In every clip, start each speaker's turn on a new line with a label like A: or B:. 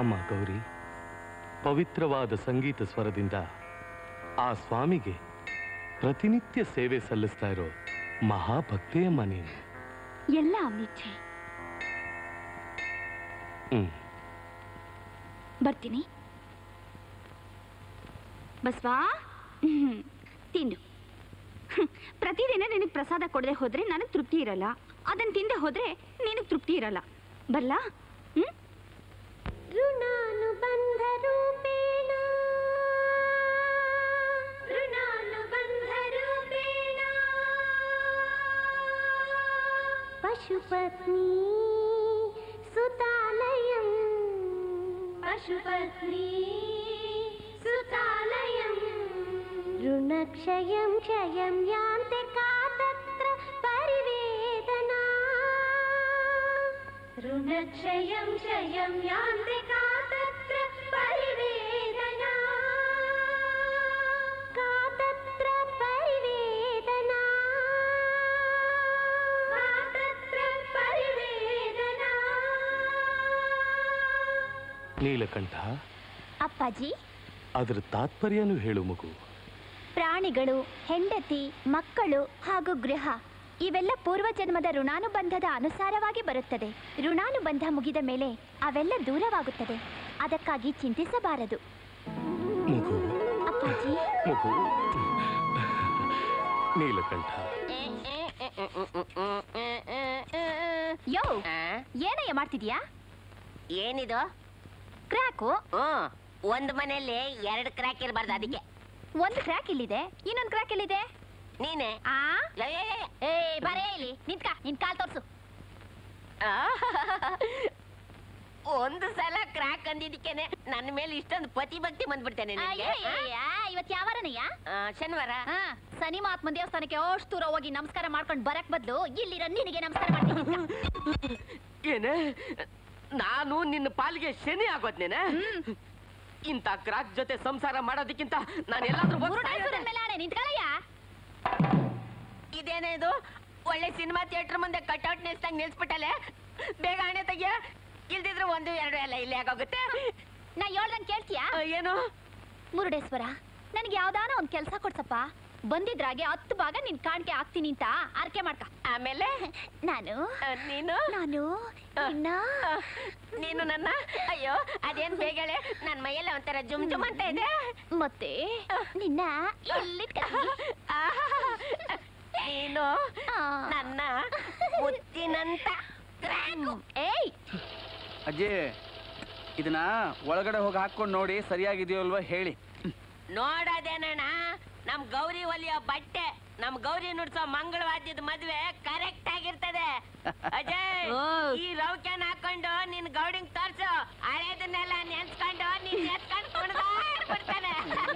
A: ಅಮ್ಮ ಗೌರಿ ಪವಿತ್ರವಾದ ಸಂಗೀತ ಸ್ವರದಿಂದ ಆ ಸ್ವಾಮಿಗೆ ಪ್ರತಿನಿತ್ಯ ಸೇವೆ ಸಲ್ಲಿಸ್ತಾ ಇರೋ ಮಹಾಭಕ್ತಿಯಮ್ಮ ನೀನು
B: ಎಲ್ಲ ಅವನಿಚ್ಛೆ
A: ಹ್ಮ್
B: ಬರ್ತೀನಿ ಬಸ್ವಾ ಹ್ಮ್, ತಿನ್ನು ಹ್ಮ್, ಪ್ರತಿದಿನ ನಿನಗೆ ಪ್ರಸಾದ ಕೊಡದೆ ಹೋದ್ರೆ ನನಗೆ ತೃಪ್ತಿ ಇರಲ್ಲ ಅದನ್ನ ತಿಂದೆ ಹೋದ್ರೆ ನಿನಗೆ ತೃಪ್ತಿ ಇರಲ್ಲ ಬರ್ಲಾ ಹ್ಮ್
C: ಋಣಾನುಬಂಧ ರೂಪೇಣ ಋಣಾನುಬಂಧ ರೂಪೇಣ ಪಶುಪತ್ನಿ ಸುತಾಲಯಂ ಪಶುಪತ್ನಿ ಸುತಾಲಯಂ ಋಣಕ್ಷಯಂ ಕ್ಷಯಂ ಯಾಂತೆ ಕಾ ತತ್ರ ಪರಿವೇದನಾ ऋणक्षयं क्षयं यान्ति का तत्र परिवेदना का तत्र परिवेदना का तत्र परिवेदना
A: ನೀಲಕಂಠ
B: ಅಪ್ಪಾಜಿ
A: ಅದರ ತಾತ್ಪರ್ಯನೂ ಹೇಳು ಮಗು
B: ಪ್ರಾಣಿಗಳು ಹೆಂಡತಿ ಮಕ್ಕಳು ಹಾಗೂ ಗೃಹ ಇವೆಲ್ಲ ಪೂರ್ವಜನ್ಮದ ಋಣಾನುಬಂಧದ ಅನುಸಾರವಾಗಿ ಬರುತ್ತದೆ ಋಣಾನುಬಂಧ ಮುಗಿದ ಮೇಲೆ ಅವೆಲ್ಲ ದೂರವಾಗುತ್ತದೆ ಅದಕ್ಕಾಗಿ ಚಿಂತಿಸಬಾರದು
A: ಮಗು
B: ಅಪ್ಪಾಜಿ
A: ಮಗು ನೀಲಕಂಠ
B: ಯೋ ಏನಯ್ಯ ಮಾಡ್ತಿದ್ಯಾ
D: ಏನಿದು
B: ಕ್ರ್ಯಾಕು
D: ಹ್ಮ್ ಒಂದ್ ಮನೆಯಲ್ಲಿ ಎರಡು ಕ್ರ್ಯಾಕ್ ಇರಬಾರ್ದು ಅದಕ್ಕೆ
B: ಒಂದು ಕ್ರ್ಯಾಕ್ ಇಲ್ಲಿದೆ ಇನ್ನೊಂದು ಕ್ರ್ಯಾಕ್ ಎಲ್ಲಿದೆ
D: ನೀನೆ
B: ಆ
D: ಏ, ಏ, ಏ,
B: ಏ ಬರೇ ಇಲ್ಲಿ ನಿಂತ್ಕ ನಿನ್ ಕಾಲ್ ತೋರ್ಸು
D: ಆ, ಒಂದು ಸಲ ಕ್ರ್ಯಾಕ್ ಅಂದಿದ್ದಕ್ಕೇನೆ ನನ್ನ ಮೇಲೆ ಇಷ್ಟೊಂದು ಪತಿ ಭಕ್ತಿ ಬಂದ್ಬಿಡ್ತೇನೆ ನಿನ್ಗೆ
B: ಅಯ್ಯಯ್ಯಯ್ಯ, ಇವತ್ ಯಾವಾರನಯ್ಯ
D: ಆ, ಶನಿವಾರ
B: ಹಾ ಶನಿ ಮಹಾತ್ಮ ದೇವಸ್ಥಾನಕ್ಕೆ ಅಷ್ಟು ದೂರ ಹೋಗಿ ನಮಸ್ಕಾರ ಮಾಡ್ಕೊಂಡು ಬರಕ್ ಬದ್ಲು ಇಲ್ಲಿರೋ ನಿನಗೆ ನಮಸ್ಕಾರ ಮಾಡ್ತೀನಿ
E: ಏನೇ ನಾನು ನಿನ್ನ ಪಾಲಿಗೆ ಶನಿ ಆಗೋದ್ನೇನೆ ಇಂಥ ಕ್ರಾಕ್ ಜೊತೆ ಸಂಸಾರ ಮಾಡೋದಕ್ಕಿಂತ ನಾನು ಎಲ್ಲಾದ್ರೂ ಹೋಗ್ತಾ
B: ಮುರುಡೇಶ್ವರನ್
E: ಇದ್ದೆ.
B: ಮೇಲೆ ಆಣೆ ನಿಂತ್ಕೊಳ್ಳಯ್ಯ
D: ಇದೇನೇ ಇದು ಒಳ್ಳೆ ಸಿನಿಮಾ ಥಿಯೇಟರ್ ಮುಂದೆ ಕಟ್ಔಟ್ ನಿಲ್ಸ್ದಂಗ್ ನಿಲ್ಸ್ಬಿಟ್ಟಲೆ ಬೇಗ ಹಣೆ ತೆಗಿಯ ಇಲ್ದಿದ್ರೆ ಒಂದು ಎರಡು ಎಲ್ಲ ಇಲ್ಲೇ ಆಗೋಗುತ್ತೆ
B: ನಾ ಹೇಳ್ದಂಗ್ ಕೇಳ್ತೀಯಾ
D: ಆ, ಏನು
B: ಮುರುಡೇಶ್ವರ ನನಗೆ ಯಾವ್ದಾನ ಒಂದ್ ಕೆಲ್ಸ ಕೊಡ್ಸಪ್ಪ ಬಂದಿದ್ರಾಗೆ ಹತ್ತು ಭಾಗ ನಿನ್ ಕಾಣಿಕೆ ಆಗ್ತೀನಿ ಅಂತ ಆರ್ಕೆ ಮಾಡ್ಕ
D: ಆಮೇಲೆ
B: ನಾನು
D: ಆ, ನೀನು
B: ನಾನು ನಿನ್ನ
D: ಆ, ನೀನು ನನ್ನ ಅಯ್ಯೋ ಅದೇನ್ ಬೇಗ ಹೇಳೆ ನನ್ ಮೈಯೆಲ್ಲ ಒಂಥರ ಜುಮ್ ಜುಮ್ ಅಂತ ಇದೆ
B: ಮತ್ತೆ ನಿನ್ನ ಎಲ್ಲಿಟ್ಕೊಳ್ಳಿ?
D: ಆಹಾ, ನೀನು
B: ಆ.
D: ನನ್ನ ಮುತ್ತಿನಂತ
B: ಏಯ್
F: ಅಜ್ಜಿ ಇದನ್ನ ಒಳಗಡೆ ಹೋಗಿ ಹಾಕೊಂಡು ನೋಡಿ ಸರಿಯಾಗಿದೆಯೋ ಅಲ್ವಾ ಹೇಳಿ
D: ನೋಡೋದೇನಣ್ಣ ನಮ್ ಗೌರಿ ಒಲಿಯೋ ಬಟ್ಟೆ ನಮ್ ಗೌರಿ ನುಡ್ಸೋ ಮಂಗಳವಾದ್ಯದ ಮದ್ವೆ ಕರೆಕ್ಟ್ ಆಗಿರ್ತದೆ ಅಜಯ್ ಈ ರೌಕ್ಯಾನ್ ಹಾಕೊಂಡು ನಿನ್ ಗೌಡಿಂಗ್ ತೋರ್ಸು ಹಳೇದನ್ನೆಲ್ಲ ನೆನ್ಸ್ಕೊಂಡು ನೀನ್ ಎತ್ಕೊಂಡು ಕುಣ್ದಾಡ್ಬಿಡ್ತಾನೆ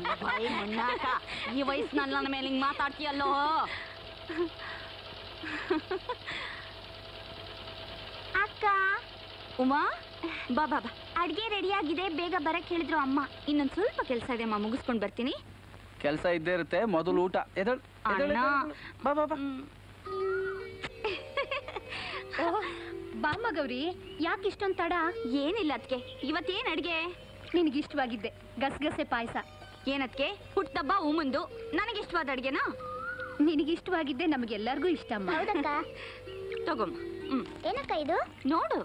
B: ಈ ವಯಸ್ಸಿನಲ್ಲಿ ನನ್ನ ಮೇಲೆ ಹಿಂಗ್ ಮಾತಾಡ್ತೀಯಲ್ಲೋ ಅಕ್ಕ ಉಮಾ ಬಾ ಬಾ ಬಾ ಅಡ್ಗೆ ರೆಡಿ ಆಗಿದೆ ಬೇಗ ಬರಕ್ ಹೇಳಿದ್ರು ಅಮ್ಮ ಇನ್ನೊಂದ್ ಸ್ವಲ್ಪ ಕೆಲಸ ಇದೆ ಅಮ್ಮ ಮುಗಿಸ್ಕೊಂಡ್ ಬರ್ತೀನಿ
F: ಕೆಲಸ ಇದ್ದೇ ಇರುತ್ತೆ ಮೊದಲು ಊಟ ಎದಳ್ ಎದಳ್,
B: ಅಣ್ಣ.
F: ಎದಳ್, ಬಾ ಬಾ ಬಾ
B: ಬಾಮ್ಮ ಗೌರಿ ಯಾಕೆ ಇಷ್ಟೊಂದ್ ತಡ ಏನಿಲ್ಲ ಅದಕ್ಕೆ ಇವತ್ತೇನ್ ಅಡ್ಗೆ ನಿನಗಿಷ್ಟವಾಗಿದ್ದೆ ಗಸಗಸೆ ಪಾಯಸ ಏನದ್ಕೆ ಹುಟ್ಟಬ್ಬ ಉಮುಂದು ನನಗಿಷ್ಟವಾದ ಅಡ್ಗೆನಾ ನಿನಗಿಷ್ಟವಾಗಿದ್ದೆ ನಮಗೆಲ್ಲರಿಗೂ ಇಷ್ಟ ಅಮ್ಮ
C: ಹೌದಕ್ಕ
B: ತಗೊಮ್ಮ ಹ್ಮ್
C: ಏನಕ್ಕ ಇದು
B: ನೋಡು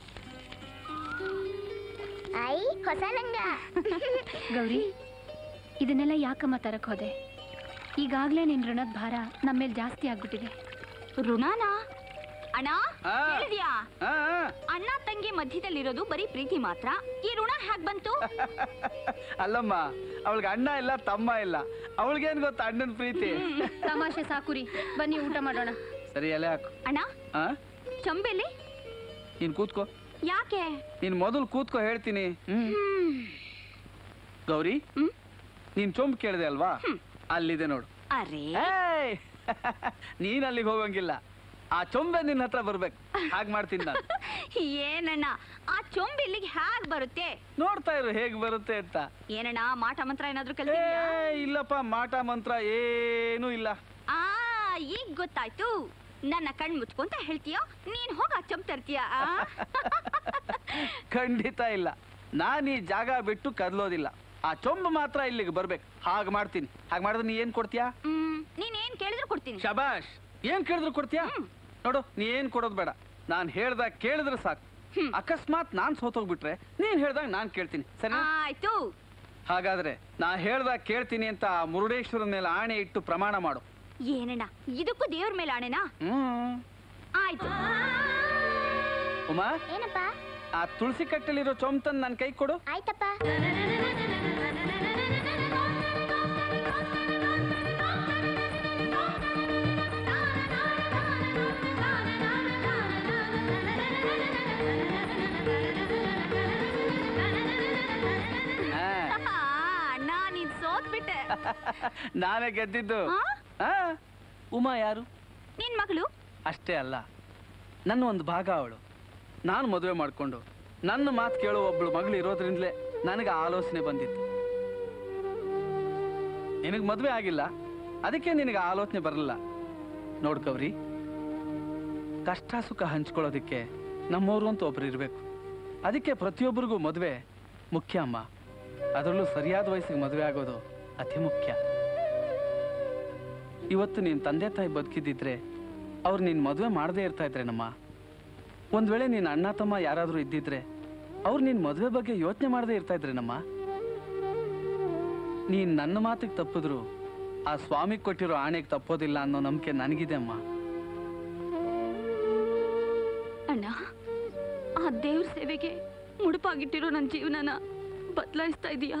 C: ಐ ಹೊಸ ಲಂಗ
G: ಗೌರಿ ಇದನ್ನೆಲ್ಲ ಯಾಕಮ್ಮ ತರಕ್ ಹೋದೆ ಈಗಾಗ್ಲೇ ನಿನ್ ಋಣದ ಭಾರ ನಮ್ಮ ಮೇಲೆ ಜಾಸ್ತಿ ಆಗ್ಬಿಟ್ಟಿದೆ
B: ಋಣನಾ ಅಣ್ಣ
F: ಆ.
B: ಹೇಳಿದ್ಯಾ
F: ಆ, ಆ.
B: ಅಣ್ಣ ತಂಗಿ ಮಧ್ಯದಲ್ಲಿರೋದು ಬರೀ ಪ್ರೀತಿ ಮಾತ್ರ ಈ ಋಣ ಹ್ಯಾಕ್ ಬಂತು
F: ಅಲ್ಲಮ್ಮ ಅವಳಿಗೆ ಅಣ್ಣ ಇಲ್ಲ ತಮ್ಮ ಇಲ್ಲ ಅವಳಿಗೇನ್ ಗೊತ್ತಾ ಅಣ್ಣನ ಪ್ರೀತಿ
G: ತಮಾಷೆ ಸಾಕುರಿ ಬನ್ನಿ ಊಟ ಮಾಡೋಣ
F: ಸರಿ ಎಲೆ ಹಾಕು
B: ಅಣ್ಣ
F: ಆ
B: ಚಂಬೆಲಿ
F: ನೀನ್ ಕೂತ್ಕೋ
B: ಯಾಕೆ
F: ನೀನ್ ಮೊದಲು ಕೂತ್ಕೋ ಹೇಳ್ತೀನಿ ಹ್ಮ್ ಗೌರಿ
B: ಹ್ಮ್?
F: ನೀನ್ ಚೊಂಬ್ ಕೇಳಿದೆ ಅಲ್ವಾ ಅಲ್ಲಿದೆ ನೋಡು
B: ಅರೇ
F: ಏಯ್! ನೀನ್ ಅಲ್ಲಿಗೆ ಹೋಗಂಗಿಲ್ಲ ಆ ಚೊಂಬೆ ನಿನ್ನ ಹತ್ರ ಬರ್ಬೇಕು ಹಾಗೆ ಮಾಡ್ತೀನಿ ನಾನು
B: ಏನಣ್ಣ ಆ ಚೊಂಬ್ ಇಲ್ಲಿಗೆ ಹ್ಯಾಗ್ ಬರುತ್ತೆ
F: ನೋಡ್ತಾ ಇರು ಹೇಗ್ ಬರುತ್ತೆ ಅಂತ
B: ಏನಣ್ಣ ಮಾಟ ಮಂತ್ರ ಏನಾದ್ರೂ
F: ಏ
B: ಕಲ್ತಿದ್ಯಾ
F: ಇಲ್ಲಪ್ಪ ಮಾಟ ಮಂತ್ರ ಏನೂ ಇಲ್ಲ
B: ಆ ಈಗ ಗೊತ್ತಾಯ್ತು ನನ್ನ ಕಣ್ ಮುಚ್ಕೊಂತ ಹೇಳ್ತೀಯ ನೀನ್ ಹೋಗ ಚಂಪ್ ತರ್ತೀಯ ಆ?
F: ಖಂಡಿತ ಇಲ್ಲ ನಾನು ಈ ಜಾಗ ಬಿಟ್ಟು ಕದಲೋದಿಲ್ಲ ಆ ಚೊಂಬು ಮಾತ್ರ ಇಲ್ಲಿಗೆ ಬರ್ಬೇಕು ಹಾಗೆ ಮಾಡ್ತೀನಿ ಹಾಗೆ ಮಾಡಿದ್ರೆ ನೀ ಏನ್ ಕೊಡ್ತೀಯಾ
B: ಹ್ಮ್ ನೀನೇನ್ ಕೇಳಿದ್ರು ಕೊಡ್ತೀನಿ
F: ಶಬಾಷ್ ಏನ್ ಕೇಳಿದ್ರು ಕೊಡ್ತೀಯಾ ನೋಡು ನೀ ಏನ್ ಕೊಡೋದು ಬೇಡ ನಾನ್ ಹೇಳ್ದಾಗ ಕೇಳಿದ್ರೆ ಸಾಕು ಅಕಸ್ಮಾತ್ ನಾನ್ ಸೋತೋಗ್ಬಿಟ್ರೆ ನೀನ್ ಹೇಳ್ದಾಗ ನಾನ್ ಕೇಳ್ತೀನಿ ಸರಿ
B: ಆಯ್ತು
F: ಹಾಗಾದ್ರೆ ನಾ ಹೇಳ್ದಾಗ ಕೇಳ್ತೀನಿ ಅಂತ ಆ ಮುರುಡೇಶ್ವರನ ಮೇಲೆ ಆಣೆ ಇಟ್ಟು ಪ್ರಮಾಣ ಮಾಡು
B: ಏನಣ್ಣ ಇದಕ್ಕೂ ದೇವ್ರ ಮೇಲೆ ಆಣೆನಾ
F: ಹ್ಮ್
B: ಆಯ್ತು
F: ಉಮಾ
C: ಏನಪ್ಪ
F: ಆ ತುಳಸಿ ಕಟ್ಟಲಿರೋ ಚೊಂಬತನ್ ನನ್ ಕೈ ಕೊಡು
C: ಆಯ್ತಪ್ಪ
F: ಆ,
B: ಆ, ಅಣ್ಣ ನೀನ್ ಸೋತ್ಬಿಟ್ಟೆ
F: ನಾನೇ ಗೆದ್ದಿದ್ದು
B: ಆ?
F: ಆ, ಉಮಾ ಯಾರು
B: ನಿನ್ ಮಗಳು
F: ಅಷ್ಟೇ ಅಲ್ಲ ನನ್ನ ಒಂದು ಭಾಗ ಅವಳು ನಾನು ಮದುವೆ ಮಾಡಿಕೊಂಡು ನನ್ನ ಮಾತು ಕೇಳೋ ಒಬ್ಳು ಮಗಳು ಇರೋದ್ರಿಂದಲೇ ನನಗೆ ಆ ಆಲೋಚನೆ ಬಂದಿತ್ತು ನಿನಗೆ ಮದುವೆ ಆಗಿಲ್ಲ ಅದಕ್ಕೆ ನಿನಗೆ ಆ ಆಲೋಚನೆ ಬರಲಿಲ್ಲ ನೋಡ್ಕವ್ರಿ ಕಷ್ಟ ಸುಖ ಹಂಚ್ಕೊಳ್ಳೋದಕ್ಕೆ ನಮ್ಮವರು ಅಂತ ಒಬ್ರು ಇರಬೇಕು ಅದಕ್ಕೆ ಪ್ರತಿಯೊಬ್ಬರಿಗೂ ಮದುವೆ ಮುಖ್ಯ ಅಮ್ಮ ಅದರಲ್ಲೂ ಸರಿಯಾದ ವಯಸ್ಸಿಗೆ ಮದುವೆ ಆಗೋದು ಅತಿ ಮುಖ್ಯ ಇವತ್ತು ನಿನ್ ತಂದೆ ತಾಯಿ ಬದುಕಿದ್ದಿದ್ರೆ ಅವ್ರು ನಿನ್ ಮದುವೆ ಮಾಡದೇ ಇರ್ತಾ ಇದ್ರೇನಮ್ಮ ಒಂದ್ ವೇಳೆ ನಿನ್ ಅಣ್ಣ ತಮ್ಮ ಯಾರಾದ್ರೂ ಇದ್ದಿದ್ರೆ ಅವ್ರು ನಿನ್ ಮದುವೆ ಬಗ್ಗೆ ಯೋಚನೆ ಮಾಡದೇ ಇರ್ತಾ ಇದ್ರೇನಮ್ಮ ನೀನ್ ನನ್ನ ಮಾತಿಗೆ ತಪ್ಪಿದ್ರು ಆ ಸ್ವಾಮಿ ಕೊಟ್ಟಿರೋ ಆಣೆಗೆ ತಪ್ಪೋದಿಲ್ಲ ಅನ್ನೋ ನಂಬಿಕೆ ನನಗಿದೆ ಅಮ್ಮ
B: ಅಣ್ಣ ಆ ದೇವ್ರ ಸೇವೆಗೆ ಮುಡುಪಾಗಿಟ್ಟಿರೋ ನನ್ನ ಜೀವನನ ಬದಲಾಯಿಸ್ತಾ ಇದೀಯಾ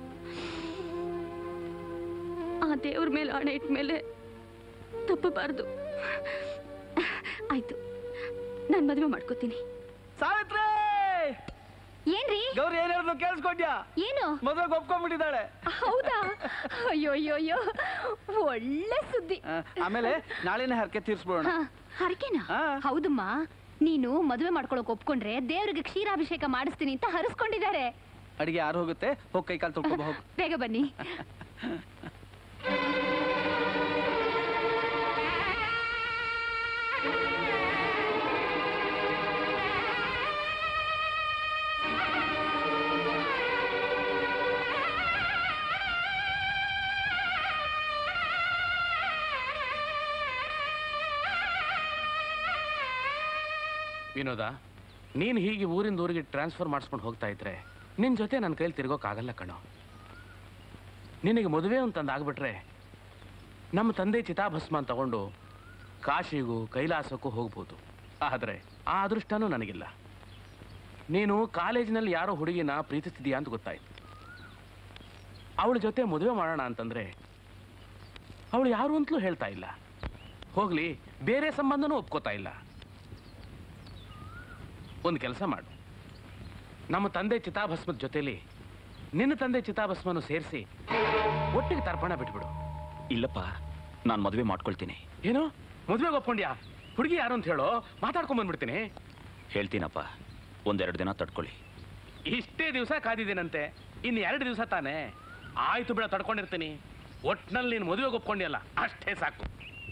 B: ಆ ದೇವ್ರ ಮೇಲೆ ಹಣೆ ಇಟ್ಟ ಮೇಲೆ ತಪ್ಪಬಾರ್ದು ಆಯ್ತು ನಾನು ಮದುವೆ ಮಾಡ್ಕೋತೀನಿ
F: ಸಾವಿತ್ರಿ
B: ಏನ್ರಿ
F: ಗೌರಿ ಏನ್ ಹೇಳಿದ್ರು ಕೇಳಿಸ್ಕೊಂಡ್ಯಾ
B: ಏನು
F: ಮದುವೆಗೆ ಒಪ್ಕೊಂಡ್ಬಿಟ್ಟಿದ್ದಾಳೆ
B: ಹೌದಾ ಅಯ್ಯೋ ಅಯ್ಯೋ ಅಯ್ಯೋ ಒಳ್ಳೆ ಸುದ್ದಿ
F: ಆ, ಆಮೇಲೆ ನಾಳೆನೇ ಹರಕೆ ತೀರ್ಸ್ಬಿಡೋಣ
B: ಹಾ, ಹರಕೆನಾ
F: ಹಾ.
B: ಹೌದಮ್ಮ ನೀನು ಮದುವೆ ಮಾಡ್ಕೊಳಕ್ ಒಪ್ಕೊಂಡ್ರೆ ದೇವ್ರಿಗೆ ಕ್ಷೀರಾಭಿಷೇಕ ಮಾಡಿಸ್ತೀನಿ ಅಂತ ಹರಿಸ್ಕೊಂಡಿದ್ದಾರೆ
F: ಅಡಿಗೆ ಯಾರು ಹೋಗುತ್ತೆ ಹೋಗಿ ಕೈ ಕಾಲು ತೊಳ್ಕೊಬ ಹೋಗು
B: ಬೇಗ ಬನ್ನಿ
A: ವಿನೋದ ನೀನು ಹೀಗೆ ಊರಿಂದ ಊರಿಗೆ ಟ್ರಾನ್ಸ್ಫರ್ ಮಾಡಿಸ್ಕೊಂಡು ಹೋಗ್ತಾ ಇದ್ರೆ ನಿನ್ನ ಜೊತೆ ನನ್ನ ಕೈಲಿ ತಿರ್ಗೋಕ್ಕಾಗಲ್ಲ ಕಣೋ ನಿನಗೆ ಮದುವೆ ಅಂತಂದು ಆಗ್ಬಿಟ್ರೆ ನಮ್ಮ ತಂದೆ ಚಿತಾಭಸ್ಮ ತಗೊಂಡು ಕಾಶಿಗೂ ಕೈಲಾಸಕ್ಕೂ ಹೋಗ್ಬೋದು ಆದರೆ ಆ ಅದೃಷ್ಟನೂ ನನಗಿಲ್ಲ ನೀನು ಕಾಲೇಜಿನಲ್ಲಿ ಯಾರೋ ಹುಡುಗಿನ ಪ್ರೀತಿಸ್ತಿದೀಯಾ ಅಂತ ಗೊತ್ತಾಯ್ತು ಅವಳ ಜೊತೆ ಮದುವೆ ಮಾಡೋಣ ಅಂತಂದ್ರೆ ಅವಳು ಯಾರು ಅಂತಲೂ ಹೇಳ್ತಾ ಇಲ್ಲ ಹೋಗ್ಲಿ ಬೇರೆ ಸಂಬಂಧನೂ ಒಪ್ಕೋತಾ ಇಲ್ಲ ಒಂದು ಕೆಲಸ ಮಾಡು ನಮ್ಮ ತಂದೆ ಚಿತಾಭಸ್ಮದ ಜೊತೆಲಿ ನಿನ್ನ ತಂದೆ ಚಿತಾಭಸ್ಮನು ಸೇರಿಸಿ ಒಟ್ಟಿಗೆ ತರ್ಪಣ ಬಿಟ್ಬಿಡು
H: ಇಲ್ಲಪ್ಪ ನಾನು ಮದುವೆ ಮಾಡ್ಕೊಳ್ತೀನಿ
A: ಏನು ಮದುವೆಗೆ ಒಪ್ಕೊಂಡ್ಯಾ ಹುಡುಗಿ ಯಾರು ಅಂತ ಹೇಳೋ ಮಾತಾಡ್ಕೊಂಡ್ ಬಂದ್ಬಿಡ್ತೀನಿ
H: ಹೇಳ್ತೀನಪ್ಪ ಒಂದೆರಡು ದಿನ ತಡ್ಕೊಳ್ಳಿ
A: ಇಷ್ಟೇ ದಿವಸ ಕಾದಿದ್ದೀನಂತೆ ಇನ್ನು ಎರಡು ದಿವಸ ತಾನೇ ಆಯ್ತು ಬಿಡ ತಡ್ಕೊಂಡಿರ್ತೀನಿ ಒಟ್ನಲ್ಲಿ ನೀನು ಮದುವೆಗೆ ಒಪ್ಕೊಂಡಿಯಲ್ಲ ಅಷ್ಟೇ ಸಾಕು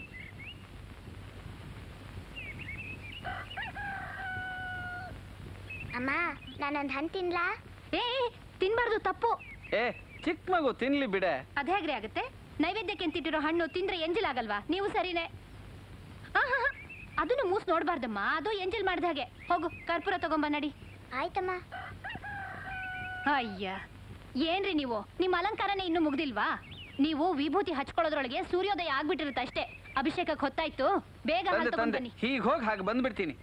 C: ಅಮ್ಮ ನಾನೊಂದು ಹಣ್ಣು ತಿನ್ಲಾ
B: ಏ ತಿನ್ಬಾರ್ದು ತಪ್ಪು
F: ಏ ಚಿಕ್ಕ ಮಗು ತಿನ್ಲಿ ಬಿಡೆ
B: ಅದ್ ಹೇಗ್ರಿ ಆಗುತ್ತೆ ನೈವೇದ್ಯಕ್ಕೆ ಅಂತಿಟ್ಟಿರೋ ಹಣ್ಣು ತಿಂದ್ರೆ ಎಂಜಲ್ ಆಗಲ್ವಾ ನೀವು ಸರಿನೇ ಆಹಾ, ಅದನ್ನು ಮೂಸ್ ನೋಡ್ಬಾರ್ದಮ್ಮ ಅದು ಎಂಜಲ್ ಮಾಡ್ದ ಹಾಗೆ ಹೋಗು ಕರ್ಪೂರ ತಗೊಂಬ ನಡಿ
C: ಆಯ್ತಮ್ಮ
B: ಅಯ್ಯ ಏನ್ರಿ ನೀವು ನಿಮ್ಮ ಅಲಂಕಾರನೇ ಇನ್ನೂ ಮುಗ್ದಿಲ್ವಾ ನೀವು ವಿಭೂತಿ ಹಚ್ಕೊಳ್ಳೋದ್ರೊಳಗೆ ಸೂರ್ಯೋದಯ ಆಗ್ಬಿಟ್ಟಿರುತ್ತೆ ಅಷ್ಟೇ ಅಭಿಷೇಕಕ್ಕೆ ಹೊತ್ತಾಯ್ತು ಬೇಗ
F: ತಂದೆ
B: ಹಾಲು ತಗೊಂಡ್
F: ತಂದೆ
B: ಬನ್ನಿ
F: ಹೀಗೆ ಹೋಗಿ ಹಾಗೆ ಬಂದ್ಬಿಡ್ತೀನಿ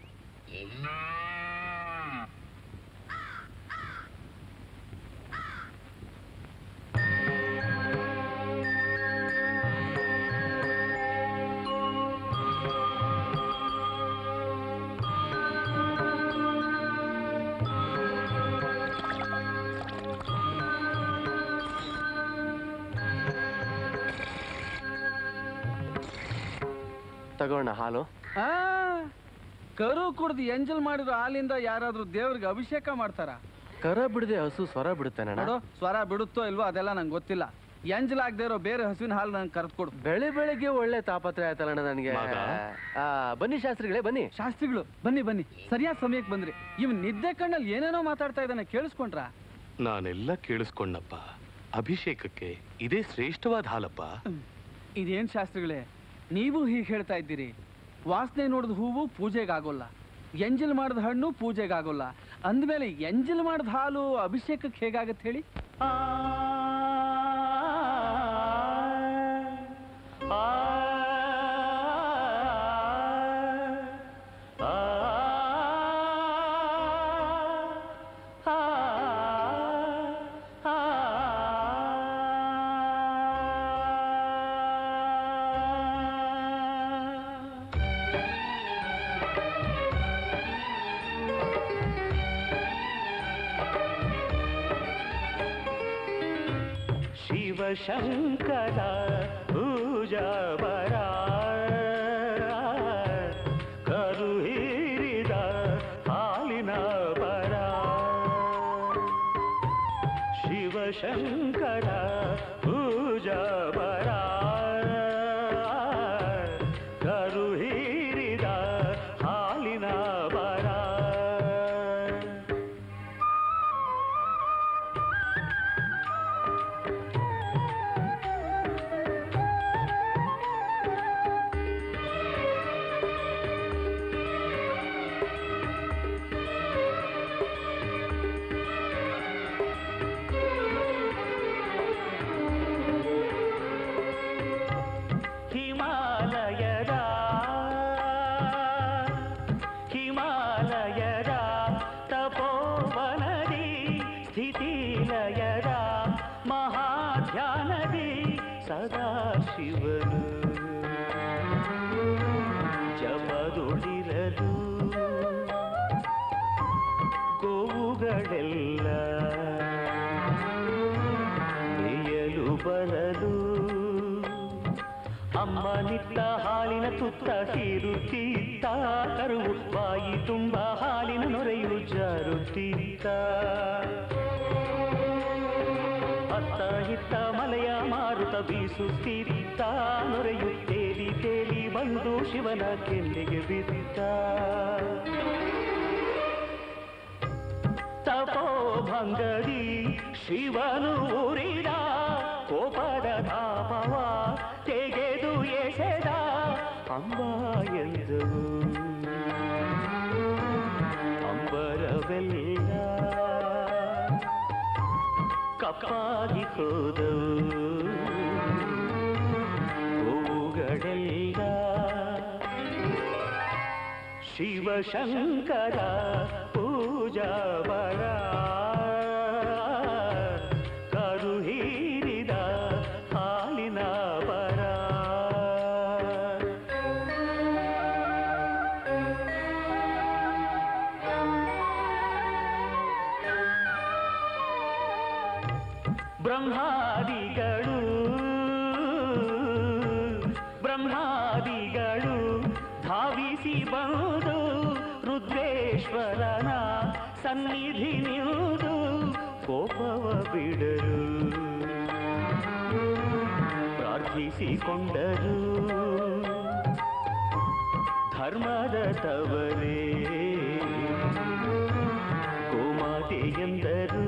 E: ತಗೋಣ ಹಾಲು
F: ಆ, ಕರು ಕುಡ್ದು ಎಂಜಲ್ ಮಾಡಿರೋ ಹಾಲಿಂದ ಯಾರಾದ್ರೂ ದೇವ್ರಿಗೆ ಅಭಿಷೇಕ ಮಾಡ್ತಾರ
E: ಕರ ಬಿಡದೆ ಹಸು ಸ್ವರ ಬಿಡುತ್ತೇನೆ
F: ನೋಡು ಸ್ವರ ಬಿಡುತ್ತೋ ಇಲ್ವೋ ಅದೆಲ್ಲ ನಂಗೆ ಗೊತ್ತಿಲ್ಲ ಎಂಜಲ್ ಆಗದೆ ಇರೋ ಬೇರೆ ಹಸುವಿನ ಹಾಲು ನಂಗೆ ಕರೆದು ಕೊಡು
E: ಬೆಳೆ ಬೆಳಗ್ಗೆ ಒಳ್ಳೆ ತಾಪತ್ರೆ ಆಯ್ತಲ್ಲ ನನಗೆ
A: ಮಗ?
E: ಆ, ಬನ್ನಿ ಶಾಸ್ತ್ರಿಗಳೇ ಬನ್ನಿ
F: ಶಾಸ್ತ್ರಿಗಳು ಬನ್ನಿ ಬನ್ನಿ ಸರಿಯಾದ ಸಮಯಕ್ಕೆ ಬಂದ್ರಿ ಇವ್ ನಿದ್ದೆ ಕಣ್ಣಲ್ಲಿ ಏನೇನೋ ಮಾತಾಡ್ತಾ ಇದ್ದಾನೆ ಕೇಳಿಸ್ಕೊಂಡ್ರ
A: ನಾನೆಲ್ಲ ಕೇಳಿಸ್ಕೊಂಡಪ್ಪ ಅಭಿಷೇಕಕ್ಕೆ ಇದೇ ಶ್ರೇಷ್ಠವಾದ ಹಾಲಪ್ಪ
F: ಇದೇನ್ ಶಾಸ್ತ್ರಿಗಳೇ ನೀವು ಹೀಗೆ ಹೇಳ್ತಾ ಇದ್ದೀರಿ ವಾಸನೆ ನೋಡಿದ ಹೂವು ಪೂಜೆಗಾಗೋಲ್ಲ ಎಂಜಲ್ ಮಾಡಿದ ಹಣ್ಣು ಪೂಜೆಗಾಗೋಲ್ಲ ಅಂದಮೇಲೆ ಎಂಜಲ್ ಮಾಡಿದ ಹಾಲು ಅಭಿಷೇಕಕ್ಕೆ ಹೇಗಾಗತ್ತೆ ಹೇಳಿ
I: ಶಿವಶಂಕರ ಪೂಜಾ ಬರ ಕರು ಹೀರಿದ ಹಾಲಿನ ಬರ ಶಿವಶಂಕರ ಪೂಜಾ ಬರ ಕರು ಹೀರಿದ ಹಾಲಿನ ಬರ ಹಿಮಾಲಯದ ಹಿಮಾಲಯದ ತಪೋವನದಿ ಸ್ಥಿತಿಲಯದ ಮಹಾಧ್ಯಾನದಿ ಸದಾ ಶಿವನು ಜಪದೊಳಿರಲು ಗೋವುಗಳೆಲ್ಲ ಬೇಯಲು ಬರಲು ಅಮ್ಮ ನಿತ್ತ ಹಾಲಿನ ತುತ್ತ ಹೀರುತ್ತಿತ್ತ ಕರುವು ಬಾಯಿ ತುಂಬ ಹಾಲಿನ ನೊರೆಯು ಜಾರುತ್ತಿತ್ತ ಅತ್ತ ಇತ್ತ ಮಲೆಯ ಮಾರುತ ಬೀಸುತ್ತಿತ್ತ ನೊರೆಯು ತೇಲಿ ತೇಲಿ ಬಂದು ಶಿವನ ಕೆನ್ನೆಗೆ ಬಿದ್ದ ತಪೋಭಂಗದಿ ಶಿವನು ಊರಿದ ಕೋಪದ ತಾಪವ ತೆಗೆದು ಎಸೆದ ಅಂಬ ಎಂದವು ಅಂಬರವೆಲ್ಲ ಕಪ್ಪಾಗಿ ಹೋದವು ಹೂಗಳೆಲ್ಲ ಶಿವಶಂಕರ ಪೂಜಾ ಬರ ಕರು ಹೀರಿದ ಹಾಲಿನ ಬರ ಬ್ರಹ್ಮಾದಿಗಳು ಬ್ರಹ್ಮಾದಿಗಳು ಧಾವಿಸಿ ಬಂದು ರುದ್ರೇಶ್ವರನ ಸನ್ನಿಧಿ ನಿಂದು ಕೋಪವ ಬಿಡರು ಪ್ರಾರ್ಥಿಸಿಕೊಂಡರು ಧರ್ಮದ ತವರೇ ಗೋಮಾತೆ ಎಂದರು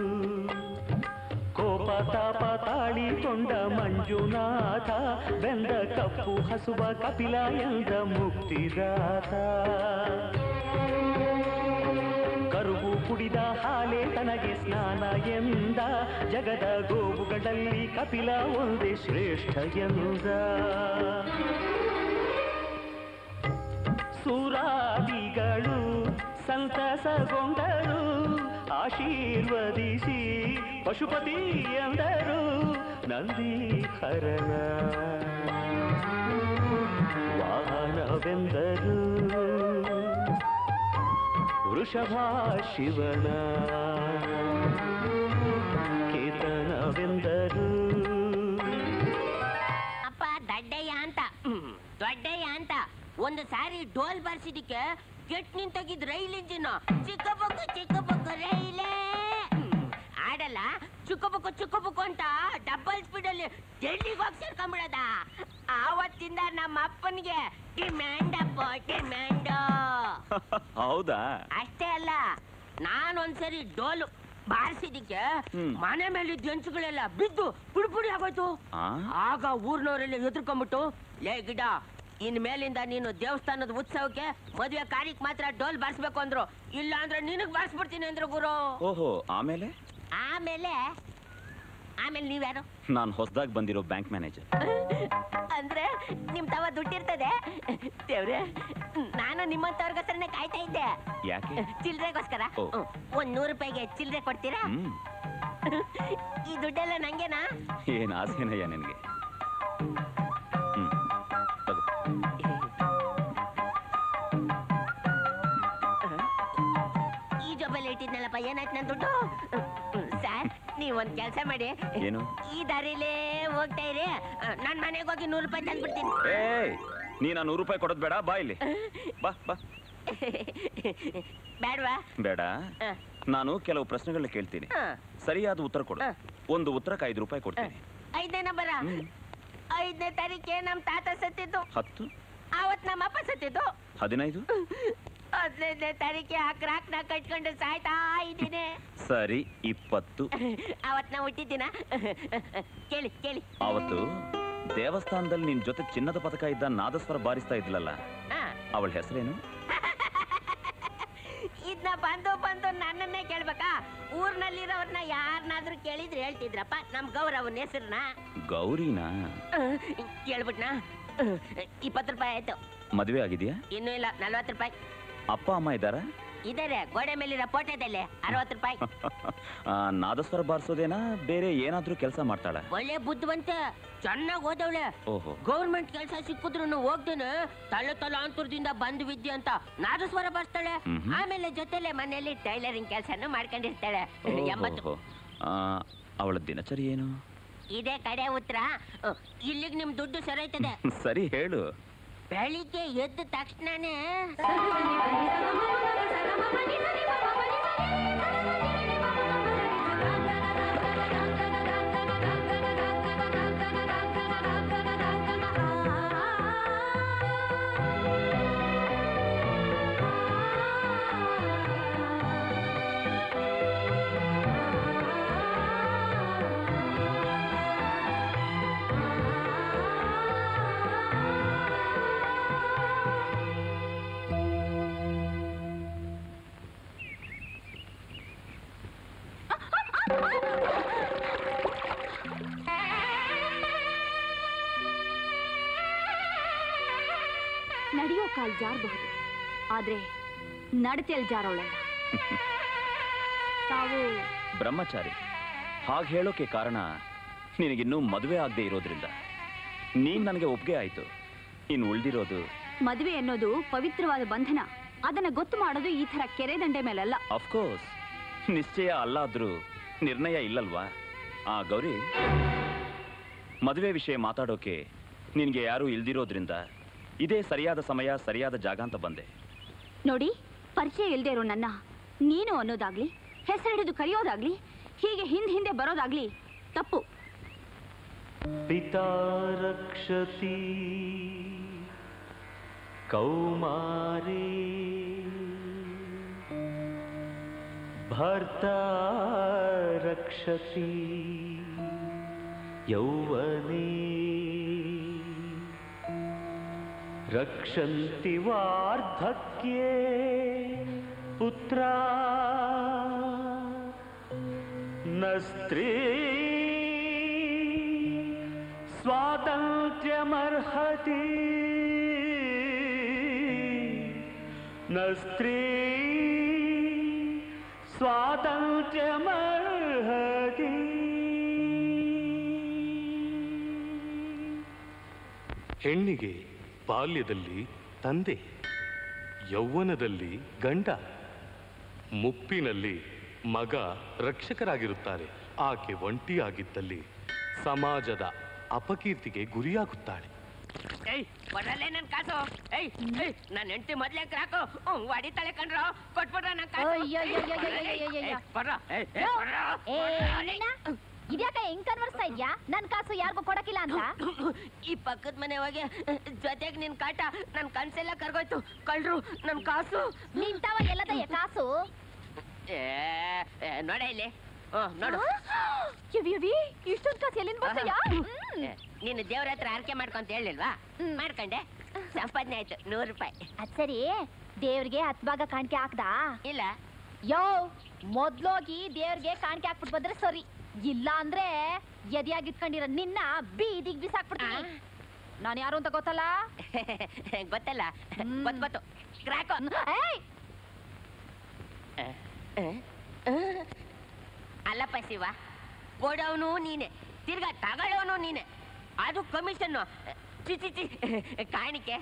I: ಕೋಪ ತಾಪ ತಾಳಿಕೊಂಡ ಮಂಜುನಾಥ ಬೆಂದ ಕಪ್ಪು ಹಸುವ ಕಪಿಲ ಎಂದ ಮುಕ್ತಿದಾತ ಕರುವು ಕುಡಿದ ಹಾಲೆ ತನಗೆ ಸ್ನಾನ ಎಂದ ಜಗದ ಗೋವುಗಳಲ್ಲಿ ಕಪಿಲ ಒಂದೇ ಶ್ರೇಷ್ಠ ಎಂದ ಸುರಾದಿಗಳು ಸಂತಸಗೊಂಡರು ಆಶೀರ್ವದಿಸಿ ಪಶುಪತಿ ಎಂದರು ನಂದೀಕರಣ ವಾಹನವೆಂದರು ವೃಷಭ ಶಿವನ ಕೇತನವೆಂದರು
D: ಅಪ್ಪ ದಡ್ಡಯ್ಯ ಅಂತ ಹ್ಮ್, ದೊಡ್ಡಯ್ಯ ಅಂತ ಒಂದು ಸಾರಿ ಡೋಲ್ ಬರ್ಸಿದಕ್ಕೆ ಕೆಟ್ ನಿಂತೋಗಿದ್ ರೈಲ್ ಇಂಜಿನ್ ಚಿಕ್ಕ ಬುಕ್ಕು ಚಿಕ್ಕ ಬುಕ್ಕು ರೈಲೇ ಹ್ಮ್, ಆಡಲ್ಲ ಚುಕ್ಕ ಬುಕ್ಕು ಚುಕ್ಕ ಬುಕ್ಕು ಅಂತ ಡಬಲ್ ಸ್ಪೀಡ್ ಅಲ್ಲಿ ಡೆಲ್ಲಿಗೆ ಹೋಗಿ ಸೇರ್ಕೊಂಡ್ಬಿಡದ ಆವತ್ತಿಂದ ನಮ್ಮ ಅಪ್ಪನಿಗೆ ಡಿಮ್ಯಾಂಡ್ ಅಪ್ಪ ಡಿಮ್ಯಾಂಡ್
H: ಹೌದಾ
D: ಅಷ್ಟೇ ಅಲ್ಲ ನಾನೊಂದ್ಸರಿ ಡೋಲು ಬಾರಿಸಿದಿಕ್ಕೆ
H: ಹ್ಮ್.
D: ಮನೆ ಮೇಲಿದ್ದ ಹೆಂಚುಗಳೆಲ್ಲ ಬಿದ್ದು ಪುಡಿ ಪುಡಿ ಆಗೋಯ್ತು
H: ಆ
D: ಆಗ ಊರ್ನವರೆಲ್ಲ ಎದುರ್ಕೊಂಡ್ಬಿಟ್ಟು ಲೇ ಗಿಡ ಇನ್ ಮೇಲಿಂದ ನೀನು ದೇವಸ್ಥಾನದ ಉತ್ಸವಕ್ಕೆ ಮದುವೆ ಕಾರ್ಯಕ್ಕೆ ಮಾತ್ರ ಡೋಲ್ ಬಾರಿಸ್ಬೇಕು ಅಂದ್ರು ಇಲ್ಲ ಅಂದ್ರೆ ನಿನಗ್ ಬಾರಿಸ್ಬಿಡ್ತೀನಿ ಅಂದ್ರು ಗುರು
H: ಓಹೋ ಆಮೇಲೆ
D: ಆಮೇಲೆ ಆಮೇಲೆ ನೀವ್ಯಾರು
H: ನಾನು ಹೊಸದಾಗಿ ಬಂದಿರೋ ಬ್ಯಾಂಕ್ ಮ್ಯಾನೇಜರ್
D: ಅಂದ್ರೆ ನಿಮ್ ತವ ದುಡ್ಡಿರ್ತದೆ ದೇವ್ರೆ ನಾನು ನಿಮ್ಮಂತವ್ರಿಗೋಸ್ಕರನೇ ಕಾಯ್ತಾ ಇದ್ದೆ
H: ಯಾಕೆ
D: ಚಿಲ್ರೆಗೋಸ್ಕರ
H: ಓ.
D: ಹ್ಮ್. ಒಂದ್ ನೂರು ರೂಪಾಯಿಗೆ ಚಿಲ್ರೆ ಕೊಡ್ತೀರಾ
H: ಹ್ಮ್
D: ಈ ದುಡ್ಡೆಲ್ಲ ನಂಗೆನಾ
H: ಏನ್ ಆಸೆನಯ್ಯ ನಿನಗೆ ಹ್ಮ್ ತಗೋ
D: ಈ ಜೊಬಲ್ಲಿ ಇಟ್ಟಿದ್ನಲ್ಲಪ್ಪ ಏನಾಯ್ತು ನನ್ ದುಡ್ಡು ಸರ್ ನೀವ್ ಒಂದ್ ಕೆಲ್ಸ ಮಾಡಿ
H: ಏನು?
D: ಈ ದಾರಿಲೇ ಹೋಗ್ತಾ ಇರಿ ನಾನ್ ಮನೆಗೆ ಹೋಗಿ ನೂರು ರೂಪಾಯಿ ತಂದ್ಬಿಡ್ತೀನಿ
H: ಏಯ್ ನೀನ್ ಆ ನೂರು ರೂಪಾಯಿ ಕೊಡೋದ್ ಬೇಡ ಬಾ ಇಲ್ಲಿ ಬಾ ಬಾ
D: ಬೇಡವಾ
H: ಬೇಡ ನಾನು ಕೆಲವು ಪ್ರಶ್ನೆಗಳನ್ನ ಕೇಳ್ತೀನಿ ಸರಿಯಾದ ಉತ್ತರ ಕೊಡು ಒಂದು ಉತ್ತರಕ್ಕೆ ಐದು ರೂಪಾಯಿ ಕೊಡ್ತೀನಿ
D: ಐದನೇ ನಂಬರ ಐದನೇ ತಾರೀಕೆ ನಮ್ ತಾತ ಸತ್ತಿದ್ದು
H: ಹತ್ತು
D: ಅವತ್ ನಮ್ಮ ಅಪ್ಪ ಸತ್ತಿದ್ದು
H: ಹದಿನೈದು
D: ಹದಿನೈದನೇ ತಾರೀಕೆ ಆ ಕ್ರಾಕ್ ನ ಕಟ್ಕೊಂಡು ಸಾಯ್ತಾ ಇದ್ದೀನಿ
H: ಸರಿ ಇಪ್ಪತ್ತು
D: ಅವತ್ ನಾ ಹುಟ್ಟಿದ್ದೀನ ಕೇಳಿ ಕೇಳಿ
H: ಆವತ್ತು ದೇವಸ್ಥಾನದಲ್ಲಿ ನಿನ್ ಜೊತೆ ಚಿನ್ನದ ಪದಕ ಇದ್ದ ನಾದಸ್ವರ ಬಾರಿಸ್ತಾ ಇದ್ಲಲ್ಲ
D: ಹಾ
H: ಅವಳ ಹೆಸರೇನು
D: ಇದನ್ನ ಬಂದು ಬಂದು ನನ್ನನ್ನೇ ಕೇಳ್ಬೇಕಾ ಊರ್ನಲ್ಲಿರೋರ್ನ ಯಾರನ್ನಾದ್ರೂ ಕೇಳಿದ್ರೆ ಹೇಳ್ತಿದ್ರಪ್ಪ ನಮ್ ಗೌರವನ್ ಹೆಸರನ್ನ
H: ಗೌರಿನಾ
D: ಕೇಳ್ಬಿಟ್ನಾ ಇಪ್ಪತ್ತು ರೂಪಾಯಿ ಆಯ್ತು
H: ಮದುವೆ ಆಗಿದ್ಯಾ
D: ಇನ್ನೂ ಇಲ್ಲ ನಲ್ವತ್ತು ರೂಪಾಯಿ
H: ಅಪ್ಪ ಅಮ್ಮ ಇದ್ದಾರಾ
D: ಇದಾರೆ ಗೋಡೆ ಮೇಲಿರೋ ಫೋಟೋದಲ್ಲಿ ಅರವತ್ತು ರೂಪಾಯಿ
H: ಆ, ನಾದಸ್ವರ ಬಾರಿಸೋದೇನಾ ಬೇರೆ ಏನಾದ್ರೂ ಕೆಲಸ ಮಾಡ್ತಾಳ
D: ಒಳ್ಳೆ ಬುದ್ಧಿವಂತೆ ಚೆನ್ನಾಗಿ ಓದವಳೆ
H: ಓಹೋ
D: ಗೌರ್ಮೆಂಟ್ ಕೆಲಸ ಸಿಕ್ಕಿದ್ರು ಹೋಗ್ದೇನೆ ತಲೆ ತಲಾಂತರದಿಂದ ಬಂದು ವಿದ್ಯೆ ಅಂತ ನಾದಸ್ವರ ಬರ್ತಾಳೆ
H: ಮ್ಹ್ಮ್.
D: ಆಮೇಲೆ ಜೊತೆಲೆ ಮನೆಯಲ್ಲಿ ಟೈಲರಿಂಗ್ ಕೆಲಸನೂ ಮಾಡ್ಕೊಂಡಿರ್ತಾಳೆ ಎಂಬತ್ತು
H: ಓಹೋ. ಆ, ಅವಳ ದಿನಚರಿ ಏನು
D: ಇದೇ ಕಡೆ ಉತ್ತರ ಅಹ್, ಇಲ್ಲಿಗ್ ನಿಮ್ ದುಡ್ಡು ಸರೈತದೆ
H: ಸರಿ ಹೇಳು
D: ಬೆಳಿಗ್ಗೆ ಎದ್ದ ತಕ್ಷಣನೇ
B: ನಡೆಯೋ ಕಾಲ್ ಜಾರಬಹುದು ಆದ್ರೆ ನಡತೆಯಲ್ಲಿ ಜಾರೋಳಲ್ಲ ತಾವು
H: ಬ್ರಹ್ಮಚಾರಿ ಹಾಗೆ ಹೇಳೋಕೆ ಕಾರಣ ನಿನಗಿನ್ನೂ ಮದುವೆ ಆಗದೆ ಇರೋದ್ರಿಂದ ನೀನ್ ನನಗೆ ಒಪ್ಪಿಗೆ ಆಯ್ತು ಇನ್ನು ಉಳ್ದಿರೋದು
B: ಮದುವೆ ಅನ್ನೋದು ಪವಿತ್ರವಾದ ಬಂಧನ ಅದನ್ನ ಗೊತ್ತು ಮಾಡೋದು ಈ ತರ ಕೆರೆ ದಂಡೆ ಮೇಲಲ್ಲ
H: ಅಫ್ಕೋರ್ಸ್ ನಿಶ್ಚಯ ಅಲ್ಲಾದ್ರೂ ನಿರ್ಣಯ ಇಲ್ಲಲ್ವಾ ಆ ಗೌರಿ ಮದುವೆ ವಿಷಯ ಮಾತಾಡೋಕೆ ನಿನಗೆ ಯಾರೂ ಇಲ್ದಿರೋದ್ರಿಂದ ಇದೇ ಸರಿಯಾದ ಸಮಯ ಸರಿಯಾದ ಜಾಗ ಅಂತ ಬಂದೆ
B: ನೋಡಿ ಪರಿಚಯ ಇಲ್ದೇ ಇರೋ ನನ್ನ ನೀನು ಅನ್ನೋದಾಗ್ಲಿ ಹೆಸರು ಹಿಡಿದು ಕರೆಯೋದಾಗ್ಲಿ ಹೀಗೆ ಹಿಂದ್ ಹಿಂದೆ ಬರೋದಾಗ್ಲಿ ತಪ್ಪು
I: पिता रक्षति कौमारे भर्ता रक्षति यौवने रक्षन्ति वार्धक्ये पुत्रा न स्त्री स्वातन्त्र्यमर्हति न स्त्री स्वातन्त्र्यमर्हति
J: ಹೆಣ್ಣಿಗೆ ಬಾಲ್ಯದಲ್ಲಿ ತಂದೆ ಯೌವನದಲ್ಲಿ ಗಂಡ ಮುಪ್ಪಿನಲ್ಲಿ ಮಗ ರಕ್ಷಕರಾಗಿರುತ್ತಾರೆ ಆಕೆ ಒಂಟಿಯಾಗಿದ್ದಲ್ಲಿ ಸಮಾಜದ ಅಪಕೀರ್ತಿಗೆ ಗುರಿಯಾಗುತ್ತಾಳೆ
D: ಏಯ್ ಕೊಡಲ್ಲೇ ನನ್ ಕಾಸು ಏಯ್ ಏಯ್ ನನ್ ಹೆಂಡತಿ ಮೊದ್ಲೇ ಕ್ರಾಕು ಹ್ಮ್, ಹೊಡಿತಾಳೆ ಕಣ್ರೋ ಕೊಟ್ಬಿಡ್ರ ನನ್ ಕಾಸು
B: ಅಯ್ಯಯ್ಯಯ್ಯಯ್ಯಯ್ಯಯ್ಯಯ್ಯ.
D: ಏಯ್, ಕೊಡ್ರೋ, ಏಯ್, ಏಯ್, ಕೊಡ್ರೋ, ಕೊಡ್ರೋ.
B: ಇದ್ಯಾಕ ಹೆಂಗ್ ಕನ್ವರ್ಸ್ತಾ ಇದ್ಯಾ ನನ್ ಕಾಸು ಯಾರಿಗೂ ಕೊಡಕಿಲ್ಲ ಅಂತ
D: ಈ ಪಕ್ಕದ ಮನೆ ಹೋಗಿ ಜೊತೆಗ್ ನಿನ್ ಕಾಟ ನನ್ ಕನ್ಸೆಲ್ಲ ಕರ್ಗೋಯ್ತು ಕಳ್ರು ನನ್ ಕಾಸು
B: ನಿಂತವ ಎಲ್ಲದಯ್ಯ ಕಾಸು
D: ಏ, ಏ, ನೋಡ ಇಲ್ಲಿ ಹ್ಮ್ ನೋಡು
B: ಇಷ್ಟೊಂದು ಕಾಸು ಎಲ್ಲಿಂದ ಬರ್ತೀಯಾ
D: ಏ, ನೀನು ದೇವ್ರ ಹತ್ರ ಆರ್ಕೆ ಮಾಡ್ಕೊಂತ ಹೇಳಿಲ್ವಾ ಮಾಡ್ಕೊಂಡೆ ಸಂಪಾದನೆ ಆಯ್ತು ನೂರು ರೂಪಾಯಿ
C: ಅದ್ ಸರಿ ದೇವ್ರಿಗೆ ಹತ್ ಭಾಗ ಕಾಣಿಕೆ ಹಾಕ್ದಾ
D: ಇಲ್ಲ
B: ಯೋ ಮೊದ್ಲೋಗಿ ದೇವ್ರಿಗೆ ಕಾಣಿಕೆ ಹಾಕ್ಬಿಟ್ಟು ಬಂದ್ರೆ ಸರಿ ಇಲ್ಲ ಅಂದ್ರೆ ಎದಿಯಾಗಿ ಇಟ್ಕೊಂಡಿರೋ ನಿನ್ನ ಬೀದಿಗ್ ಬಿಸಾಕ್ಬಿಡ್ತೀನಿ ನಾನು ಯಾರು ಅಂತ ಗೊತ್ತಲ್ಲ
D: ಗೊತ್ತಲ್ಲ ಗೊತ್ತು ಗೊತ್ತು ಕ್ರಾಕು
B: ಏಯ್
D: ಅಲ್ಲಪ್ಪ ಶಿವ ಕೊಡೋನು ನೀನೆ ತಿರ್ಗಾ ತಗೊಳ್ಳೋನು ನೀನೆ ಅದು ಕಮಿಷನ್ ಚಿ ಚಿ ಚಿ ಕಾಣಿಕೆ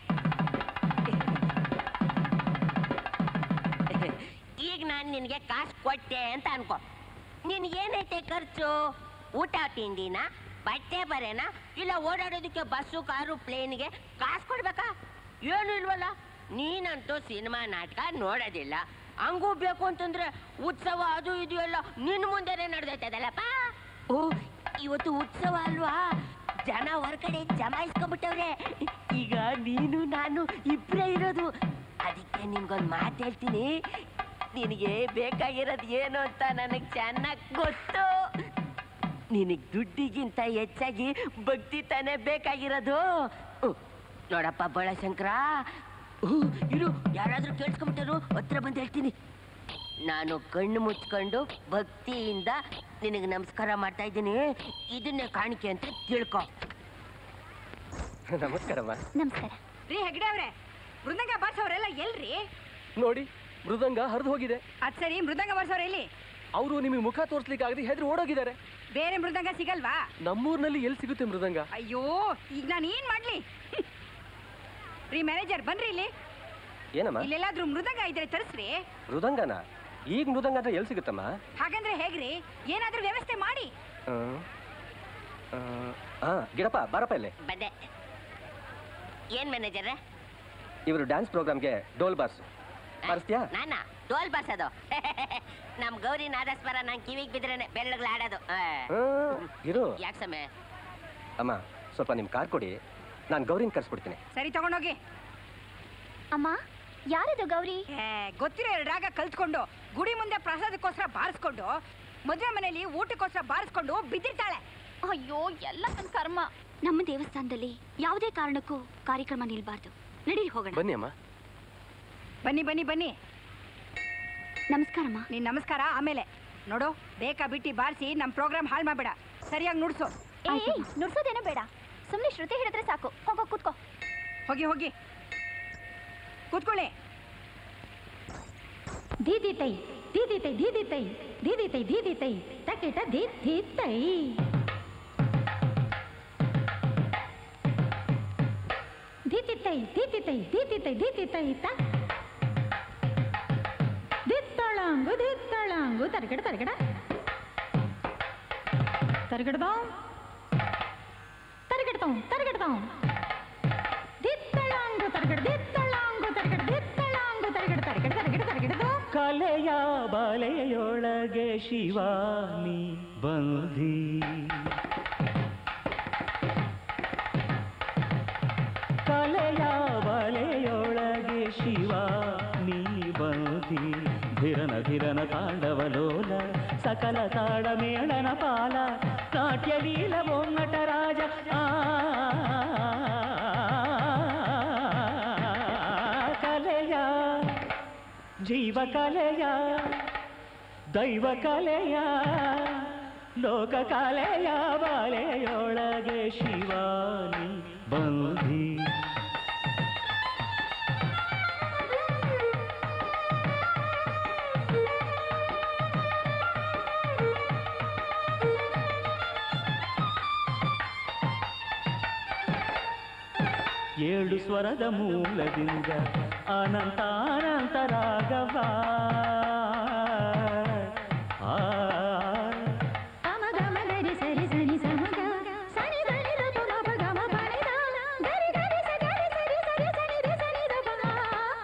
D: ಈಗ ನಾನು ನಿನಗೆ ಕಾಸು ಕೊಟ್ಟೆ ಅಂತ ಅನ್ಕೋ ನಿನಗೇನೈತೆ ಖರ್ಚು ಊಟ ತಿಂಡಿನ ಬಟ್ಟೆ ಬರೇನಾ ಇಲ್ಲ ಓಡಾಡೋದಕ್ಕೆ ಬಸ್ಸು ಕಾರು ಪ್ಲೇನ್ಗೆ ಕಾಸು ಕೊಡ್ಬೇಕಾ ಏನು ಇಲ್ವಲ್ಲ ನೀನಂತೂ ಸಿನಿಮಾ ನಾಟಕ ನೋಡೋದಿಲ್ಲ ಹಂಗೂ ಬೇಕು ಅಂತಂದ್ರೆ ಉತ್ಸವ ಅದು ಇದು ಎಲ್ಲ ನಿನ್ನ ಮುಂದೆನೆ ನಡೆದೈತದಲ್ಲಪ್ಪ ಓ ಇವತ್ತು ಉತ್ಸವ ಅಲ್ವಾ ಜನ ಹೊರಗಡೆ ಜಮಾಯಿಸ್ಕೊಂಡ್ಬಿಟ್ಟವ್ರೆ ಈಗ ನೀನು ನಾನು ಇಬ್ಬರೇ ಇರೋದು ಅದಕ್ಕೆ ನಿನ್ಗೊಂದು ಮಾತು ಹೇಳ್ತೀನಿ ನಿನಗೆ ಬೇಕಾಗಿರೋದು ಏನು ಅಂತ ನನಗೆ ಚೆನ್ನಾಗಿ ಗೊತ್ತು ನಿನಗೆ ದುಡ್ಡಿಗಿಂತ ಹೆಚ್ಚಾಗಿ ಭಕ್ತಿ ತಾನೇ ಬೇಕಾಗಿರೋದು ಹ್ಮ್. ನೋಡಪ್ಪ ಬಳಶಂಕರ ಹ್ಮ್, ಇರು ಯಾರಾದ್ರೂ ಕೇಳಿಸ್ಕೊಂಬಿಟ್ಟರು ಹತ್ರ ಬಂದು ಹೇಳ್ತೀನಿ ನಾನು ಕಣ್ಣು ಮುಚ್ಕೊಂಡು ಭಕ್ತಿಯಿಂದ ನಿನಗೆ ನಮಸ್ಕಾರ ಮಾಡ್ತಾ ಇದ್ದೀನಿ ಇದನ್ನೇ ಕಾಣಿಕೆ ಅಂತ ತಿಳ್ಕೊ
E: ನಮಸ್ಕಾರಮ್ಮ
C: ನಮಸ್ಕಾರ
B: ರೀ ಹೆಗ್ಡೆ ಅವ್ರೆ ಮೃದಂಗ ಬಾರ್ಸವ್ರೆಲ್ಲ ಎಲ್ರಿ
E: ನೋಡಿ ಮೃದಂಗ ಹರಿದು ಹೋಗಿದೆ
B: ಅದ್ ಸರಿ ಮೃದಂಗ ಬಾರ್ಸವ್ರ ಎಲ್ಲಿ
E: ಅವರು ನಿಮಗೆ ಮುಖ ತೋರಿಸ್ಲಿಕ್ಕೆ ಆಗದೆ ಹೆದ್ರು ಓಡೋಗಿದ್ದಾರೆ
B: ಬೇರೆ ಮೃದಂಗ ಸಿಗಲ್ವಾ
E: ನಮ್ಮೂರಿನಲ್ಲಿ ಎಲ್ಲಿ ಸಿಗುತ್ತೆ ಮೃದಂಗ
B: ಅಯ್ಯೋ ಈಗ ನಾನು ಏನ್ ಮಾಡ್ಲಿ ರೀ ಮ್ಯಾನೇಜರ್ ಬನ್ರಿ ಇಲ್ಲಿ
E: ಏನಮ್ಮ
B: ಇಲ್ಲೆಲ್ಲಾದ್ರೂ ಮೃದಂಗ ಇದ್ರೆ ತರಿಸ್ರಿ
E: ಮೃದಂಗನ ಈಗ ಮೃದಂಗ ಅಂದ್ರೆ ಎಲ್ಲಿ ಸಿಗುತ್ತಮ್ಮ
B: ಹಾಗಂದ್ರೆ ಹೇಗ್ರಿ ಏನಾದ್ರೂ ವ್ಯವಸ್ಥೆ ಮಾಡಿ
E: ಹಾ ಗಿಡಪ್ಪ ಬಾರಪ್ಪ ಇಲ್ಲಿ
D: ಬಂದೆ ಏನ್ ಮ್ಯಾನೇಜರ್
E: ಇವರು ಡ್ಯಾನ್ಸ್ ಪ್ರೋಗ್ರಾಮ್ಗೆ ಡೋಲ್ ಬಾರ್ಸ್ ಬಾರಿಸ್ತೀಯಾ
D: ನಾನಾ ಡೋಲ್ ಬಾರ್ಸೋದು ನಮ್ ಗೌರಿ ನಾದಸ್ವರ ನಂಗೆ ಕಿವಿಗೆ ಬಿದ್ರೇನೆ ಬೆಳ್ಳಗ್ಲ ಆಡೋದು
E: ಹ್ಮ್, ಇರು
D: ಯಾಕೆ ಸಮಯ
E: ಅಮ್ಮ ಸ್ವಲ್ಪ ನಿಮ್ ಕಾರ್ ಕೊಡಿ ನಾನು ಗೌರಿನ ಕರ್ಸ್ಬಿಡ್ತೀನಿ
B: ಸರಿ ತಗೊಂಡೋಗಿ
C: ಅಮ್ಮ ಯಾರದು ಗೌರಿ
B: ಏ, ಗೊತ್ತಿರೋ ಎರಡು ರಾಗ ಕಲ್ತ್ಕೊಂಡು ಗುಡಿ ಮುಂದೆ ಪ್ರಸಾದಕ್ಕೋಸ್ಕರ ಬಾರಿಸ್ಕೊಂಡು ಮದುವೆ ಮನೆಯಲ್ಲಿ ಊಟಕ್ಕೋಸ್ಕರ ಬಾರಿಸ್ಕೊಂಡು ಬಿದ್ದಿರ್ತಾಳೆ
G: ಅಯ್ಯೋ ಎಲ್ಲ ನನ್ನ ಕರ್ಮ ನಮ್ಮ ದೇವಸ್ಥಾನದಲ್ಲಿ ಯಾವುದೇ ಕಾರಣಕ್ಕೂ ಕಾರ್ಯಕ್ರಮ ನಿಲ್ಬಾರ್ದು ನಡೀರಿ ಹೋಗೋಣ
E: ಬನ್ನಿ ಅಮ್ಮ
B: ಬನ್ನಿ ಬನ್ನಿ ಬನ್ನಿ
G: ನಮಸ್ಕಾರಮ್ಮ
B: ನೀನ್ ನಮಸ್ಕಾರ ಆಮೇಲೆ ನೋಡು ಬೇಕಾ ಬಿಟ್ಟಿ ಬಾರಿಸಿ ನಮ್ ಪ್ರೋಗ್ರಾಮ್ ಹಾಳು ಮಾಡ್ಬೇಡ ಸರಿಯಾಗಿ ನುಡ್ಸು
C: ಏ ನುಡ್ಸೋದೇನೋ ಬೇಡ ಸುಮ್ನೆ ಶ್ರುತಿ ಹಿಡಿದ್ರೆ ಸಾಕು ಹೋಗೋ ಕೂತ್ಕೋ
B: ಹೋಗಿ ಹೋಗಿ ಕೂತ್ಕೊಳ್ಳಿ
K: ದೀದಿ ತೈ ದೀದಿ ತೈ ದೀದಿ ತೈ ದೀದಿ ತೈ ದೀದಿ ತೈ ತಕಿಟ ದೀ ದೀ ತೈ ದೀತಿ ತೈ ದೀತಿ ತೈ ದೀತಿ ತೈ ದೀತಿ ತೈ ತ ದಿತ್ತಳಂಗು ದಿತ್ತಳಂಗು ತರಗಡ ತರಗಡ ತರಗಡದೋ ತರಗಡದೋ ತರಗಡದೋ ದಿತ್ತಳಂಗು ತರಗಡ ದಿತ್ತಳಂಗು ತರಗಡ ದಿತ್ತಳಂಗು ತರಗಡ ತರಗಡ ತರಗಡ ತರಗಡದೋ
I: ಕಲೆಯ ಬಲೆಯೊಳಗೆ ಶಿವಾನಿ ಬಂದಿ ಕಲೆಯ ಬಲೆಯೊಳಗೆ ಶಿವ ನೀ ಬಂದಿ ಧಿರನ ಧಿರನ ತಾಂಡವಲೋಲ ಸಕಲ ತಾಳ ಮೇಳನ ಪಾಲ ನಾಟ್ಯ ಲೀಲ ಬೊಮ್ಮಟ ರಾಜ ಆ ಕಲೆಯ ಜೀವ ಕಲೆಯ ದೈವ ಕಲೆಯ ಲೋಕ ಕಲೆಯ ಬಲೆಯೊಳಗೆ ಶಿವಾನಿ ಬಂದಿ ಏಳು ಸ್ವರದ ಮೂಲದಿಂದ ಅನಂತ ಅನಂತ ರಾಗವ ಆ
K: ಗಮ ಗಮ ಗರಿ ಸರಿ ಸರಿ ಸಮ ಗ ಸನಿ ಸನಿ ರ ಪ ಮ ಪ ಗ ಮ ಪ ನಿ ದ ಗರಿ ಗರಿ ಸ ಗರಿ ಸರಿ ಸರಿ ಸನಿ ರಿ ಸನಿ ದ ಪ ಗ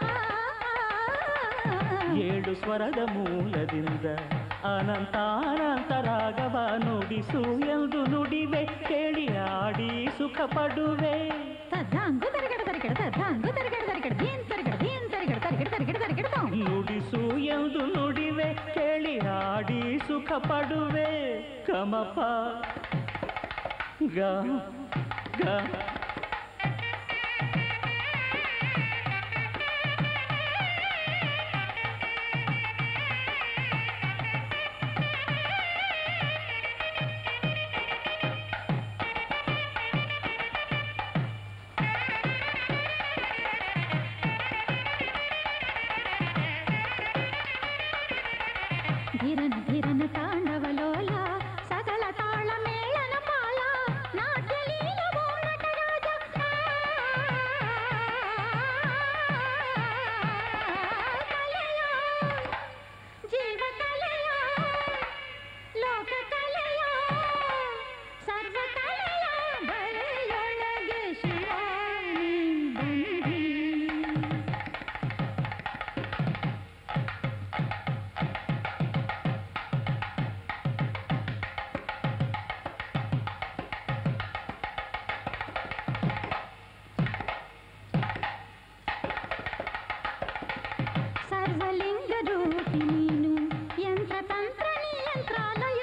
I: ಏಳು ಸ್ವರದ ಮೂಲದಿಂದ ಅನಂತ ಅನಂತ ರಾಗವ ನುಡಿಸು ಎಂದು ನುಡಿವೆ ಕೇಳಿ ಆಡಿ ಸುಖ ಪಡುವೆ
K: ತದ್ಧಾಂಗು ತರಗಡ ತರಗಡ ತದ್ಧಾಂಗು ತರಗಡ ತರಗಡ ದೀನ್ ತರಗಡ ದೀನ್ ತರಗಡ ತರಗಡ ತರಗಡ ತರಗಡ ತೋ
I: ನುಡಿಸು ಎಂದು ನುಡಿವೆ ಕೇಳಿ ಸುಖ ಪಡುವೆ ಗಮಪ ಗ ಗ
K: ಧಿರನ ಧಿರನ ತಾಂಡವಲೋಲ ಸಕಲ ತಾಳ ಮೇಳನ ಪಾಲ ನಾಟ್ಯ ಲೀಲವೋ ನಟರಾಜ ಕಲೆಯ ಜೀವ ಕಲೆಯ ಲೋಕ ಕಲೆಯ ಸರ್ವ ಕಲೆಯ ಬರೆಯೊಳಗೆ ಶಿವಾನಿ ಬಂದಿ ಸರ್ವಲಿಂಗ ರೂಪಿ ನೀನು ಯಂತ್ರ ತಂತ್ರ ನಿಯಂತ್ರಾಲಯ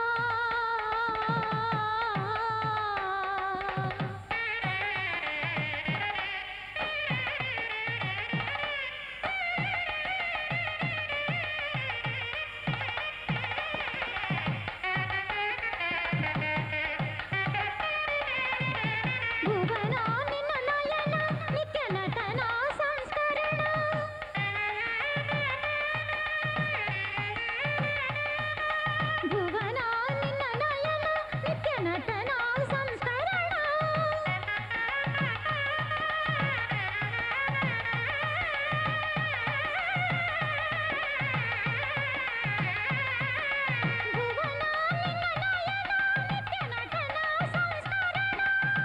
K: ಭುವನ ನಿನ್ನ ನಯನ ನಿತ್ಯ ನಟನ ಸಂಸ್ಕರಣ ಭುವನ ನಿನ್ನ ನಯನ ನಿತ್ಯ ನಟನ ಸಂಸ್ಕರಣ ಭುವನ ನಿನ್ನ ನಯನ ನಿತ್ಯ ನಟನ ಸಂಸ್ಕರಣ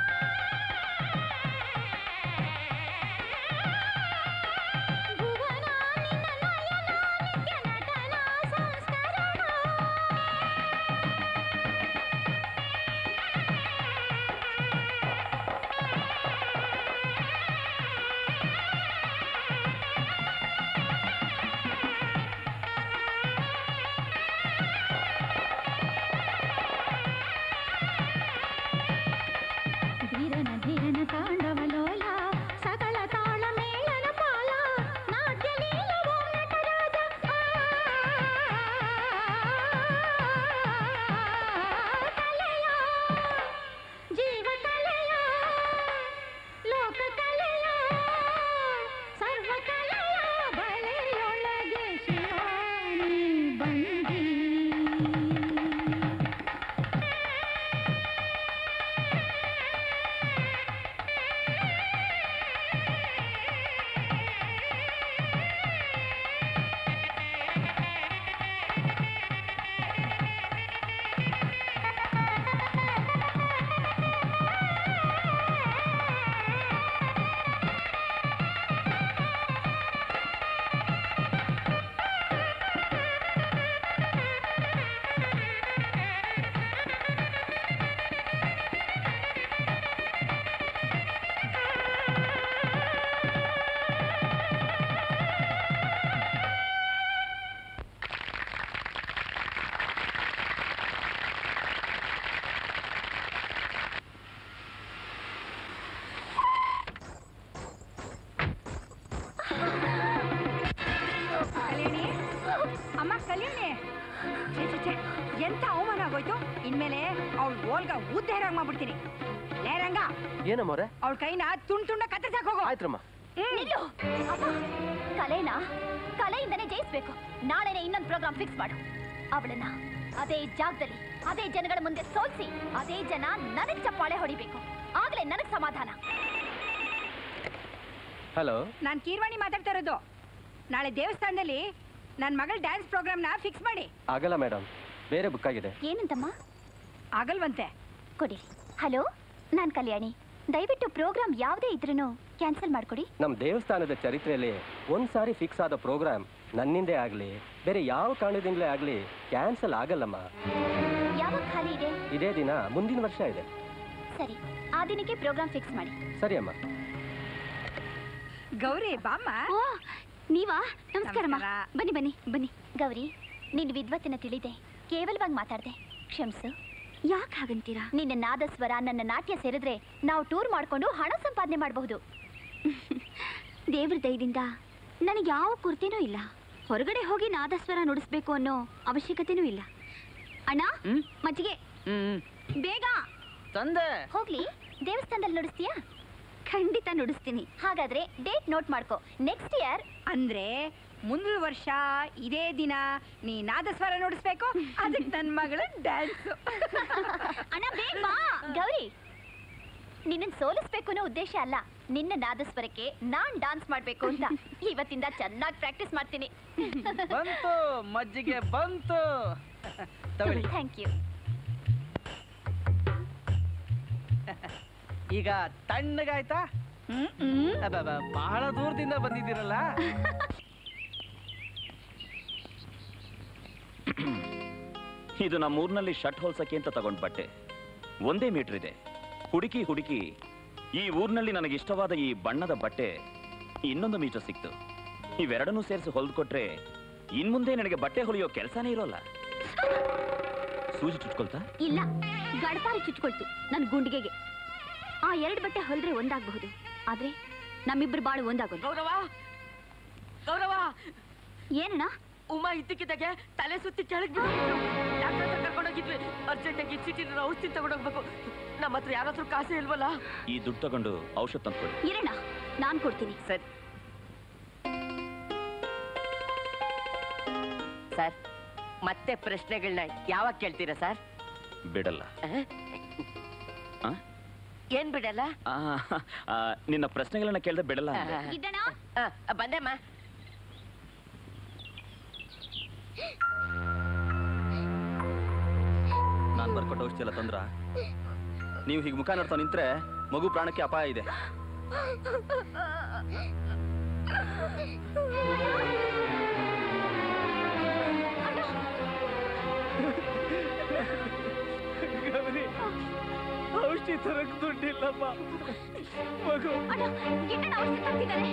K: ಭುವನ ನಿನ್ನ ನಯನ ನಿತ್ಯ ನಟನ ಸಂಸ್ಕರಣ ಧೀರನ ಧೀರನ ತಾಂಡವಲೋಲ ಸಕಲ ತಾಳ ಮೇಳನ ಪಾಲ ನಾಟ್ಯ ಲೀಲವೋ ನಟರಾಜ ಕಲೆಯ ಜೀವ ಕಲೆಯ ಲೋಕ ಕಲೆಯ ಸರ್ವ ಕಲೆಯ ಬಲೆಯೊಳಗೆ ಶಿವಾನಿ ಬಂದಿ
B: ಕಲ್ಯಾಣಿ ಅಮ್ಮ ಕಲ್ಯಾಣಿ ಛೆ, ಛೆ, ಛೆ, ಎಂತ ಅವಮಾನ ಆಗೋಯ್ತು ಇನ್ಮೇಲೆ ಅವಳು ಓಲ್ಗ ಉದ್ದೇರಾಗ್ ಮಾಡ್ಬಿಡ್ತೀನಿ ಲೇ ರಂಗ
E: ಏನಮ್ಮವ್ರೆ
B: ಅವಳ ಕೈನ ತುಂಡ್ ತುಂಡ ಕತ್ತರಿಸಕ್ ಹೋಗು
E: ಆಯ್ತ್ರಮ್ಮ
C: ನಿಲ್ಲು ಅಪ್ಪ, ಕಲೆನ ಕಲೆಯಿಂದನೇ ಜಯಿಸ್ಬೇಕು ನಾಳೆನೆ ಇನ್ನೊಂದು ಪ್ರೋಗ್ರಾಮ್ ಫಿಕ್ಸ್ ಮಾಡು ಅವಳನ್ನ ಅದೇ ಜಾಗದಲ್ಲಿ ಅದೇ ಜನಗಳ ಮುಂದೆ ಸೋಲ್ಸಿ ಅದೇ ಜನ ನನಗ್ ಚಪ್ಪಾಳೆ ಹೊಡಿಬೇಕು ಆಗ್ಲೇ ನನಗ್ ಸಮಾಧಾನ
F: ಹಲೋ
B: ನಾನ್ ಕೀರ್ವಾಣಿ ಮಾತಾಡ್ತಾ ಇರೋದು ನಾಳೆ ದೇವಸ್ಥಾನದಲ್ಲಿ ನನ್ನ ಮಗಳ ಡ್ಯಾನ್ಸ್ ಪ್ರೋಗ್ರಾಮ್ನ ಫಿಕ್ಸ್ ಮಾಡಿ
E: ಆಗಲ್ಲ ಮೇಡಮ್ ಬೇರೆ ಬುಕ್ ಆಗಿದೆ
C: ಏನಂತಮ್ಮ
B: ಆಗಲ್ವಂತೆ
C: ಕೊಡಿ ಹಲೋ ನಾನ್ ಕಲ್ಯಾಣಿ ದಯವಿಟ್ಟು ಪ್ರೋಗ್ರಾಮ್ ಯಾವುದೇ ಇದ್ರೂ ಕ್ಯಾನ್ಸಲ್ ಮಾಡ್ಕೊಡಿ
E: ನಮ್ಮ ದೇವಸ್ಥಾನದ ಚರಿತ್ರೆಯಲ್ಲಿ ಒಂದ್ಸಾರಿ ಫಿಕ್ಸ್ ಆದ ಪ್ರೋಗ್ರಾಮ್ ನನ್ನಿಂದೇ ಆಗಲಿ ಬೇರೆ ಯಾವ ಕಾರಣದಿಂದಲೇ ಆಗಲಿ ಕ್ಯಾನ್ಸಲ್ ಆಗಲ್ಲಮ್ಮ
C: ಯಾವಾಗ ಖಾಲಿ ಇದೆ
E: ಇದೇ ದಿನ ಮುಂದಿನ ವರ್ಷ ಇದೆ
C: ಸರಿ ಆ ದಿನಕ್ಕೆ ಪ್ರೋಗ್ರಾಮ್ ಫಿಕ್ಸ್ ಮಾಡಿ
E: ಸರಿ ಅಮ್ಮ
B: ಗೌರಿ ಬಾಮ್ಮ
C: ಓ ನೀವಾ ನಮಸ್ಕಾರಮ್ಮ
B: ನಮಸ್ಕಾರ.
C: ಬನ್ನಿ ಬನ್ನಿ ಬನ್ನಿ ಗೌರಿ ನಿನ್ ವಿದ್ವತ್ತಿನ ತಿಳಿದೆ ಕೇವಲವಾಗಿ ಮಾತಾಡ್ದೆ ಕ್ಷಮಿಸು
B: ಯಾಕೆ ಹಾಗಂತೀರಾ
C: ನಿನ್ನ ನಾದಸ್ವರ ನನ್ನ ನಾಟ್ಯ ಸೇರಿದ್ರೆ ನಾವು ಟೂರ್ ಮಾಡ್ಕೊಂಡು ಹಣ ಸಂಪಾದನೆ ಮಾಡಬಹುದು
B: ದೇವ್ರ ದಯದಿಂದ ನನಗೆ ಯಾವ ಕುರ್ತಿನೂ ಇಲ್ಲ ಹೊರಗಡೆ ಹೋಗಿ ನಾದಸ್ವರ ನುಡಿಸ್ಬೇಕು ಅನ್ನೋ ಅವಶ್ಯಕತೆನೂ ಇಲ್ಲ ಅಣ್ಣ
F: ಹ್ಮ್?
B: ಮಜ್ಜಿಗೆ
F: ಹ್ಮ್
B: ಬೇಗ
F: ತಂದೆ
C: ಹೋಗ್ಲಿ ದೇವಸ್ಥಾನದಲ್ಲಿ ನುಡಿಸ್ತೀಯಾ
B: ಖಂಡಿತ ನುಡಿಸ್ತೀನಿ
C: ಹಾಗಾದ್ರೆ ಡೇಟ್ ನೋಟ್ ಮಾಡ್ಕೋ ನೆಕ್ಸ್ಟ್ ಇಯರ್
L: ಅಂದ್ರೆ ಮುಂದಿನ ವರ್ಷ ಇದೇ ದಿನ ನೀ ನಾದಸ್ವರ ನುಡಿಸ್ಬೇಕು ಅದಕ್ಕೆ ನನ್ನ ಮಗಳ ಡ್ಯಾನ್ಸ್
C: ಅಣ್ಣ ಬೇಗ ಬಾ ಗೌರಿ ನಿನ್ನನ್ ಸೋಲಿಸ್ಬೇಕು ಅನ್ನೋ ಉದ್ದೇಶ ಅಲ್ಲ ನಿನ್ನ ನಾದಸ್ವರಕ್ಕೆ ನಾನ್ ಡಾನ್ಸ್ ಮಾಡ್ಬೇಕು ಅಂತ ಇವತ್ತಿಂದ ಚೆನ್ನಾಗಿ ಪ್ರಾಕ್ಟೀಸ್ ಮಾಡ್ತೀನಿ
F: ಬಂತು ಮಜ್ಜಿಗೆ ಬಂತು ತಗೊಳ್ಳಿ
C: ಥ್ಯಾಂಕ್ ಯು
F: ಈಗ ತಣ್ಣಗಾಯ್ತಾ ಅಬ್ಬಬ್ಬ, ಬಹಳ ದೂರದಿಂದ ಬಂದಿದ್ದೀರಲ್ಲ
H: ಇದು ನಮ್ಮೂರಿನಲ್ಲಿ ಶರ್ಟ್ ಹೊಲ್ಸಕ್ಕೆ ಅಂತ ತಗೊಂಡ್ ಬಟ್ಟೆ ಒಂದೇ ಮೀಟರ್ ಇದೆ ಹುಡುಕಿ ಹುಡುಕಿ ಈ ಊರಿನಲ್ಲಿ ನನಗೆ ಇಷ್ಟವಾದ ಈ ಬಣ್ಣದ ಬಟ್ಟೆ ಇನ್ನೊಂದು ಮೀಟರ್ ಸಿಕ್ತು ಇವೆರಡನ್ನೂ ಸೇರಿಸಿ ಹೊಲ್ದ್ಕೊಟ್ರೆ ಇನ್ಮುಂದೆ ನನಗೆ ಬಟ್ಟೆ ಹೊಲಿಯೋ ಕೆಲಸನೇ ಇರೋಲ್ಲ ಸೂಜಿ ಚುಚ್ಕೊಳ್ತಾ
B: ಇಲ್ಲ ಗಡಪಾರಿ ಚುಚ್ಕೊಳ್ತು ನನ್ನ ಗುಂಡಿಗೆಗೆ ಆ ಎರಡು ಬಟ್ಟೆ ಹೊಲ್ದ್ರೆ ಒಂದಾಗಬಹುದು ಆದ್ರೆ ನಮ್ಮಿಬ್ರು ಬಾಳು ಒಂದಾಗೋದು
E: ಗೌರವ ಗೌರವ
B: ಏನಣ್ಣ
E: ಉಮಾ ಇದ್ದಕ್ಕಿದ್ದಾಗೆ ತಲೆ ಸುತ್ತಿ ಕೆಳಗ್ ಬಿದ್ದು ಡಾಕ್ಟರ್ ಹತ್ರ ಕರ್ಕೊಂಡೋಗಿದ್ವಿ ಅರ್ಜೆಂಟಾಗಿ ಚೀಟಿ ಔಷಧಿ ತಗೊಂಡೋಗ್ಬೇಕು ನಮ್ಮ ಹತ್ರ ಯಾರ ಹತ್ರ ಕಾಸೇ ಇಲ್ವಲ್ಲ
H: ಈ ದುಡ್ಡು ತಗೊಂಡು ಔಷಧ ತಂದ್ಕೊಡಿ
B: ಇರಣ್ಣ ನಾನ್ ಕೊಡ್ತೀನಿ
E: ಸರಿ ಸರ್ ಮತ್ತೆ ಪ್ರಶ್ನೆಗಳನ್ನ ಯಾವಾಗ ಕೇಳ್ತೀರಾ ಸರ್
H: ಬಿಡಲ್ಲ ಆ?
E: ಏನ್ ಬಿಡಲ್ಲ
H: ಆ, ಆ, ನಿನ್ನ ಪ್ರಶ್ನೆಗಳನ್ನ ಕೇಳ್ದೆ ಬಿಡಲ್ಲ ಅಂದೆ.
B: ಗಿಡ್ಡಣ್ಣ
E: ಆ, ಬಂದೆಮ್ಮ
M: ನಾನು ಬರ್ಕೊಟ್ಟ ಔಷಧಿ ಎಲ್ಲ ತಂದ್ರ ನೀವು ಹೀಗೆ ಮುಖ ನೋಡ್ತಾ ನಿಂತ್ರೆ ಮಗು ಪ್ರಾಣಕ್ಕೆ ಅಪಾಯ ಇದೆ
F: ಔಷಧಿ ತರಕ್ ದುಡ್ಡಿಲ್ಲಮ್ಮ ಮಗು
B: ಅಣ್ಣ ಗಿಡ್ಡಣ್ಣ ಔಷಧಿ ತರ್ತಿದ್ದಾರೆ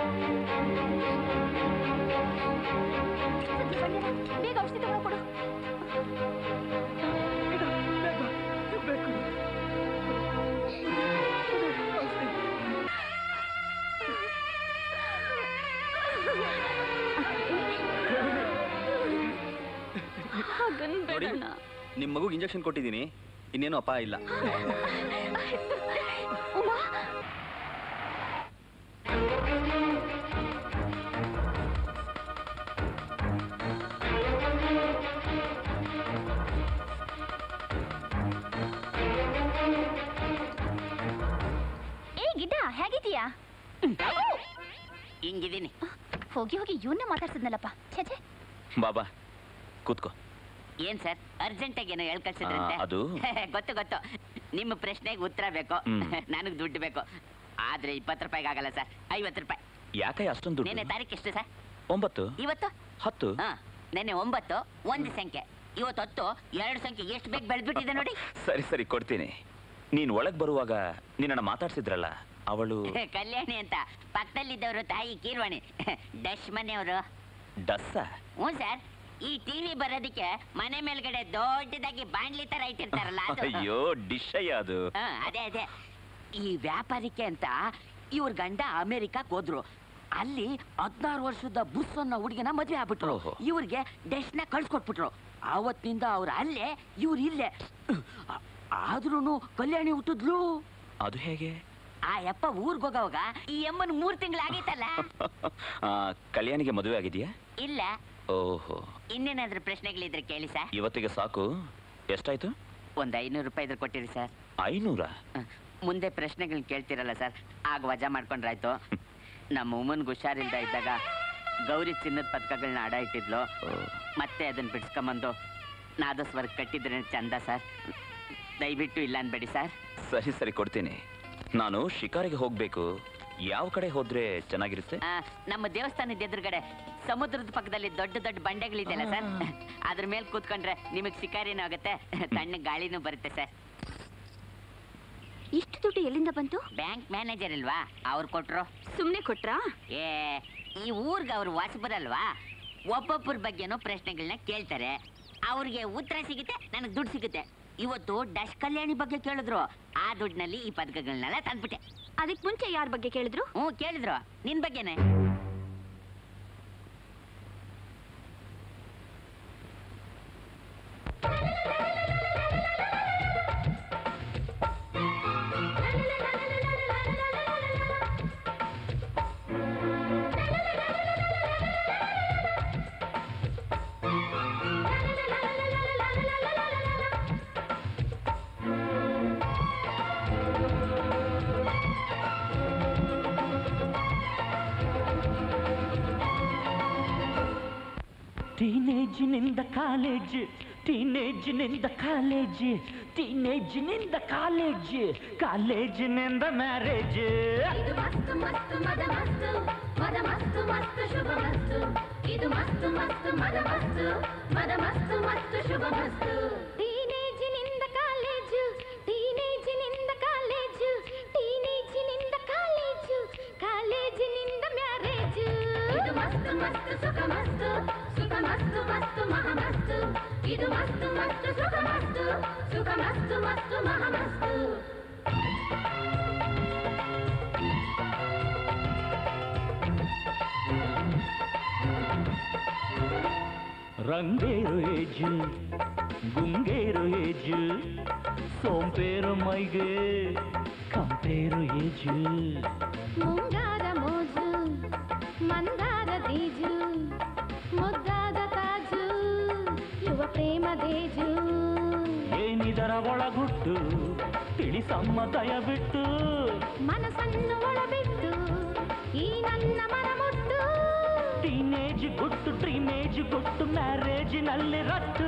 C: ಬೇಗ ಔಷಧಿ ತಗೊಂಡು ಕೊಡು
B: ಹಾಗನ್
M: ನೋಡಿ
B: ಬೇಡಣ್ಣ
M: ನಿಮ್ಮ ಮಗುಗೆ ಇಂಜೆಕ್ಷನ್ ಕೊಟ್ಟಿದ್ದೀನಿ ಇನ್ನೇನು ಅಪಾಯ ಇಲ್ಲ
B: ಉಮಾ
C: ಏ ಗಿಡ್ಡ ಹೇಗಿದೀಯಾ
D: ಹಿಂಗಿದೀನಿ
C: ಹೋಗಿ ಹೋಗಿ ಇವನ್ನ ಮಾತಾಡ್ಸಿದ್ನಲ್ಲಪ್ಪ ಛೇ ಛೇ
H: ಬಾಬಾ ಕೂತ್ಕೋ
D: ಏನ್ ಸರ್ ಅರ್ಜೆಂಟ್ ಆಗಿ ಏನೋ ಹೇಳ್ ಕಳ್ಸಿದ್ರಂತೆ
H: ಆ, ಅದು?
D: ಗೊತ್ತು ಗೊತ್ತು ನಿಮ್ಮ ಪ್ರಶ್ನೆಗೆ ಉತ್ತರ ಬೇಕು
H: ಹ್ಮ್.
D: ನನಗ್ ದುಡ್ಡು ಬೇಕು ಆದ್ರೆ ಇಪ್ಪತ್ತು ರೂಪಾಯಿಗೆ ಆಗಲ್ಲ ಸರ್ ಐವತ್ತು ರೂಪಾಯಿ
H: ಯಾಕೆ ಅಷ್ಟೊಂದು
D: ನೆನ್ನೆ
H: ದುಡ್ಡು
D: ತಾರೀಕು ಎಷ್ಟು ಸರ್
H: ಒಂಬತ್ತು
D: ಇವತ್ತು
H: ಹತ್ತು
D: ಹಾ ನೆನ್ನೆ ಒಂಬತ್ತು ಒಂದು ಸಂಖ್ಯೆ ಇವತ್ತು ಹತ್ತು ಎರಡು ಸಂಖ್ಯೆ ಎಷ್ಟು ಬೇಗ ಬೆಳೆದ್ಬಿಟ್ಟಿದೆ ನೋಡಿ
H: ಸರಿ ಸರಿ ಕೊಡ್ತೀನಿ ನೀನ್ ಒಳಗ್ ಬರುವಾಗ ನಿನ್ನನ್ನ ಮಾತಾಡ್ಸಿದ್ರಲ್ಲ ಅವಳು
D: ಕಲ್ಯಾಣಿ ಅಂತ ಪಕ್ಕದಲ್ಲಿದ್ದವರು ತಾಯಿ ಕೀರ್ವಾಣಿ ಡಶ್ ಮನೆಯವರು
H: ಡಸ್ಸ
D: ಹ್ಞೂ ಸರ್ ಈ ಟಿವಿ ಬರೋದಕ್ಕೆ ಮನೆ ಮೇಲ್ಗಡೆ ದೊಡ್ಡದಾಗಿ ಬಾಣ್ಲಿ ತರ ಇಟ್ಟಿರ್ತಾರಲ್ಲ ಅದು
H: ಅಯ್ಯೋ ಡಿಶ್ ಅಯ್ಯ ಅದು
D: ಹಾ, ಅದೇ ಅದೇ ಈ ವ್ಯಾಪಾರಿಕೆ ಅಂತ ಇವ್ರ ಗಂಡ ಅಮೆರಿಕಕ್ ಹೋದ್ರು ಅಲ್ಲಿ ಹದಿನಾರು ವರ್ಷದ ಬುಸ್ ಅನ್ನೋ ಹುಡುಗಿನ ಮದ್ವೆ ಆಗ್ಬಿಟ್ರು
H: ಓಹೋ.
D: ಇವ್ರಿಗೆ ಡೆಸ್ನ ಕಳ್ಸ್ಕೊಟ್ಬಿಟ್ರು ಆವತ್ತಿನಿಂದ ಅವ್ರ ಅಲ್ಲೇ ಇವ್ರು ಇಲ್ಲೇ ಆದ್ರೂನು ಕಲ್ಯಾಣಿ ಹುಟ್ಟಿದ್ಲು
H: ಅದು ಹೇಗೆ
D: ಆ ಯಪ್ಪ ಊರ್ಗ್ ಹೋಗೋವಾಗ ಈ ಅಮ್ಮನ್ ಮೂರ್ ತಿಂಗಳಾಗೈತಲ್ಲ
H: ಆ, ಕಲ್ಯಾಣಿಗೆ ಮದುವೆ ಆಗಿದೆಯಾ
D: ಇಲ್ಲ
H: ಓಹೋ
D: ಇನ್ನೇನಾದ್ರೂ ಪ್ರಶ್ನೆಗಳಿದ್ರೆ ಕೇಳಿ ಸರ್
H: ಇವತ್ತಿಗೆ ಸಾಕು ಎಷ್ಟಾಯ್ತು
D: ಒಂದ್ ಐನೂರು ರೂಪಾಯಿ ಇದ್ರೆ ಕೊಟ್ಟಿರಿ ಸರ್
H: ಐನೂರ
D: ಮುಂದೆ ಪ್ರಶ್ನೆಗಳನ್ನ ಕೇಳ್ತಿರಲ್ಲ ಸರ್ ಆಗ ವಜಾ ಮಾಡ್ಕೊಂಡ್ರಾಯ್ತು ನಮ್ಮ ಉಮ್ಮನ್ಗೆ ಹುಷಾರಿಲ್ದ ಇದ್ದಾಗ ಗೌರಿ ಚಿನ್ನದ ಪದಕಗಳನ್ನ ಅಡ ಇಟ್ಟಿದ್ಲು ಮತ್ತೆ ಅದನ್ನ ಬಿಡ್ಸ್ಕೊಂಬಂದು ನಾದಸ್ವರ್ಗ ಕಟ್ಟಿದ್ರೆ ಚಂದ ಸರ್ ದಯವಿಟ್ಟು ಇಲ್ಲ ಅನ್ಬೇಡಿ ಸರ್
H: ಸರಿ ಸರಿ ಕೊಡ್ತೀನಿ ನಾನು ಶಿಕಾರಿಗೆ ಹೋಗ್ಬೇಕು ಯಾವ ಕಡೆ ಹೋದ್ರೆ ಚೆನ್ನಾಗಿರುತ್ತೆ
D: ಆ, ನಮ್ಮ ದೇವಸ್ಥಾನದ ಎದುರುಗಡೆ ಸಮುದ್ರದ ಪಕ್ಕದಲ್ಲಿ ದೊಡ್ಡ ದೊಡ್ಡ ಬಂಡೆಗಳಿದೆಯಲ್ಲ ಸರ್ ಅದ್ರ ಮೇಲೆ ಕೂತ್ಕೊಂಡ್ರೆ ನಿಮಗೆ ಶಿಕಾರಿನೂ ಆಗುತ್ತೆ ತಣ್ಣ ಗಾಳಿನೂ ಬರುತ್ತೆ ಸರ್
B: ಇಷ್ಟು ದುಡ್ಡು ಎಲ್ಲಿಂದ ಬಂತು
D: ಬ್ಯಾಂಕ್ ಮ್ಯಾನೇಜರ್ ಇಲ್ವಾ ಅವ್ರು ಕೊಟ್ರು
B: ಸುಮ್ನೆ ಕೊಟ್ರಾ
D: ಏ ಈ ಊರ್ಗೆ ಅವ್ರು ವಾಸಬರಲ್ವಾ ಒಬ್ಬೊಬ್ಬರ ಬಗ್ಗೆನೂ ಪ್ರಶ್ನೆಗಳನ್ನ ಕೇಳ್ತಾರೆ ಅವ್ರಿಗೆ ಉತ್ತರ ಸಿಗುತ್ತೆ ನನಗೆ ದುಡ್ಡು ಸಿಗುತ್ತೆ ಇವತ್ತು ಡಶ್ ಕಲ್ಯಾಣಿ ಬಗ್ಗೆ ಕೇಳಿದ್ರು ಆ ದುಡ್ಡಿನಲ್ಲಿ ಈ ಪದಕಗಳನ್ನೆಲ್ಲ ತಂದ್ಬಿಟ್ಟೆ
B: ಅದಕ್ಕೆ ಮುಂಚೆ ಯಾರ ಬಗ್ಗೆ ಕೇಳಿದ್ರು
D: ಹ್ಞೂ ಕೇಳಿದ್ರು ನಿನ್ ಬಗ್ಗೆನೆ
I: ಟೀನೇಜಿನಿಂದ ಕಾಲೇಜ್ ಟೀನೇಜಿನಿಂದ ಕಾಲೇಜ್ ಟೀನೇಜಿನಿಂದ ಕಾಲೇಜ್ ಕಾಲೇಜಿನಿಂದ ಮ್ಯಾರೇಜ್
K: ಇದು ಮಸ್ತ್ ಮಸ್ತ್ ಮದ ಮಸ್ತ್ ಮದ ಮಸ್ತ್ ಮಸ್ತ್ ಶುಭ ಮಸ್ತ್ ಇದು ಮಸ್ತ್ ಮಸ್ತ್ ಮದ ಮಸ್ತ್ ಮದ ಮಸ್ತ್ ಮಸ್ತ್ ಶುಭ ಮಸ್ತ್ ಟೀನೇಜಿನಿಂದ ಕಾಲೇಜು ಟೀನೇಜಿನಿಂದ ಕಾಲೇಜು ಟೀನೇಜಿನಿಂದ ಕಾಲೇಜು ಕಾಲೇಜಿನಿಂದ ಮ್ಯಾರೇಜ್ ಇದು ಮಸ್ತ್ ಮಸ್ತ್ ಸುಖ ಮಸ್ತ್ ಸುಖ ಮಸ್ತ್ ಮಸ್ತ್ ಮಹ ಮಸ್ತ್ ಇದು ಮಸ್ತ್ ಮಸ್ತ್ ಸುಖ ಮಸ್ತ್ ಸುಖ ಮಸ್ತ್ ಮಸ್ತ್ ಮಹ ಮಸ್ತ್
I: ರಂಗೇರು ಏಜ್ ಗುಂಗೇರು ಏಜ್ ಸೋಂಪೇರು ಮೈಗೆ ಕಂಪೇರು ಏಜ್
K: ಮುಂಗಾರ ಮೋಜು ಮಂದಾರ ದೀಜು ಮುದ್ದಾದ ತಾಜು ಯುವ ಪ್ರೇಮ ದೇಜು
I: ಏನಿದರ ಒಳಗುಟ್ಟು ತಿಳಿಸಮ್ಮ ದಯವಿಟ್ಟು
K: ಮನಸ್ಸನ್ನು ಒಳಬಿಟ್ಟು ಈ ನನ್ನ ಮನ ಮುಟ್ಟು
I: ಟೀನೇಜ್ ಗುಟ್ಟು ಡ್ರೀಮೇಜ್ ಗುಟ್ಟು ಮ್ಯಾರೇಜಿನಲ್ಲಿ ರಟ್ಟು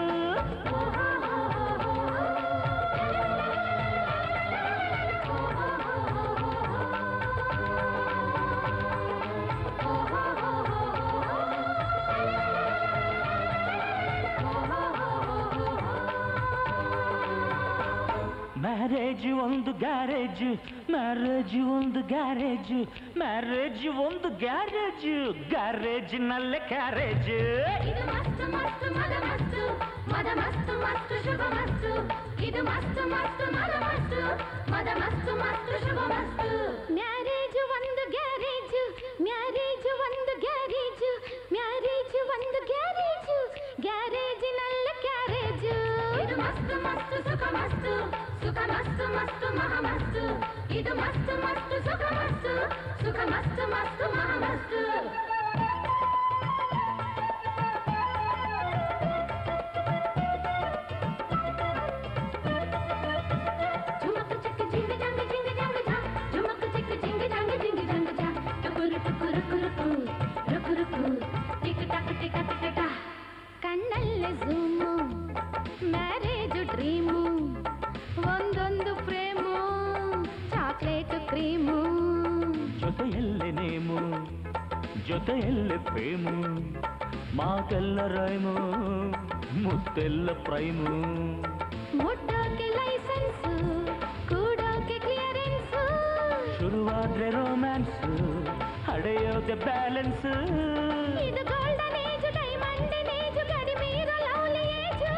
I: ಮ್ಯಾರೇಜ್ ಒಂದು ಗ್ಯಾರೇಜ್ ಮ್ಯಾರೇಜ್ ಒಂದು ಗ್ಯಾರೇಜ್ ಮ್ಯಾರೇಜ್ ಒಂದು ಗ್ಯಾರೇಜ್ ಗ್ಯಾರೇಜಿನಲ್ಲೇ ಕ್ಯಾರೇಜ್
K: ಇದು ಮಸ್ತ್ ಮಸ್ತ್ ಮದ ಮಸ್ತ್ ಮದ ಮಸ್ತ್ ಮಸ್ತ್ ಶುಭ ಮಸ್ತ್ ಇದು ಮಸ್ತ್ ಮಸ್ತ್ ಮದ ಮಸ್ತ್ ಮದ ಮಸ್ತ್ ಮಸ್ತ್ ಶುಭ ಮಸ್ತ್ ಮ್ಯಾರೇಜ್ ಒಂದು ಗ್ಯಾರೇಜ್ ಮ್ಯಾರೇಜ್ ಒಂದು ಗ್ಯಾರೇಜ್ ಮ್ಯಾರೇಜ್ ಒಂದು ಗ್ಯಾರೇಜ್ ಗ್ಯಾರೇಜಿನಲ್ಲ ಕ್ಯಾರೇಜ್ ಇದು ಮಸ್ತ್ ಮಸ್ತ್ ಸುಖ ಮಸ್ತ್ ಸುಖ ಮಸ್ತ್ ಮಸ್ತ್ ಮಹ ಮಸ್ತ್ ಇದು ಮಸ್ತ್ ಮಸ್ತ್ ಸುಖ ಮಸ್ತ್ ಸುಖ ಮಸ್ತ್ ಮಸ್ತ್ ಮಹ ಮಸ್ತ್ झुमक चिक झिंग जंग झिंग जंग झा झुमक चिक झिंग जंग झिंग जंग झा टुकुर टुकुर रुकु रुकु रुकु रुकु टिक टक टिक टिक टा ಕಣ್ಣಲ್ಲೇ ಝೂಮು ಮ್ಯಾರೇಜ್ ಡ್ರೀಮು ಒಂದೊಂದು ಪ್ರೇಮು ಚಾಕ್ಲೇಟ್ ಕ್ರೀಮು
I: ಜೊತೆಯಲ್ಲೇ ನೇಮು ಜೊತೆಯಲ್ಲೇ ಪ್ರೇಮು ಮಾತೆಲ್ಲ ರೈಮು ಮುತ್ತೆಲ್ಲ ಪ್ರೈಮು
K: ಮುಟ್ಟೋಕೆ ಲೈಸೆನ್ಸು ಕೂಡೋಕೆ ಕ್ಲಿಯರೆನ್ಸು
I: ಶುರುವಾದ್ರೆ ರೊಮ್ಯಾನ್ಸ್ ಹಡೆಯೋದೆ ಬ್ಯಾಲೆನ್ಸ್
K: ಇದು ಗೋಲ್ಡನ್ ಏಜ್ ಡೈಮಂಡ್ ಏಜ್ ಕಡಿಮೆ ಇರೋ ಲವ್ಲಿ ಏಜು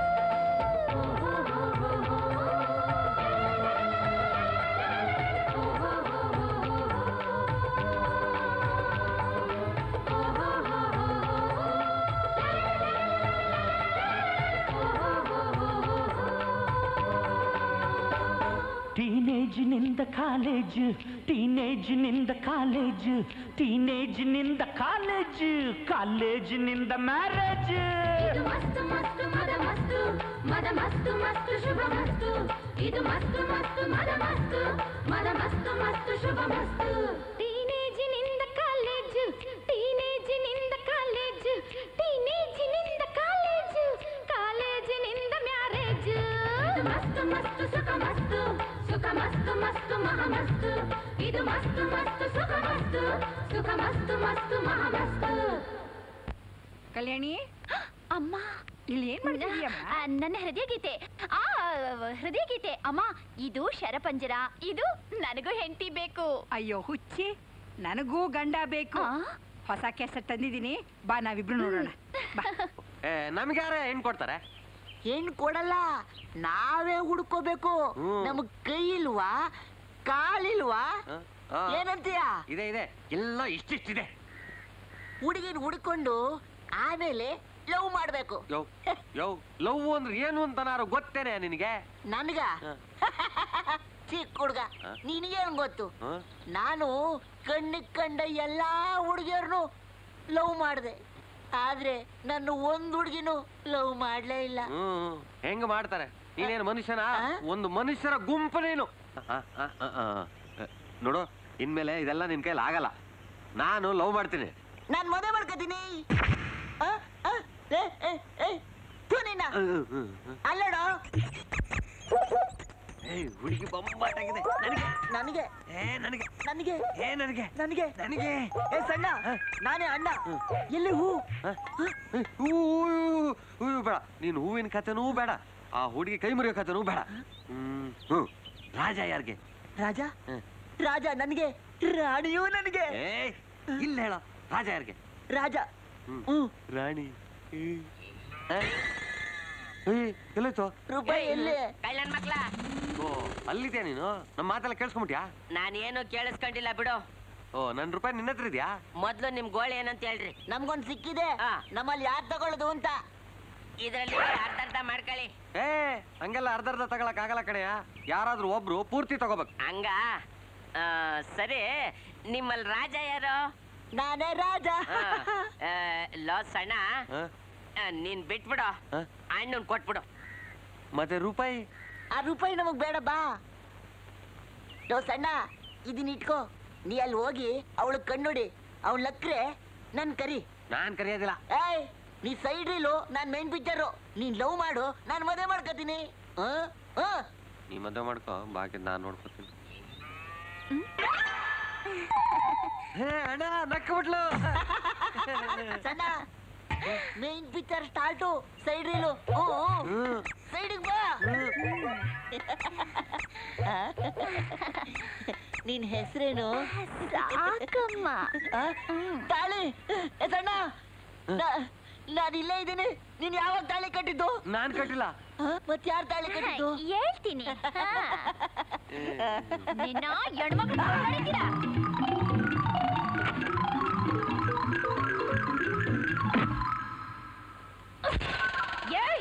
I: ಟೀನೇಜಿನಿಂದ ಕಾಲೇಜ್ ಟೀನೇಜಿನಿಂದ ಕಾಲೇಜ್ ಟೀನೇಜಿನಿಂದ ಕಾಲೇಜ್ ಕಾಲೇಜಿನಿಂದ ಮ್ಯಾರೇಜ್
K: ಇದು ಮಸ್ತ್ ಮಸ್ತ್ ಮದ ಮಸ್ತ್ ಮದ ಮಸ್ತ್ ಮಸ್ತ್ ಶುಭ ಮಸ್ತ್ ಇದು ಮಸ್ತ್ ಮಸ್ತ್ ಮದ ಮಸ್ತ್ ಮದ ಮಸ್ತ್ ಮಸ್ತ್ ಶುಭ ಮಸ್ತ್ ಟೀನೇಜಿನಿಂದ ಕಾಲೇಜ್ ಟೀನೇಜಿನಿಂದ ಕಾಲೇಜ್ ಟೀನೇಜಿನಿಂದ ಕಾಲೇಜ್ ಕಾಲೇಜಿನಿಂದ ಮ್ಯಾರೇಜ್ ಇದು ಮಸ್ತ್ ಮಸ್ತ್ ಸುಖ ಮಸ್ತ್ ಸುಖ ಮಸ್ತ್ ಮಸ್ತ್ ಮಹ ಮಸ್ತ್ ಇದು ಮಸ್ತ್ ಮಸ್ತ್ ಸುಖ ಮಸ್ತ್ ಸುಖ ಮಸ್ತ್ ಮಸ್ತ್ ಮಹ ಮಸ್ತ್
L: ಕಲ್ಯಾಣಿ
C: ಅಮ್ಮ
L: ಇಲ್ಲಿ ಏನ್ ಮಾಡ್ತಿದೀಯಮ್ಮ
C: ಆ, ನನ್ನ ಹೃದಯ ಗೀತೆ ಆ ಹೃದಯ ಗೀತೆ ಅಮ್ಮ ಇದು ಶರಪಂಜರ ಇದು ನನಗೂ ಹೆಂಡತಿ ಬೇಕು
L: ಅಯ್ಯೋ ಹುಚ್ಚಿ ನನಗೂ ಗಂಡ ಬೇಕು ಹೊಸ ಕೆಸಟ್ ತಂದಿದ್ದೀನಿ ಬಾ ನಾವಿಬ್ರು ನೋಡೋಣ ಬಾ
N: ನಮ್ಗೆ ಯಾರ ಹೆಣ್ ಕೊಡ್ತಾರೆ
O: ಹೆಣ್ ಕೊಡಲ್ಲ ನಾವೇ ಹುಡ್ಕೋಬೇಕು
N: ಹ್ಮ್.
O: ನಮಗ್ ಕೈ ಇಲ್ವಾ ಕಾಲಿಲ್ವಾ
N: ಆ.
O: ಏನಂತೀಯ
N: ಇದೆ ಇದೆ ಎಲ್ಲ ಇಷ್ಟಿಷ್ಟಿದೆ
O: ಹುಡುಗಿನ ಹುಡ್ಕೊಂಡು ಆಮೇಲೆ ಲವ್ ಮಾಡ್ಬೇಕು
N: ಯೋ ಯೋ ಲವ್ ಅಂದ್ರೆ ಏನು ಅಂತ ನಾನು ಗೊತ್ತೇನೆ ನಿನಗೆ
O: ನನ್ಗ ಚಿಕ್ಕ ಹುಡ್ಗ ನಿನಗೇನ್ ಗೊತ್ತು
N: ಹ?
O: ನಾನು ಕಣ್ಣಿಗೆ ಕಂಡ ಎಲ್ಲಾ ಹುಡುಗಿಯರ್ನು ಲವ್ ಮಾಡಿದೆ ಆದ್ರೆ ನನ್ನ ಒಂದ್ ಹುಡುಗಿನೂ ಲವ್ ಮಾಡ್ಲೇ ಇಲ್ಲ
N: ಹ್ಮ್ ಹೆಂಗ್ ಮಾಡ್ತಾರೆ ನೀನೇನು ಮನುಷ್ಯನ ಒಂದು ಮನುಷ್ಯರ ಗುಂಪು ನೀನು ಆ, ಆ, ಆ, ಆ. ನೋಡು ಇನ್ಮೇಲೆ ಇದೆಲ್ಲ ನಿನ್ ಕೈಲಿ ಆಗಲ್ಲ ನಾನು ಲವ್ ಮಾಡ್ತೀನಿ
O: ನಾನ್ ಮದುವೆ ಮಾಡ್ಕೋತೀನಿ ಆ, ಆ, ಏ, ಏ, ಏ, ಥು ನಿನ್ನ ಅಲ್ಲಡೋ
N: ಏಯ್ ಹುಡುಗಿ ಬೊಂಬಾಟಾಗಿದೆ ನನಗೆ
O: ನನಗೆ
N: ಏ ನನಗೆ
O: ನನಗೆ
N: ಏ ನನಗೆ
O: ನನಗೆ
N: ನನಗೆ
O: ಏ ಸಣ್ಣ ನಾನೇ ಅಣ್ಣ ಎಲ್ಲಿ ಹೂ
N: ಹೂ ಹೂ ಬೇಡ ನೀನು ಹೂವಿನ ಕಥೆನೂ ಬೇಡ ಆ ಹುಡುಗಿ ಕೈ ಮುರಿಯೋ ಕಥೆನೂ ಬೇಡ ಹ್ಮ್ ಹ್ಮ್ ರಾಜ ಯಾರಿಗೆ
O: ರಾಜ ರಾಜ ನನಗೆ ರಾಣಿಯೂ ನನಗೆ
N: ಏ ಇಲ್ಲ ಹೇಳ ರಾಜ ಯಾರಿಗೆ
O: ರಾಜ
N: ಹ್ಮ್ ರಾಣಿ ಏಯ್. ಏ? ಏಯ್, ಎಲ್ಲೋಯ್ತು
O: ರೂಪಾಯಿ ಎಲ್ಲಿ
D: ಕಳ್ಳನ್ ಮಕ್ಳ
N: ಓ ಅಲ್ಲಿದ್ಯಾ ನೀನು ನಮ್ಮ ಮಾತೆಲ್ಲ ಕೇಳಿಸ್ಕೊಂಬಿಟ್ಯಾ
D: ನಾನೇನು ಕೇಳಿಸ್ಕೊಂಡಿಲ್ಲ ಬಿಡು
N: ಓ ನನ್ ರೂಪಾಯಿ ನಿನ್ನ ಹತ್ರ ಇದ್ಯಾ
D: ಮೊದ್ಲು ನಿಮ್ ಗೋಳೆ ಏನಂತ ಹೇಳ್ರಿ
O: ನಮ್ಗೊಂದ್ ಸಿಕ್ಕಿದೆ ನಮ್ಮಲ್ಲಿ ಯಾರು ತಗೊಳ್ಳೋದು ಅಂತ
D: ಇದ್ರಲ್ಲಿ ಅರ್ಧ ಅರ್ಧ ಮಾಡ್ಕೊಳ್ಳಿ
N: ಏ ಹಂಗೆಲ್ಲ ಅರ್ಧ ಅರ್ಧ ತಗೊಳಕ್ ಆಗಲ್ಲ ಕಡೆಯ ಯಾರಾದ್ರೂ ಒಬ್ರು ಪೂರ್ತಿ ತಗೋಬೇಕು
D: ಹಂಗ ಆ, ಸರಿ ನಿಮ್ಮಲ್ಲಿ ರಾಜ ಯಾರು
O: ನಾನೇ ರಾಜ
D: ಆ, ಆ, ಲೋ ಸಣ್ಣ ಆ, ನೀನ್ ಬಿಟ್ಬಿಡು ಅಣ್ಣನ್ ಕೊಟ್ಬಿಡು
N: ಮತ್ತೆ ರೂಪಾಯಿ
O: ಆ ರೂಪಾಯಿ ನಮಗ್ ಬೇಡ ಬಾ ಲೋ ಸಣ್ಣ ಇದನ್ನ ಇಟ್ಕೋ ನೀ ಅಲ್ಲಿ ಹೋಗಿ ಅವಳು ಕಣ್ಣುಡಿ ಅವಳು ಲಕ್ರೆ ನನ್ ಕರಿ
N: ನಾನ್ ಕರೆಯೋದಿಲ್ಲ
O: ಏಯ್ ನೀ ಸೈಡ್ ರೀಲು ನಾನ್ ಮೈನ್ ಪಿಕ್ಚರು ನೀನ್ ಲವ್ ಮಾಡು ನಾನ್ ಮದುವೆ ಮಾಡ್ಕೋತೀನಿ ಹ? ಹ?
N: ನೀ ಮದುವೆ ಮಾಡ್ಕೋ ಬಾಕಿ ನಾನ್ ನೋಡ್ಕೊತೀನಿ ಹೇ ಅಣ್ಣ ನಕ್ಬಿಟ್ಲು
O: ಸಣ್ಣ main picture start side reel ಸೈಡಿಗೆ ಬಾ ನಿನ್ ಹೆಸರೇನು
C: ಸಾಕಮ್ಮ.
O: ತಾಳಿ ಏ ಸಣ್ಣ ನಾ- ನಾನ್ ಇಲ್ಲೇ ಇದ್ದೀನಿ ನೀನ್ ಯಾವಾಗ ತಾಳಿ ಕಟ್ಟಿದ್ದು
N: ನಾನ್ ಕಟ್ಟಿಲ್ಲ
O: ಮತ್ ಯಾರ್ ತಾಳಿ ಕಟ್ಟಿದ್ದು
C: ಹೇಳ್ತೀನಿ ನಿನ್ನ ಹೆಣ್ಮಕ್ಳು ನೋಡಿದ್ದೀರಾ ಏಯ್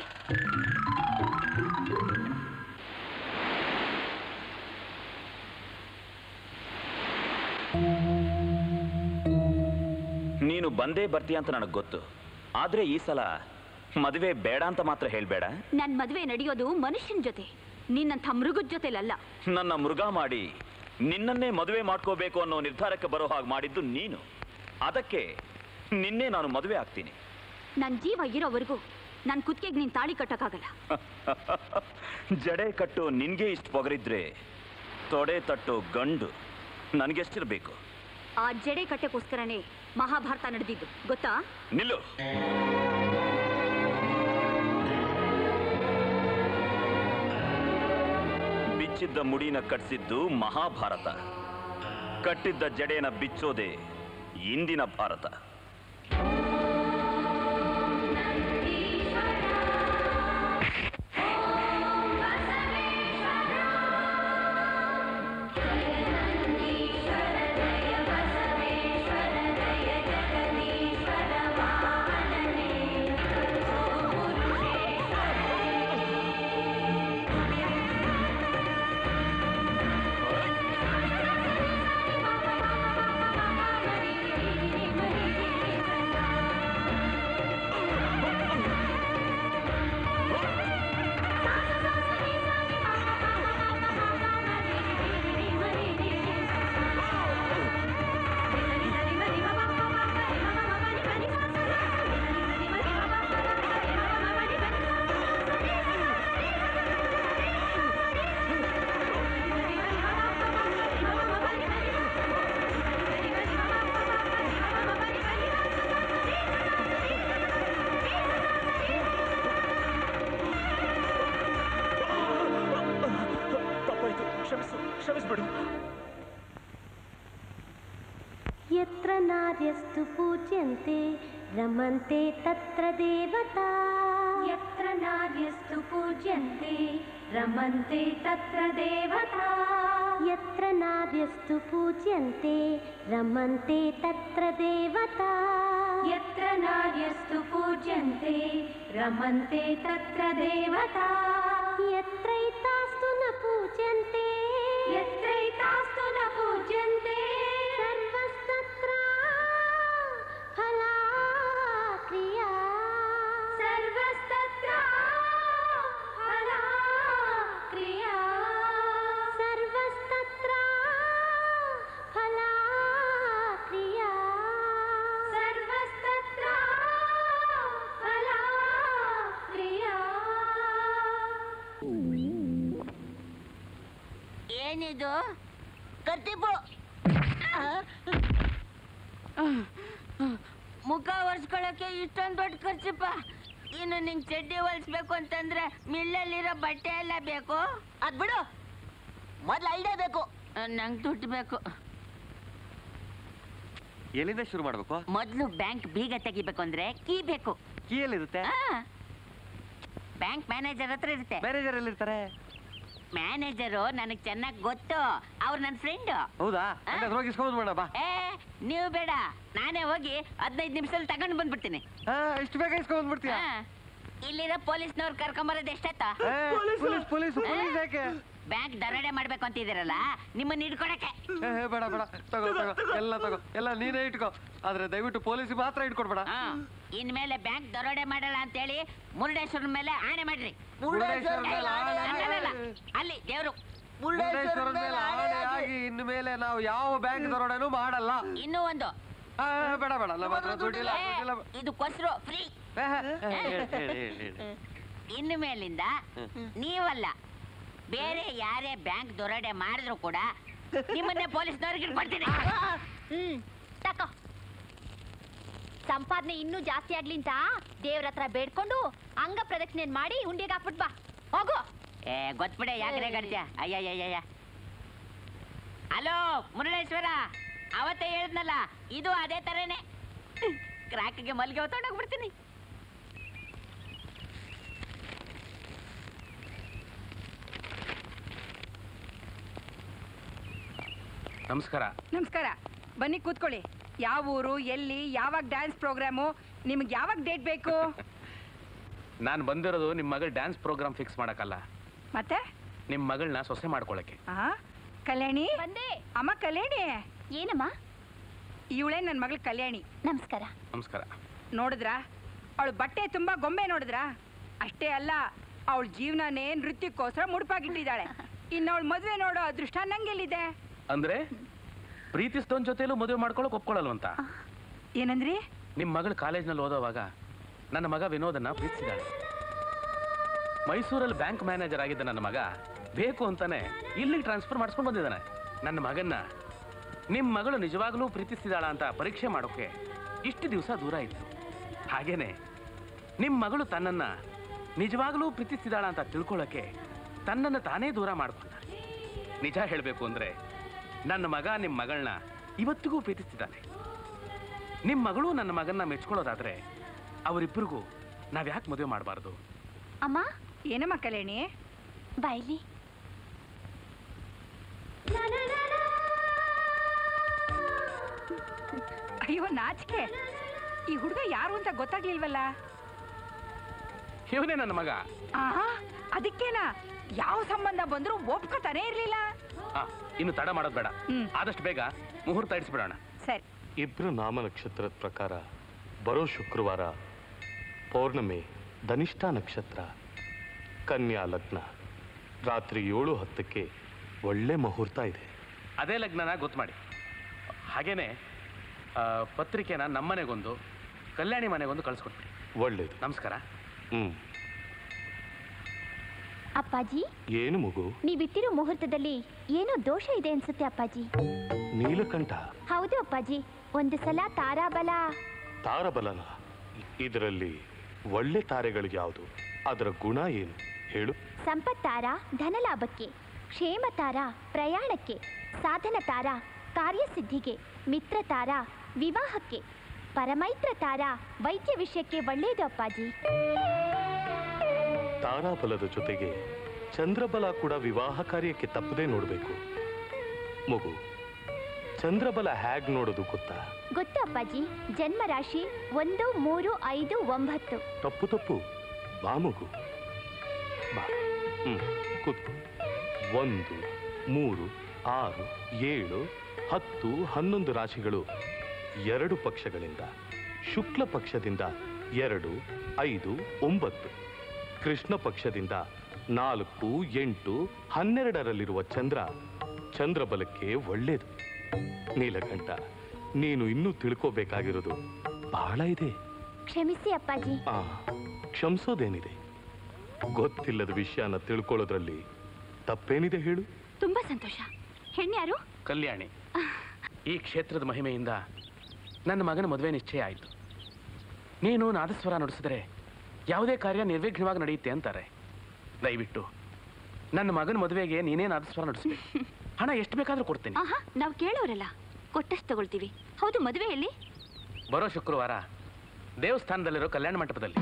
H: ನೀನು ಬಂದೇ ಬರ್ತೀಯ ಅಂತ ನನಗೆ ಗೊತ್ತು ಆದ್ರೆ ಈ ಸಲ ಮದುವೆ ಬೇಡ ಅಂತ ಮಾತ್ರ ಹೇಳ್ಬೇಡ
B: ನನ್ ಮದ್ವೆ ನಡೆಯೋದು ಮನುಷ್ಯನ್ ಜೊತೆ ನಿನ್ನಂಥ ಮೃಗದ ಜೊತೆಲಲ್ಲ
H: ನನ್ನ ಮೃಗ ಮಾಡಿ ನಿನ್ನನ್ನೇ ಮದುವೆ ಮಾಡ್ಕೋಬೇಕು ಅನ್ನೋ ನಿರ್ಧಾರಕ್ಕೆ ಬರೋ ಹಾಗೆ ಮಾಡಿದ್ದು ನೀನು ಅದಕ್ಕೆ ನಿನ್ನೆ ನಾನು ಮದುವೆ ಆಗ್ತೀನಿ
B: ನನ್ ಜೀವ ಇರೋವರೆಗೂ ನನ್ ಕುತ್ತಿಗೆಗೆ ನೀನ್ ತಾಳಿ ಕಟ್ಟಕ್ಕಾಗಲ್ಲ
H: ಜಡೆ ಕಟ್ಟು ನಿನ್ಗೆ ಇಷ್ಟು ಪೊಗರಿದ್ರೆ ತೊಡೆ ತಟ್ಟು ಗಂಡು ನನಗೆಷ್ಟಿರ್ಬೇಕು
B: ಆ ಜಡೆ ಕಟ್ಟೆಗೋಸ್ಕರನೇ ಮಹಾಭಾರತ ನಡೆದಿದ್ದು ಗೊತ್ತಾ
H: ನಿಲ್ಲು ಬಿಚ್ಚಿದ್ದ ಮುಡಿನ ಕಟ್ಸಿದ್ದು ಮಹಾಭಾರತ ಕಟ್ಟಿದ್ದ ಜಡೆನ ಬಿಚ್ಚೋದೆ ಇಂದಿನ ಭಾರತ
I: ತಪ್ಪಾಯ್ತು ಕ್ಷಮಿಸು ಕ್ಷಮಿಸ್ಬಿಡು
K: यत्र नार्यस्तु पूज्यन्ते रमन्ते तत्र देवता यत्र नार्यस्तु पूज्यन्ते रमन्ते तत्र देवता यत्र नार्यस्तु पूज्यन्ते रमन्ते तत्र देवता यत्र नार्यस्तु पूज्यन्ते रमन्ते तत्र देवता यत्रैतास्तु न पूज्यन्ते यत्रैतास्तु न पूज्यन्ते सर्वस्तत्र फलाक्रिया सर्वस्तत्र फलाक्रिया सर्वस्तत्र फलाक्रिया सर्वस्तत्र फलाक्रिया
D: ಏನಿದು
O: ಕರ್ತಿಪ್ಪು
D: ಮುಖ ಒರೆಸ್ಕೊಳಕ್ಕೆ ಇಷ್ಟೊಂದು ದೊಡ್ಡ ಖರ್ಚಪ್ಪ ಇನ್ನು ನಿಂಗೆ ಚಡ್ಡಿ ಹೊಲಿಸ್ಬೇಕು ಅಂತಂದ್ರೆ ಮಿಲ್ಲಲ್ಲಿರೋ ಬಟ್ಟೆ ಎಲ್ಲ ಬೇಕು
O: ಅದ್ ಬಿಡು ಮೊದ್ಲು ಐಡಿಯಾ ಬೇಕು
D: ನಂಗೆ ದುಡ್ಡು ಬೇಕು
N: ಎಲ್ಲಿಂದ ಶುರು ಮಾಡ್ಬೇಕು
D: ಮೊದಲು ಬ್ಯಾಂಕ್ ಬೀಗ ತೆಗಿಬೇಕು ಅಂದ್ರೆ ಕೀ ಬೇಕು
N: ಕೀ ಎಲ್ಲಿರುತ್ತೆ
D: ಬ್ಯಾಂಕ್ ಮ್ಯಾನೇಜರ್ ಹತ್ರ ಇರುತ್ತೆ
N: ಮ್ಯಾನೇಜರ್ ಎಲ್ಲಿರ್ತಾರೆ
D: ಮ್ಯಾನೇಜರು ನನಗೆ ಚೆನ್ನಾಗಿ ಗೊತ್ತು ಅವ್ರು ನನ್ನ ಫ್ರೆಂಡ್
N: ಹೌದಾ ಹಂಗಾದ್ರೆ ಹೋಗಿ ಇಸ್ಕೊಂಡ್ ಬೇಡ ಬಾ
D: ಏ ನೀವು ಬೇಡ ನಾನೇ ಹೋಗಿ ಹದಿನೈದು ನಿಮಿಷದಲ್ಲಿ ತಗೊಂಡು ಬಂದ್ಬಿಡ್ತೀನಿ
N: ಹಾ ಇಷ್ಟು ಬೇಗ ಇಸ್ಕೊಂಡ್ ಬಂದ್ಬಿಡ್ತೀಯ
D: ಹಾ. ಇಲ್ಲಿರೋ ಪೊಲೀಸ್ನವ್ರು ಕರ್ಕೊಂಬರೋದು ಎಷ್ಟತ್ತ
N: ಏ, ಪೊಲೀಸ್ ಪೊಲೀಸ್ ಪೊಲೀಸ್ ಯಾಕೆ
D: ಬ್ಯಾಂಕ್ ದರೋಡೆ ಮಾಡ್ಬೇಕು ಅಂತಿದ್ದೀರಲ್ಲ ನಿಮ್ಮನ್ನ ಹಿಡ್ಕೊಡಕ್ಕೆ
N: ಏ, ಏ, ಬೇಡ ಬೇಡ ತಗೋ ತಗೋ ಎಲ್ಲ ತಗೋ ಎಲ್ಲ ನೀನೇ ಇಟ್ಕೋ ಆದ್ರೆ ದಯವಿಟ್ಟು ಪೊಲೀಸ್ ಮಾತ್ರ ಇಟ್ಕೊಡ್ಬೇಡ
D: ಹಾ. ಇನ್ಮೇಲೆ ಬ್ಯಾಂಕ್ ದರೋಡೆ ಮಾಡಲ್ಲ ಅಂತೇಳಿ ಮುರುಡೇಶ್ವರನ ಮೇಲೆ ಆಣೆ ಮಾಡ್ರಿ
N: ಮುರುಡೇಶ್ವರನ ಮೇಲೆ ಆಣೆ
D: ಅಲ್ಲ, ಅಲ್ಲ, ಅಲ್ಲ. ಅಲ್ಲಿ ದೇವ್ರು
N: ಮುರುಡೇಶ್ವರನ ಮೇಲೆ ಆಣೆ ಆಗಿ ಇನ್ನು ಮೇಲೆ ನಾವು ಯಾವ ಬ್ಯಾಂಕ್ ದರೋಡೆನೂ ಮಾಡಲ್ಲ
D: ಇನ್ನೂ ಒಂದು
N: ಆ, ಬೇಡ ಬೇಡ ನಮ್ಮ ಹತ್ರ ದುಡ್ಡಿಲ್ಲ
D: ಏ,
N: ದುಡ್ಡಿಲ್ಲ
D: ಇದು ಕೊಸ್ರು ಫ್ರೀ
N: ಏ, ಏ, ಹೇಳಿ, ಹೇಳಿ, ಹೇಳಿ.
D: ಇನ್ನು ಮೇಲಿಂದ ನೀವಲ್ಲ ಬೇರೆ ಯಾರೇ ಬ್ಯಾಂಕ್ ದೊರಡೆ ಮಾಡಿದ್ರು ಕೂಡ ನಿಮ್ಮನ್ನೇ ಪೊಲೀಸ್ನವ್ರಿಗೆ ಹಿಡ್ಕೊಡ್ತೀನಿ
C: ಹ್ಮ್ ತಕೋ ಸಂಪಾದನೆ ಇನ್ನೂ ಜಾಸ್ತಿ ಆಗ್ಲಿ ಅಂತ ದೇವ್ರ ಹತ್ರ ಬೇಡ್ಕೊಂಡು ಅಂಗ ಪ್ರದಕ್ಷಿಣೆ ಮಾಡಿ ಉಂಡಿಗೆ ಹಾಕ್ಬಿಟ್ ಬಾ ಹೋಗು
D: ಏ ಗೊತ್ಬಿಡೆ ಯಾಕ್ರೆ ಗಡ್ಜ ಅಯ್ಯಯ್ಯಯ್ಯ ಹಲೋ ಮುರುಡೇಶ್ವರ ಅವತ್ತೇ ಹೇಳಿದ್ನಲ್ಲ ಇದು ಅದೇ ತರನೇ ಕ್ರಾಕ್ಗೆ ಮಲ್ಗೆ ಹೊತ್ತೊಂಡೋಗ್ಬಿಡ್ತೀನಿ
A: ನಮಸ್ಕಾರ
L: ನಮಸ್ಕಾರ ಬನ್ನಿ ಕೂತ್ಕೊಳ್ಳಿ ಯಾವ ಊರು ಎಲ್ಲಿ ಯಾವಾಗ ಡ್ಯಾನ್ಸ್ ಪ್ರೋಗ್ರಾಮು ನಿಮ್ಗೆ ಯಾವಾಗ ಡೇಟ್ ಬೇಕು
A: ನಾನು ಬಂದಿರೋದು ನಿಮ್ಮ ಮಗಳ ಡ್ಯಾನ್ಸ್ ಪ್ರೋಗ್ರಾಮ್ ಫಿಕ್ಸ್ ಮಾಡಕ್ಕಲ್ಲ
L: ಮತ್ತೆ
A: ನಿಮ್ಮ ಮಗಳನ್ನ ಸೊಸೆ ಮಾಡ್ಕೊಳಕ್ಕೆ
L: ಆ ಕಲ್ಯಾಣಿ
C: ಬಂದೆ
L: ಅಮ್ಮ ಕಲ್ಯಾಣಿ
C: ಏನಮ್ಮ
L: ಇವಳೇ ನನ್ನ ಮಗಳು ಕಲ್ಯಾಣಿ
C: ನಮಸ್ಕಾರ
A: ನಮಸ್ಕಾರ
L: ನೋಡಿದ್ರಾ ಅವಳು ಬಟ್ಟೆ ತುಂಬಾ ಗೊಂಬೆ ನೋಡಿದ್ರಾ ಅಷ್ಟೇ ಅಲ್ಲ ಅವಳ ಜೀವನನೇ ನೃತ್ಯಕ್ಕೋಸ್ಕರ ಮುಡುಪಾಗಿಟ್ಟಿದ್ದಾಳೆ ಇನ್ನು ಅವಳ ಮದುವೆ ನೋಡೋ ಅದೃಷ್ಟ ನಂಗೆಲ್ಲಿದೆ
A: ಅಂದ್ರೆ ಪ್ರೀತಿಸಿದವನ್ ಜೊತೆಲೂ ಮದುವೆ ಮಾಡ್ಕೊಳಕ್ ಒಪ್ಕೊಳ್ಳಲ್ವಂತ
L: ಏನಂದ್ರಿ
A: ನಿಮ್ಮ ಮಗಳು ಕಾಲೇಜ್ನಲ್ಲಿ ಓದೋವಾಗ ನನ್ನ ಮಗ ವಿನೋದನ್ನ ಪ್ರೀತಿಸಿದಾಳೆ ಮೈಸೂರಲ್ಲಿ ಬ್ಯಾಂಕ್ ಮ್ಯಾನೇಜರ್ ಆಗಿದ್ದ ನನ್ನ ಮಗ ಬೇಕು ಅಂತಾನೆ ಇಲ್ಲಿಗೆ ಟ್ರಾನ್ಸ್ಫರ್ ಮಾಡಿಸ್ಕೊಂಡು ಬಂದಿದ್ದಾನೆ ನನ್ನ ಮಗನ್ನ ನಿಮ್ಮ ಮಗಳು ನಿಜವಾಗ್ಲೂ ಪ್ರೀತಿಸಿದಾಳ ಅಂತ ಪರೀಕ್ಷೆ ಮಾಡೋಕೆ ಇಷ್ಟು ದಿವಸ ದೂರ ಇತ್ತು ಹಾಗೇನೆ ನಿಮ್ಮ ಮಗಳು ತನ್ನನ್ನ ನಿಜವಾಗ್ಲೂ ಪ್ರೀತಿಸಿದಾಳ ಅಂತ ತಿಳ್ಕೊಳ್ಳೋಕೆ ತನ್ನನ್ನು ತಾನೇ ದೂರ ಮಾಡ್ಕೊಂಡ ನಿಜ ಹೇಳಬೇಕು ಅಂದ್ರೆ ನನ್ನ ಮಗ ನಿಮ್ಮ ಮಗಳನ್ನ ಇವತ್ತಿಗೂ ಪ್ರೀತಿಸ್ತಿದ್ದಾನೆ ನಿಮ್ಮ ಮಗಳು ನನ್ನ ಮಗನ್ನ ಮೆಚ್ಕೊಳ್ಳೋದಾದ್ರೆ ಅವರಿಬ್ಬರಿಗೂ ನಾವ್ಯಾಕೆ ಮದುವೆ ಮಾಡಬಾರ್ದು
C: ಅಮ್ಮ
L: ಏನಮ್ಮ ಕಲ್ಯಾಣಿ
C: ಬಾಯ್ಲಿ
L: ಅಯ್ಯೋ ನಾಚಿಕೆ ಈ ಹುಡುಗ ಯಾರು ಅಂತ ಗೊತ್ತಾಗ್ಲಿಲ್ವಲ್ಲ
A: ಇವನೇ ನನ್ನ ಮಗ
L: ಆಹಾ ಅದಕ್ಕೇನಾ ಯಾವ ಸಂಬಂಧ ಬಂದ್ರು ಒಪ್ಕೋತಾನೆ ಇರ್ಲಿಲ್ಲ
A: ಆ, ಇನ್ನು ತಡ ಮಾಡೋದು ಬೇಡ ಆದಷ್ಟು ಬೇಗ ಮುಹೂರ್ತ ಇಡಿಸ್ಬಿಡೋಣ
L: ಸರಿ
J: ಇಬ್ರು ನಾಮ ನಕ್ಷತ್ರದ ಪ್ರಕಾರ ಬರೋ ಶುಕ್ರವಾರ ಪೌರ್ಣಮಿ ಧನಿಷ್ಠ ನಕ್ಷತ್ರ ಕನ್ಯಾ ಲಗ್ನ ರಾತ್ರಿ ಏಳು ಹತ್ತಕ್ಕೆ ಒಳ್ಳೆ ಮುಹೂರ್ತ ಇದೆ
A: ಅದೇ ಲಗ್ನನ ಗೊತ್ತು ಮಾಡಿ ಹಾಗೇನೆ ಆ, ಪತ್ರಿಕೆನ ನಮ್ಮನೆಗೊಂದು ಕಲ್ಯಾಣಿ ಮನೆಗೊಂದು ಕಳಿಸ್ಕೊಟ್ಬಿಡಿ
J: ಒಳ್ಳೇದು
A: ನಮಸ್ಕಾರ
J: ಹ್ಮ್
C: ಅಪ್ಪಾಜಿ
J: ಏನು ಮಗು
C: ನೀವಿಟ್ಟಿರೋ ಮುಹೂರ್ತದಲ್ಲಿ ಏನೋ ದೋಷ ಇದೆ ಅನ್ಸುತ್ತೆ ಅಪ್ಪಾಜಿ
J: ನೀಲಕಂಠ
C: ಹೌದು ಅಪ್ಪಾಜಿ ಒಂದು ಸಲ ತಾರಾಬಲ
J: ತಾರಬಲನ ಇದರಲ್ಲಿ ಒಳ್ಳೆ ತಾರೆಗಳು ಯಾವುದು ಅದರ ಗುಣ ಏನು ಹೇಳು
C: ಸಂಪತ್ತಾರ ಧನಲಾಭಕ್ಕೆ ಕ್ಷೇಮ ತಾರ ಪ್ರಯಾಣಕ್ಕೆ ಸಾಧನ ತಾರ ಕಾರ್ಯಸಿದ್ಧಿಗೆ ಮಿತ್ರ ತಾರ ವಿವಾಹಕ್ಕೆ ಪರಮೈತ್ರ ತಾರ ವೈದ್ಯ ವಿಷಯಕ್ಕೆ ಒಳ್ಳೇದು ಅಪ್ಪಾಜಿ
J: ತಾರಾಬಲದ ಜೊತೆಗೆ ಚಂದ್ರಬಲ ಕೂಡ ವಿವಾಹ ಕಾರ್ಯಕ್ಕೆ ತಪ್ಪದೇ ನೋಡಬೇಕು ಮಗು ಚಂದ್ರಬಲ ಹ್ಯಾಗ್ ನೋಡೋದು ಗೊತ್ತಾ
C: ಗೊತ್ತು ಅಪ್ಪಾಜಿ ಜನ್ಮ ರಾಶಿ ಒಂದು ಮೂರು ಐದು ಒಂಬತ್ತು
J: ತಪ್ಪು ತಪ್ಪು ಬಾ ಮಗು ಬಾ ಹ್ಮ್ ಕೂತ್ಕೋ ಒಂದು ಮೂರು ಆರು ಏಳು ಹತ್ತು ಹನ್ನೊಂದು ರಾಶಿಗಳು ಎರಡು ಪಕ್ಷಗಳಿಂದ ಶುಕ್ಲ ಪಕ್ಷದಿಂದ ಎರಡು ಐದು ಒಂಬತ್ತು ಕೃಷ್ಣ ಪಕ್ಷದಿಂದ ನಾಲ್ಕು ಎಂಟು ಹನ್ನೆರಡರಲ್ಲಿರುವ ಚಂದ್ರ ಚಂದ್ರಬಲಕ್ಕೆ ಒಳ್ಳೇದು ನೀಲಕಂಠ ನೀನು ಇನ್ನೂ ತಿಳ್ಕೋಬೇಕಾಗಿರೋದು ಬಹಳ ಇದೆ
C: ಕ್ಷಮಿಸಿ ಅಪ್ಪಾಜಿ
J: ಆ ಕ್ಷಮಿಸೋದೇನಿದೆ ಗೊತ್ತಿಲ್ಲದ ವಿಷಯನ ತಿಳ್ಕೊಳ್ಳೋದ್ರಲ್ಲಿ ತಪ್ಪೇನಿದೆ ಹೇಳು
B: ತುಂಬಾ ಸಂತೋಷ ಹೆಣ್ಯಾರು
A: ಕಲ್ಯಾಣಿ ಈ ಕ್ಷೇತ್ರದ ಮಹಿಮೆಯಿಂದ ನನ್ನ ಮಗನ ಮದುವೆ ನಿಶ್ಚಯ ಆಯಿತು ನೀನು ನಾದಸ್ವರ ನುಡಿಸಿದ್ರೆ ಯಾವುದೇ ಕಾರ್ಯ ನಿರ್ವಿಘ್ನವಾಗಿ ನಡೆಯುತ್ತೆ ಅಂತಾರೆ ದಯವಿಟ್ಟು ನನ್ನ ಮಗನ ಮದುವೆಗೆ ನೀನೇ ನಾದಸ್ವರ ನುಡಿಸ್ಬೇಕು ಹಣ ಎಷ್ಟು ಬೇಕಾದ್ರೂ ಕೊಡ್ತೀನಿ
B: ಆಹಾ ನಾವು ಕೇಳೋರಲ್ಲ ಕೊಟ್ಟಷ್ಟು ತಗೊಳ್ತೀವಿ ಹೌದು ಮದುವೆ ಎಲ್ಲಿ
A: ಬರೋ ಶುಕ್ರವಾರ ದೇವಸ್ಥಾನದಲ್ಲಿರೋ ಕಲ್ಯಾಣ ಮಂಟಪದಲ್ಲಿ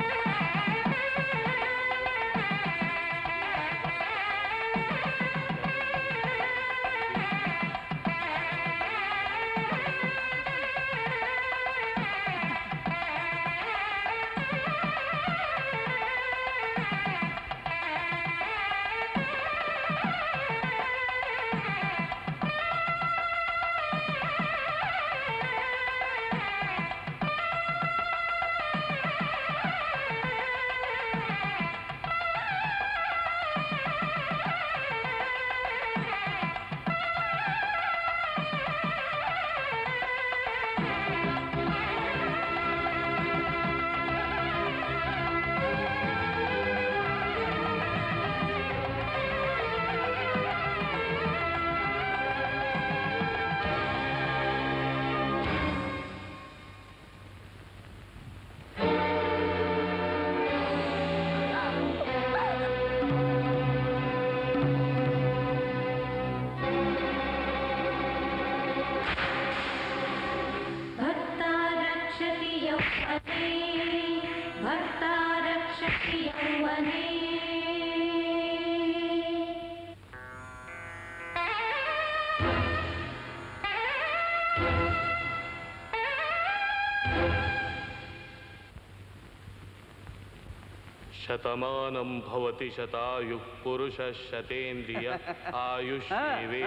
K: भक्ता रक्षति यौवने भक्ता रक्षति यौवने
J: ಶತಮಾನಂ ಭವತಿ ಶತಾಯು ಪುರುಷ ಶತೇಂದ್ರಿಯ ಆಯುಷ್ಯೇವೇ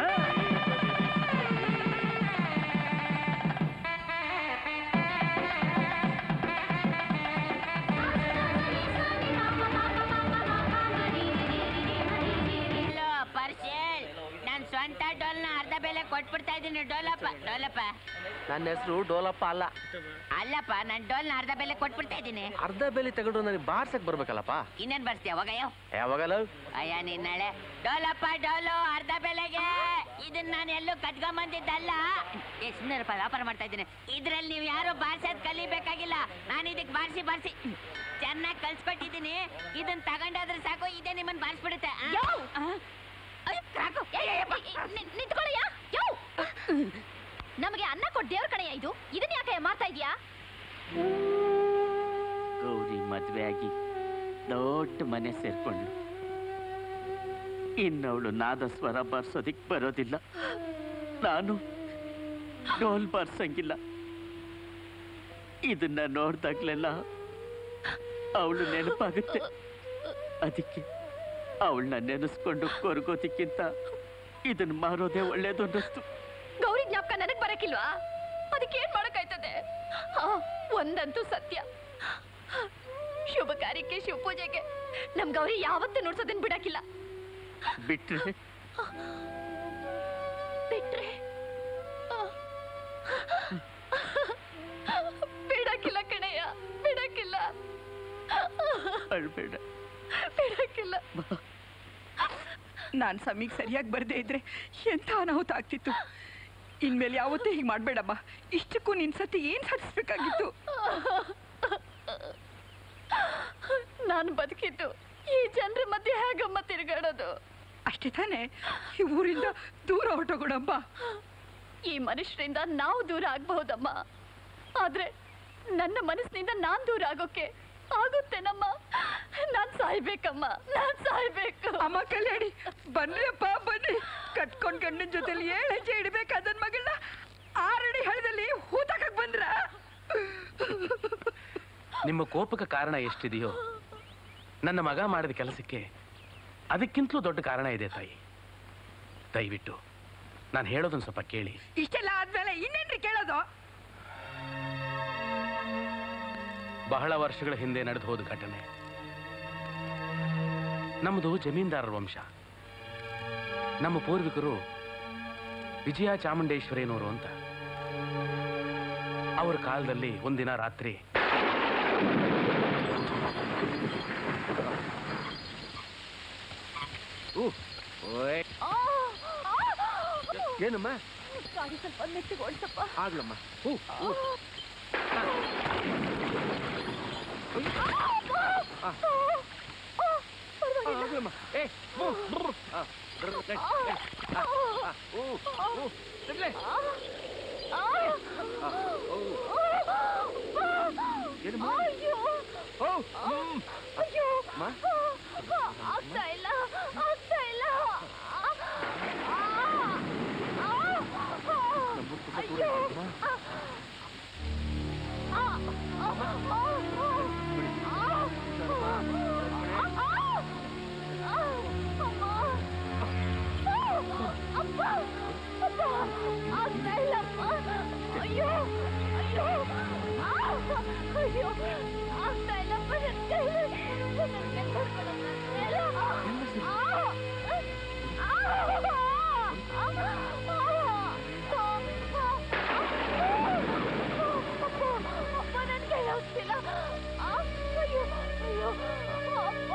D: ಹಲೋ ಪಾರ್ಸೆಲ್ ನಾನ್ ಸ್ವಂತ ಡೋಲ್ನ ಅರ್ಧ ಬೆಲೆ ಕೊಟ್ಬಿಡ್ತಾ ಇದ್ದೀನಿ ಡೋಲಪ್ಪ ಡೋಲಪ್ಪ
E: ನನ್ನ ಹೆಸರು ಡೋಲಪ್ಪ ಅಲ್ಲ
D: ಅಲ್ಲಪ್ಪ ನಾನ್ ಡೋಲ್ನ ಅರ್ಧ ಬೆಲೆ ಕೊಟ್ಬಿಡ್ತಾ ಇದ್ದೀನಿ
E: ಅರ್ಧ ಬೆಲೆ ತಗೊಂಡು ನನಗೆ ಬಾರ್ಸಕ್ ಬರ್ಬೇಕಲ್ಲಪ್ಪ
D: ಇನ್ನೇನ್ ಬರ್ತೀಯ ಹೋಗಯ್ಯೋ
E: ಯಾವಾಗಲ್ಲ
D: ಅಯ್ಯ ನೀನ್ ನಾಳೆ ಡೋಲಪ್ಪ ಡೋಲು ಅರ್ಧ ಬೆಲೆಗೆ ಇದನ್ನ ನಾನು ಎಲ್ಲೂ ಕಟ್ಕೊಂಬಂದಿದ್ದಲ್ಲ ಏ ಸುಮ್ಮನೆರಪ್ಪ ವ್ಯಾಪಾರ ಮಾಡ್ತಾ ಇದ್ದೀನಿ ಇದ್ರಲ್ಲಿ ನೀವು ಯಾರು ಬಾರ್ಸೋದ್ ಕಲಿಬೇಕಾಗಿಲ್ಲ ನಾನು ಇದಕ್ಕೆ ಬಾರ್ಸಿ ಬಾರ್ಸಿ ಚೆನ್ನಾಗಿ ಕಲ್ಸ್ಕೊಟ್ಟಿದ್ದೀನಿ ಇದನ್ನ ತಗೊಂಡಾದ್ರೆ ಸಾಕು ಇದೇ ನಿಮ್ಮನ್ನ ಬಾರ್ಸ್ಬಿಡುತ್ತೆ ಆ?
C: ನಿಂತ್ಕೊಳ್ಳಯ್ಯ ಯೋ ನಮಗೆ ಅನ್ನ ಕೊಟ್ಟು ದೇವ್ರ ಕಣಯ್ಯ ಇದು ಇದನ್ನ ಯಾಕೆ ಮಾಡ್ತಾ ಇದೀಯಾ
E: ಗೌರಿ ಮದ್ವೆ ಆಗಿ ದೊಡ್ಡ ಮನೆ ಸೇರ್ಕೊಂಡು ಇನ್ನವಳು ನಾದಸ್ವರ ಬಾರ್ಸೋದಿಕ್ ಬರೋದಿಲ್ಲ ನಾನು ಡೋಲ್ ಬಾರ್ಸಂಗಿಲ್ಲ ಇದನ್ನ ನೋಡ್ದಾಗ್ಲೆಲ್ಲ ಅವಳು ನೆನಪಾಗುತ್ತೆ ಅದಕ್ಕೆ ಅವಳನ್ನ ನೆನೆಸ್ಕೊಂಡು ಕೊರಗೋದಕ್ಕಿಂತ ಇದನ್ನ ಮಾರೋದೇ ಒಳ್ಳೇದು ಅನ್ನಿಸ್ತು
G: ಗೌರಿ ಜ್ಞಾಪಕ ನನಗ್ ಬರಕಿಲ್ವಾ ಅದಕ್ಕೆ ಏನ್ ಮಾಡಕ್ಕಾಯ್ತದೆ ಆ, ಒಂದಂತೂ ಸತ್ಯ ಶುಭ ಕಾರ್ಯಕ್ಕೆ ಶಿವ ಪೂಜೆಗೆ ನಮ್ ಗೌರಿ ಯಾವತ್ತೂ ನುಡ್ಸೋದನ್ ಬಿಡಕ್ಕಿಲ್ಲ
E: ಬಿಟ್ರೆ
G: ಬಿಟ್ರೆ ಆ, ಬಿಡಕ್ಕಿಲ್ಲ ಕಣಯ್ಯ ಬಿಡಕ್ಕಿಲ್ಲ
E: ಅಳ್ಬೇಡ
G: ಬಿಡಕ್ಕಿಲ್ಲ
L: ನಾನು ಸಮೀಗ್ ಸರಿಯಾಗಿ ಬರ್ದೇ ಇದ್ರೆ ಎಂಥ ಅನಾಹುತ ಆಗ್ತಿತ್ತು ಇನ್ಮೇಲೆ ಯಾವತ್ತೂ ಹೀಗೆ ಮಾಡಬೇಡಮ್ಮ ಇಷ್ಟಕ್ಕೂ ನಿನ್ ಸತಿ ಏನ್ ಸಾಧಿಸ್ಬೇಕಾಗಿತ್ತು
G: ನಾನು ಬದುಕಿದ್ದು ಈ ಜನರ ಮಧ್ಯೆ ಹೇಗಮ್ಮ ತಿರುಗಾಡೋದು
L: ಅಷ್ಟೇ ತಾನೇ ಈ ಊರಿಂದ ದೂರ ಹೊರಟೋಗೋಣಮ್ಮ
G: ಈ ಮನುಷ್ಯರಿಂದ ನಾವು ದೂರ ಆಗ್ಬಹುದಮ್ಮ ಆದ್ರೆ ನನ್ನ ಮನಸ್ಸಿನಿಂದ ನಾನ್ ದೂರ ಆಗೋಕೆ ಆಗುತ್ತೇನಮ್ಮ ನಾನ್ ಸಾಯ್ಬೇಕಮ್ಮ ನಾನ್ ಸಾಯ್ಬೇಕು
L: ಅಮ್ಮ ಕಲ್ಯಾಣಿ ಬನ್ನಿಯಪ್ಪ ಬನ್ನಿ ಕಟ್ಕೊಂಡ್ ಗಂಡನ ಜೊತೆಲಿ ಏಳು ಹೆಜ್ಜೆ ಇಡ್ಬೇಕಾದನ್ ಮಗಳನ್ನ ಆರಡಿ ಹಳದಲ್ಲಿ ಹೂತಕಕ್ ಬಂದ್ರ
A: ನಿಮ್ಮ ಕೋಪಕ್ಕೆ ಕಾರಣ ಎಷ್ಟಿದೆಯೋ ನನ್ನ ಮಗ ಮಾಡಿದ ಕೆಲಸಕ್ಕೆ ಅದಕ್ಕಿಂತಲೂ ದೊಡ್ಡ ಕಾರಣ ಇದೆ ತಾಯಿ ದಯವಿಟ್ಟು ನಾನು ಹೇಳೋದನ್ನ ಸ್ವಲ್ಪ ಕೇಳಿ
L: ಇಷ್ಟೆಲ್ಲ ಆದ್ಮೇಲೆ ಇನ್ನೇನ್ರಿ ಕೇಳೋದು
A: ಬಹಳ ವರ್ಷಗಳ ಹಿಂದೆ ನಡೆದು ಹೋದ ಘಟನೆ ನಮ್ಮದು ಜಮೀನ್ದಾರರ ವಂಶ ನಮ್ಮ ಪೂರ್ವಿಕರು ವಿಜಯ ಚಾಮುಂಡೇಶ್ವರಿನವರು ಅಂತ ಅವರ ಕಾಲದಲ್ಲಿ ಒಂದಿನ ರಾತ್ರಿ
N: ಏನಮ್ಮ
G: ಗಾಡಿ ಸ್ವಲ್ಪ ಮೆತ್ತಿಗೆ ಓಡಿಸಪ್ಪ
N: ಆಗ್ಲಮ್ಮ ಹೂ ಹೂ ಆಗ್ಲಮ್ಮ ಏ ಹೂ ಹೂ ಆ, ಬ್ರ್, ಏ, ಏ, ಆ, ಆ, ಹೂ ಹೂ ಇರ್ಲಿ. ಆ, ಹೂ. ಏನಮ್ಮ ಓ ಹ್ಮ್ ಅಮ್ಮ
G: ಆಗ್ತಾ ಇಲ್ಲ ಆಗ್ತಾ ಇಲ್ಲ
N: ನಮ್ಮೂರು ತುಂಬಾ ದೂರ ಇದೆ, ಅಮ್ಮ.
G: ಆಗ್ತಾ ಇಲ್ಲಪ್ಪ ಅಯ್ಯೋ ಅಯ್ಯೋ ಅಯ್ಯೋ ಆಗ್ತಾ ಇಲ್ಲಪ್ಪ ನನ್ನ ಕೈಲಿ ನನ್ನ ಕೈ ಕೊಡ್ಕೊಳ್ಳೋಕ್ಕಾಗ್ತಾ ಅಪ್ಪ ನನ್ನ ಕೈ ಹೋಗ್ತಿಲ್ಲ ಅಯ್ಯೋ ಅಯ್ಯೋ ಅಪ್ಪ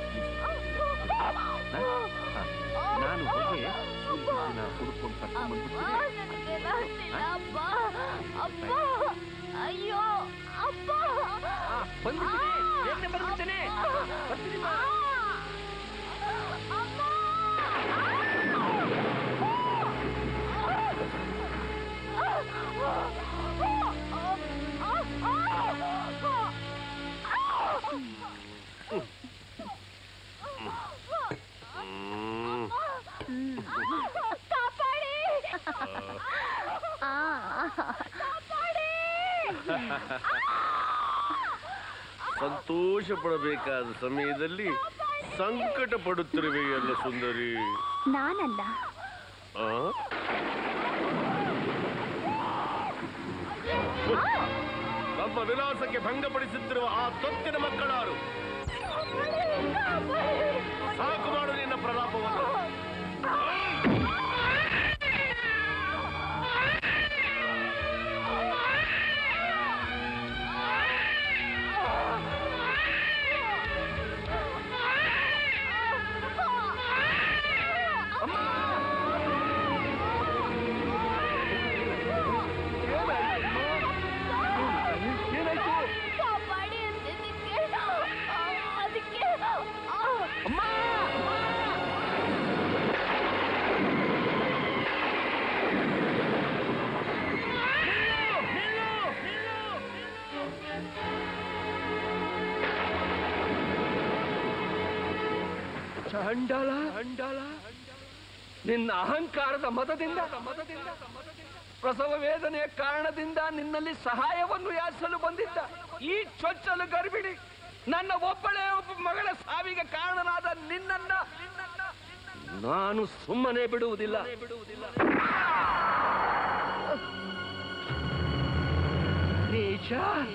N: ನಾನು ಹೋಗಿ ಸೂರ್ಯನ ಹುಡ್ಕೊಂಡು ಕರ್ಕೊಂಡ್ಬಂದ್ಬಿಡ್ತೀನಿ
G: ನನ್ನ ಕೈಲಿ ಆಗ್ತಿಲ್ಲ ಅಪ್ಪ ಅಪ್ಪ ಅಯ್ಯೋ ಅಪ್ಪ
N: ಬಂದ್ಬಿಡ್ತೀನಿ ಬೇಗನೆ ಬಂದ್ಬಿಡ್ತೀನಿ ಬರ್ತೀನಿ ಬಾ.
P: ಸಂತೋಷ ಪಡಬೇಕಾದ ಸಮಯದಲ್ಲಿ ಸಂಕಟ ಪಡುತ್ತಿರುವೆಯಲ್ಲ ಸುಂದರಿ
C: ನಾನಲ್ಲ
P: ಆ? ನಮ್ಮ ವಿಲಾಸಕ್ಕೆ ಭಂಗಪಡಿಸುತ್ತಿರುವ ಆ ತೊತ್ತಿನ ಮಕ್ಕಳಾರು ಸಾಕು ಮಾಡು ನಿನ್ನ ಪ್ರಲಾಪವನ್ನು
G: ಕಾಪಾಡಿ ಅಂತಿದ್ದಕ್ಕೆ ಅದಕ್ಕೆ
E: ಚಂಡಾಲ ಚಂಡಾಲ ನಿನ್ನ ಅಹಂಕಾರದ ಮತದಿಂದ ಮತದಿಂದ ಪ್ರಸವ ವೇದನೆಯ ಕಾರಣದಿಂದ ನಿನ್ನಲ್ಲಿ ಸಹಾಯವನ್ನು ಯಾಚಿಸಲು ಬಂದಿದ್ದ ಈ ಚೊಚ್ಚಲು ಗರ್ಭಿಣಿ ನನ್ನ ಒಬ್ಬಳೇ ಒಬ್ಬ ಮಗಳ ಸಾವಿಗೆ ಕಾರಣನಾದ ನಿನ್ನನ್ನ ನಾನು ಸುಮ್ಮನೆ ಬಿಡುವುದಿಲ್ಲ ನೀಚ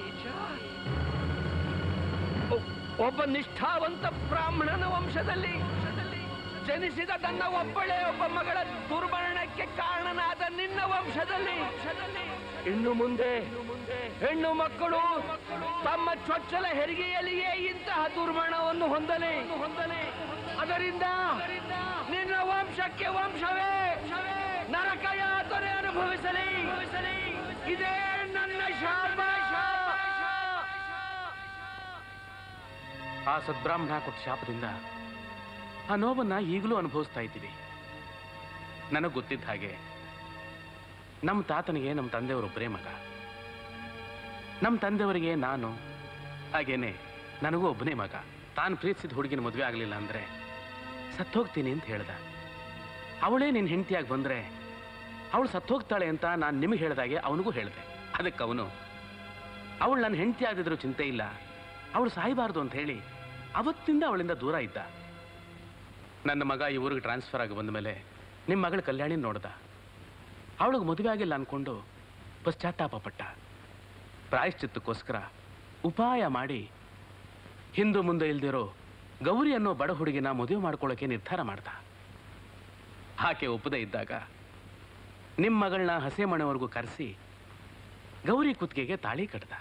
E: ಒ- ಒಬ್ಬ ನಿಷ್ಠಾವಂತ ಬ್ರಾಹ್ಮಣನ ವಂಶದಲ್ಲಿ ಜನಿಸಿದ ತನ್ನ ಒಬ್ಬಳೇ ಒಬ್ಬ ಮಗಳ ದುರ್ಮರಣಕ್ಕೆ ಕಾರಣನಾದ ನಿನ್ನ ವಂಶದಲ್ಲಿ ಇನ್ನು ಮುಂದೆ ಹೆಣ್ಣು ಮಕ್ಕಳು ತಮ್ಮ ಚೊಚ್ಚಲ ಹೆರಿಗೆಯಲ್ಲಿಯೇ ಇಂತಹ ದುರ್ಮರಣವನ್ನು ಹೊಂದಲಿ ಹೊಂದಲಿ ಅದರಿಂದ ನಿನ್ನ ವಂಶಕ್ಕೆ ವಂಶವೇ ನರಕ ಯಾತನೆ ಅನುಭವಿಸಲಿ ಇದೇ ನನ್ನ ಶಾಪ
A: ಆ ಸದ್ಬ್ರಾಹ್ಮಣ ಕೊಟ್ಟ ಶಾಪದಿಂದ ಆ ನೋವನ್ನ ಈಗಲೂ ಅನುಭವಿಸ್ತಾ ಇದ್ದೀವಿ ನನಗೆ ಗೊತ್ತಿದ್ದ ಹಾಗೆ ನಮ್ಮ ತಾತನಿಗೆ ನಮ್ಮ ತಂದೆಯವರೊಬ್ಬರೇ ಮಗ ನಮ್ಮ ತಂದೆಯವರಿಗೆ ನಾನು ಹಾಗೇನೆ ನನಗೂ ಒಬ್ಬನೇ ಮಗ ತಾನು ಪ್ರೀತಿಸಿದ ಹುಡುಗಿನ ಮದುವೆ ಆಗಲಿಲ್ಲ ಅಂದರೆ ಸತ್ತೋಗ್ತೀನಿ ಅಂತ ಹೇಳ್ದ ಅವಳೇ ನಿನ್ನ ಹೆಂಡತಿಯಾಗಿ ಬಂದರೆ ಅವಳು ಸತ್ತೋಗ್ತಾಳೆ ಅಂತ ನಾನು ನಿಮಗೆ ಹೇಳ್ದಾಗೆ ಅವನಿಗೂ ಹೇಳಿದೆ ಅದಕ್ಕೆ ಅವನು ಅವಳು ನನ್ನ ಹೆಂಡತಿ ಆಗಿದ್ರು ಚಿಂತೆ ಇಲ್ಲ ಅವಳು ಸಾಯಬಾರ್ದು ಅಂತ ಹೇಳಿ ಅವತ್ತಿಂದ ಅವಳಿಂದ ದೂರ ಇದ್ದ ನನ್ನ ಮಗ ಈ ಊರಿಗೆ ಟ್ರಾನ್ಸ್ಫರ್ ಆಗಿ ಬಂದ ಮೇಲೆ ನಿಮ್ಮ ಮಗಳ ಕಲ್ಯಾಣಿ ನೋಡ್ದ ಅವಳಿಗೆ ಮದುವೆ ಆಗಿಲ್ಲ ಅನ್ಕೊಂಡು ಪಶ್ಚಾತ್ತಾಪ ಪಟ್ಟ ಪ್ರಾಯಶ್ಚಿತ್ತಕ್ಕೋಸ್ಕರ ಉಪಾಯ ಮಾಡಿ ಹಿಂದು ಮುಂದೆ ಇಲ್ದಿರೋ ಗೌರಿ ಅನ್ನೋ ಬಡ ಹುಡುಗಿನ ಮದುವೆ ಮಾಡ್ಕೊಳ್ಳೋಕೆ ನಿರ್ಧಾರ ಮಾಡ್ದ ಆಕೆ ಒಪ್ಪದೇ ಇದ್ದಾಗ ನಿಮ್ಮ ಮಗಳನ್ನ ಹಸೆ ಮನೆವರೆಗೂ ಕರೆಸಿ ಗೌರಿ ಕುತ್ತಿಗೆಗೆ ತಾಳಿ ಕಟ್ದ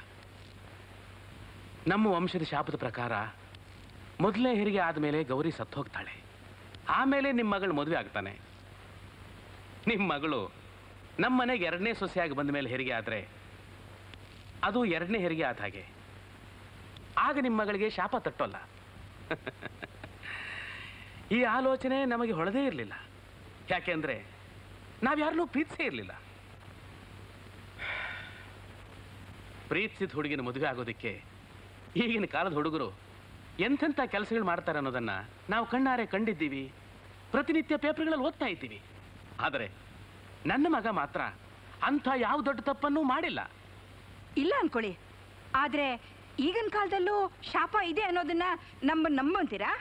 A: ನಮ್ಮ ವಂಶದ ಶಾಪದ ಪ್ರಕಾರ ಮೊದಲನೇ ಹೆರಿಗೆ ಆದಮೇಲೆ ಗೌರಿ ಸತ್ತು ಹೋಗ್ತಾಳೆ ಆಮೇಲೆ ನಿಮ್ಮ ಮಗಳು ಮದುವೆ ಆಗ್ತಾನೆ ನಿಮ್ಮ ಮಗಳು ನಮ್ಮ ಮನೆಗೆ ಎರಡನೇ ಸೊಸೆಯಾಗಿ ಬಂದ ಮೇಲೆ ಹೆರಿಗೆ ಆದರೆ ಅದು ಎರಡನೇ ಹೆರಿಗೆ ಆದ ಹಾಗೆ ಆಗ ನಿಮ್ಮ ಮಗಳಿಗೆ ಶಾಪ ತಟ್ಟೋಲ್ಲ ಈ ಆಲೋಚನೆ ನಮಗೆ ಹೊಳದೇ ಇರಲಿಲ್ಲ ಯಾಕೆಂದ್ರೆ ನಾವ್ಯಾರನ್ನೂ ಪ್ರೀತಿಸೇ ಇರಲಿಲ್ಲ ಪ್ರೀತಿಸಿದ ಹುಡುಗಿನ ಮದುವೆ ಆಗೋದಕ್ಕೆ ಈಗಿನ ಕಾಲದ ಹುಡುಗರು ಎಂಥೆಂಥ ಕೆಲಸಗಳು ಮಾಡ್ತಾರೆ ಅನ್ನೋದನ್ನ ನಾವು ಕಣ್ಣಾರೆ ಕಂಡಿದ್ದೀವಿ ಪ್ರತಿನಿತ್ಯ ಪೇಪರ್ಗಳಲ್ಲಿ ಓದ್ತಾ ಇದ್ದೀವಿ ಆದರೆ ನನ್ನ ಮಗ ಮಾತ್ರ ಅಂಥ ಯಾವ ದೊಡ್ಡ ತಪ್ಪನ್ನೂ ಮಾಡಿಲ್ಲ
L: ಇಲ್ಲ ಅನ್ಕೊಳ್ಳಿ ಆದ್ರೆ ಈಗಿನ ಕಾಲದಲ್ಲೂ ಶಾಪ ಇದೆ ಅನ್ನೋದನ್ನ ನಮ್ಮ ನಂಬಂತೀರಾ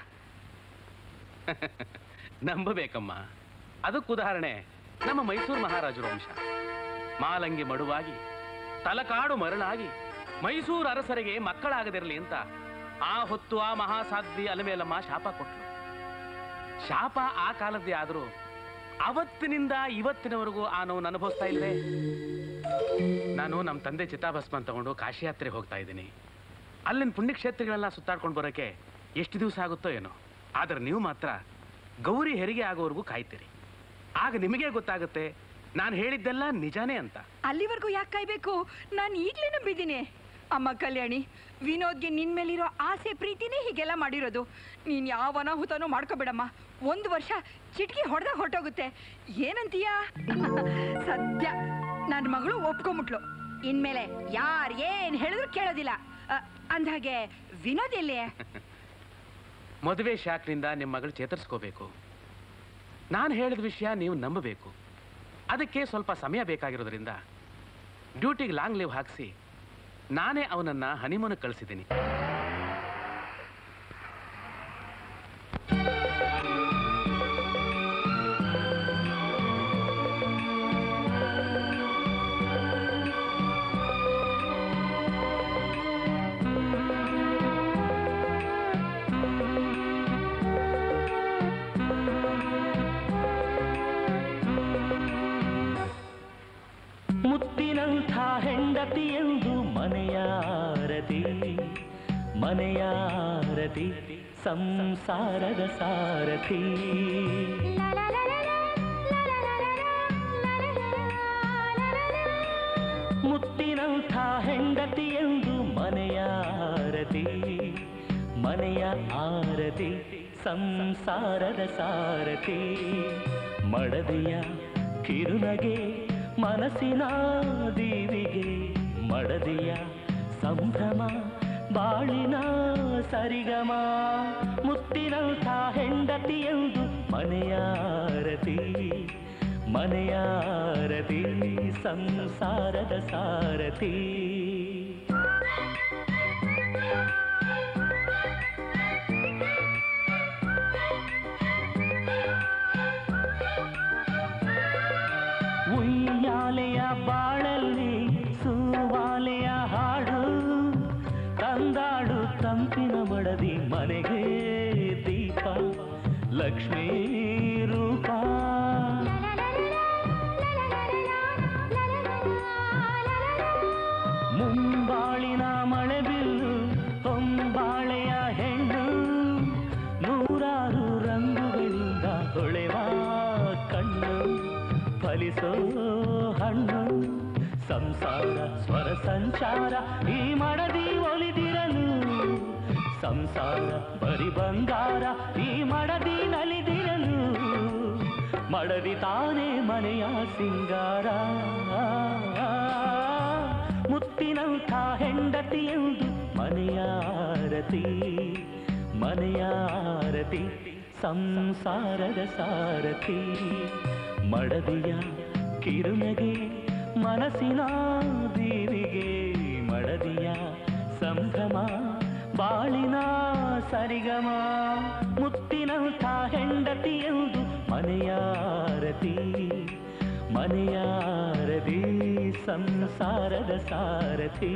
A: ನಂಬಬೇಕಮ್ಮ ಅದಕ್ಕೆ ಉದಾಹರಣೆ ನಮ್ಮ ಮೈಸೂರು ಮಹಾರಾಜರ ವಂಶ ಮಾಲಂಗಿ ಮಡುವಾಗಿ ತಲಕಾಡು ಮರಳಾಗಿ ಮೈಸೂರು ಅರಸರಿಗೆ ಮಕ್ಕಳಾಗದಿರಲಿ ಅಂತ ಆ ಹೊತ್ತು ಆ ಮಹಾಸಾಧ್ವಿ ಅಲಮೇಲಮ್ಮ ಶಾಪ ಕೊಟ್ಲು ಶಾಪ ಆ ಕಾಲದ್ದೇ ಆದರೂ ಅವತ್ತಿನಿಂದ ಇವತ್ತಿನವರೆಗೂ ಆ ನೋವು ಅನುಭವಿಸ್ತಾ ಇಲ್ವೇ ನಾನು ನಮ್ಮ ತಂದೆ ಚಿತಾಭಸ್ಮ ತಗೊಂಡು ಕಾಶಿ ಯಾತ್ರೆ ಹೋಗ್ತಾ ಇದ್ದೀನಿ ಅಲ್ಲಿನ ಪುಣ್ಯಕ್ಷೇತ್ರಗಳೆಲ್ಲ ಸುತ್ತಾಡ್ಕೊಂಡು ಬರೋಕ್ಕೆ ಎಷ್ಟು ದಿವಸ ಆಗುತ್ತೋ ಏನೋ ಆದ್ರೆ ನೀವು ಮಾತ್ರ ಗೌರಿ ಹೆರಿಗೆ ಆಗೋವರೆಗೂ ಕಾಯ್ತೀರಿ ಆಗ ನಿಮಗೆ ಗೊತ್ತಾಗುತ್ತೆ ನಾನು ಹೇಳಿದ್ದೆಲ್ಲ ನಿಜಾನೇ ಅಂತ
L: ಅಲ್ಲಿವರೆಗೂ ಯಾಕೆ ಕಾಯ್ಬೇಕು ನಾನು ಈಗಲೇ ನಂಬಿದ್ದೀನಿ ಅಮ್ಮ ಕಲ್ಯಾಣಿ ವಿನೋದ್ಗೆ ನಿನ್ ಮೇಲಿರೋ ಆಸೆ ಪ್ರೀತಿನೇ ಹೀಗೆಲ್ಲ ಮಾಡಿರೋದು ನೀನ್ ಯಾವ ಅನಾಹುತನೂ ಮಾಡ್ಕೋಬೇಡಮ್ಮ ಒಂದು ವರ್ಷ ಚಿಟ್ಕಿ ಹೊಡೆದಾಗ ಹೊರಟೋಗುತ್ತೆ ಏನಂತೀಯ ಸದ್ಯ ನನ್ನ ಮಗಳು ಒಪ್ಕೊಂಬಿಟ್ಲು ಇನ್ಮೇಲೆ ಯಾರ್ ಏನ್ ಹೇಳಿದ್ರು ಕೇಳೋದಿಲ್ಲ ಅ, ಅಂದ್ಹಾಗೆ ವಿನೋದ್ ಎಲ್ಲಿ
A: ಮದುವೆ ಶಾಕ್ನಿಂದ ನಿಮ್ಮ ಮಗಳು ಚೇತರಿಸ್ಕೋಬೇಕು ನಾನು ಹೇಳಿದ ವಿಷಯ ನೀವು ನಂಬಬೇಕು ಅದಕ್ಕೆ ಸ್ವಲ್ಪ ಸಮಯ ಬೇಕಾಗಿರೋದ್ರಿಂದ ಡ್ಯೂಟಿಗೆ ಲಾಂಗ್ ಲೀವ್ ಹಾಕಿಸಿ ನಾನೇ ಅವನನ್ನ ಹನಿಮೂನ್ ಕಳಿಸಿದ್ದೀನಿ
Q: ಮುತ್ತಿನಂಥ ಹೆಂಡತಿ ಎಂದು ಮನೆಯಾರತಿ ಮನೆಯಾರತಿ ಸಂಸಾರದ ಸಾರಥಿ ಮುತ್ತಿನಂಥ ಹೆಂಡತಿ ಎಂದು ಮನೆಯಾರತಿ ಮನೆಯ ಆರತಿ ಸಂಸಾರದ ಸಾರಥಿ ಮಡದಿಯ ಕಿರುನಗೆ ಮನಸ್ಸಿನ ದೀವಿಗೆ ಮಡದಿಯ ಸಂಭ್ರಮ ಬಾಳಿನ ಸರಿಗಮ ಮುತ್ತಿನಂಥ ಹೆಂಡತಿ ಎಂದು ಮನೆಯಾರತಿ ಮನೆಯಾರತಿ ಸಂಸಾರದ ಸಾರಥಿ ಉಯ್ಯಾಲೆಯ ಬಾಳಲ್ಲಿ ಸೂವಾಲೆಯ ಹಾಡು ತಂದಾಡು ತಂಪಿನ ಮಡದಿ ಮನೆಗೆ ದೀಪ ಲಕ್ಷ್ಮೀ ರೂಪ ಮುಂಬಾಳಿನ ಮಳೆ ಬಿಲ್ಲು ಹೊಂಬಾಳೆಯ ಹೆಣ್ಣು ನೂರಾರು ರಂಗುಗಳಿಂದ ಹೊಳೆವ ಕಣ್ಣು ಫಲಿಸೋ ಹಣ್ಣು ಸಂಸಾರ ಸ್ವರ ಸಂಚಾರ ಈ ಮಡದಿ ಒಲಿದಿರಲು ಸಂಸಾರ ಬರಿ ಬಂಗಾರ ಈ ಮಡದಿ ನಲಿದಿರಲು ಮಡದಿ ತಾನೇ ಮನೆಯ ಸಿಂಗಾರ ಮುತ್ತಿನಂಥ ಹೆಂಡತಿಯುವುದು ಮನೆಯಾರತಿ ಮನೆಯಾರತಿ ಸಂಸಾರದ ಸಾರಥಿ ಮಡದಿಯ ಕಿರುನಗೆ ಮನಸ್ಸಿನ ದೀವಿಗೆ ಮಡದಿಯ ಸಂಭ್ರಮ ಬಾಳಿನ ಸರಿಗಮ ಮುತ್ತಿನಂಥ ಹೆಂಡತಿಯುವುದು ಮನೆಯಾರತಿ ಮನೆಯಾರತಿ ಸಂಸಾರದ ಸಾರಥಿ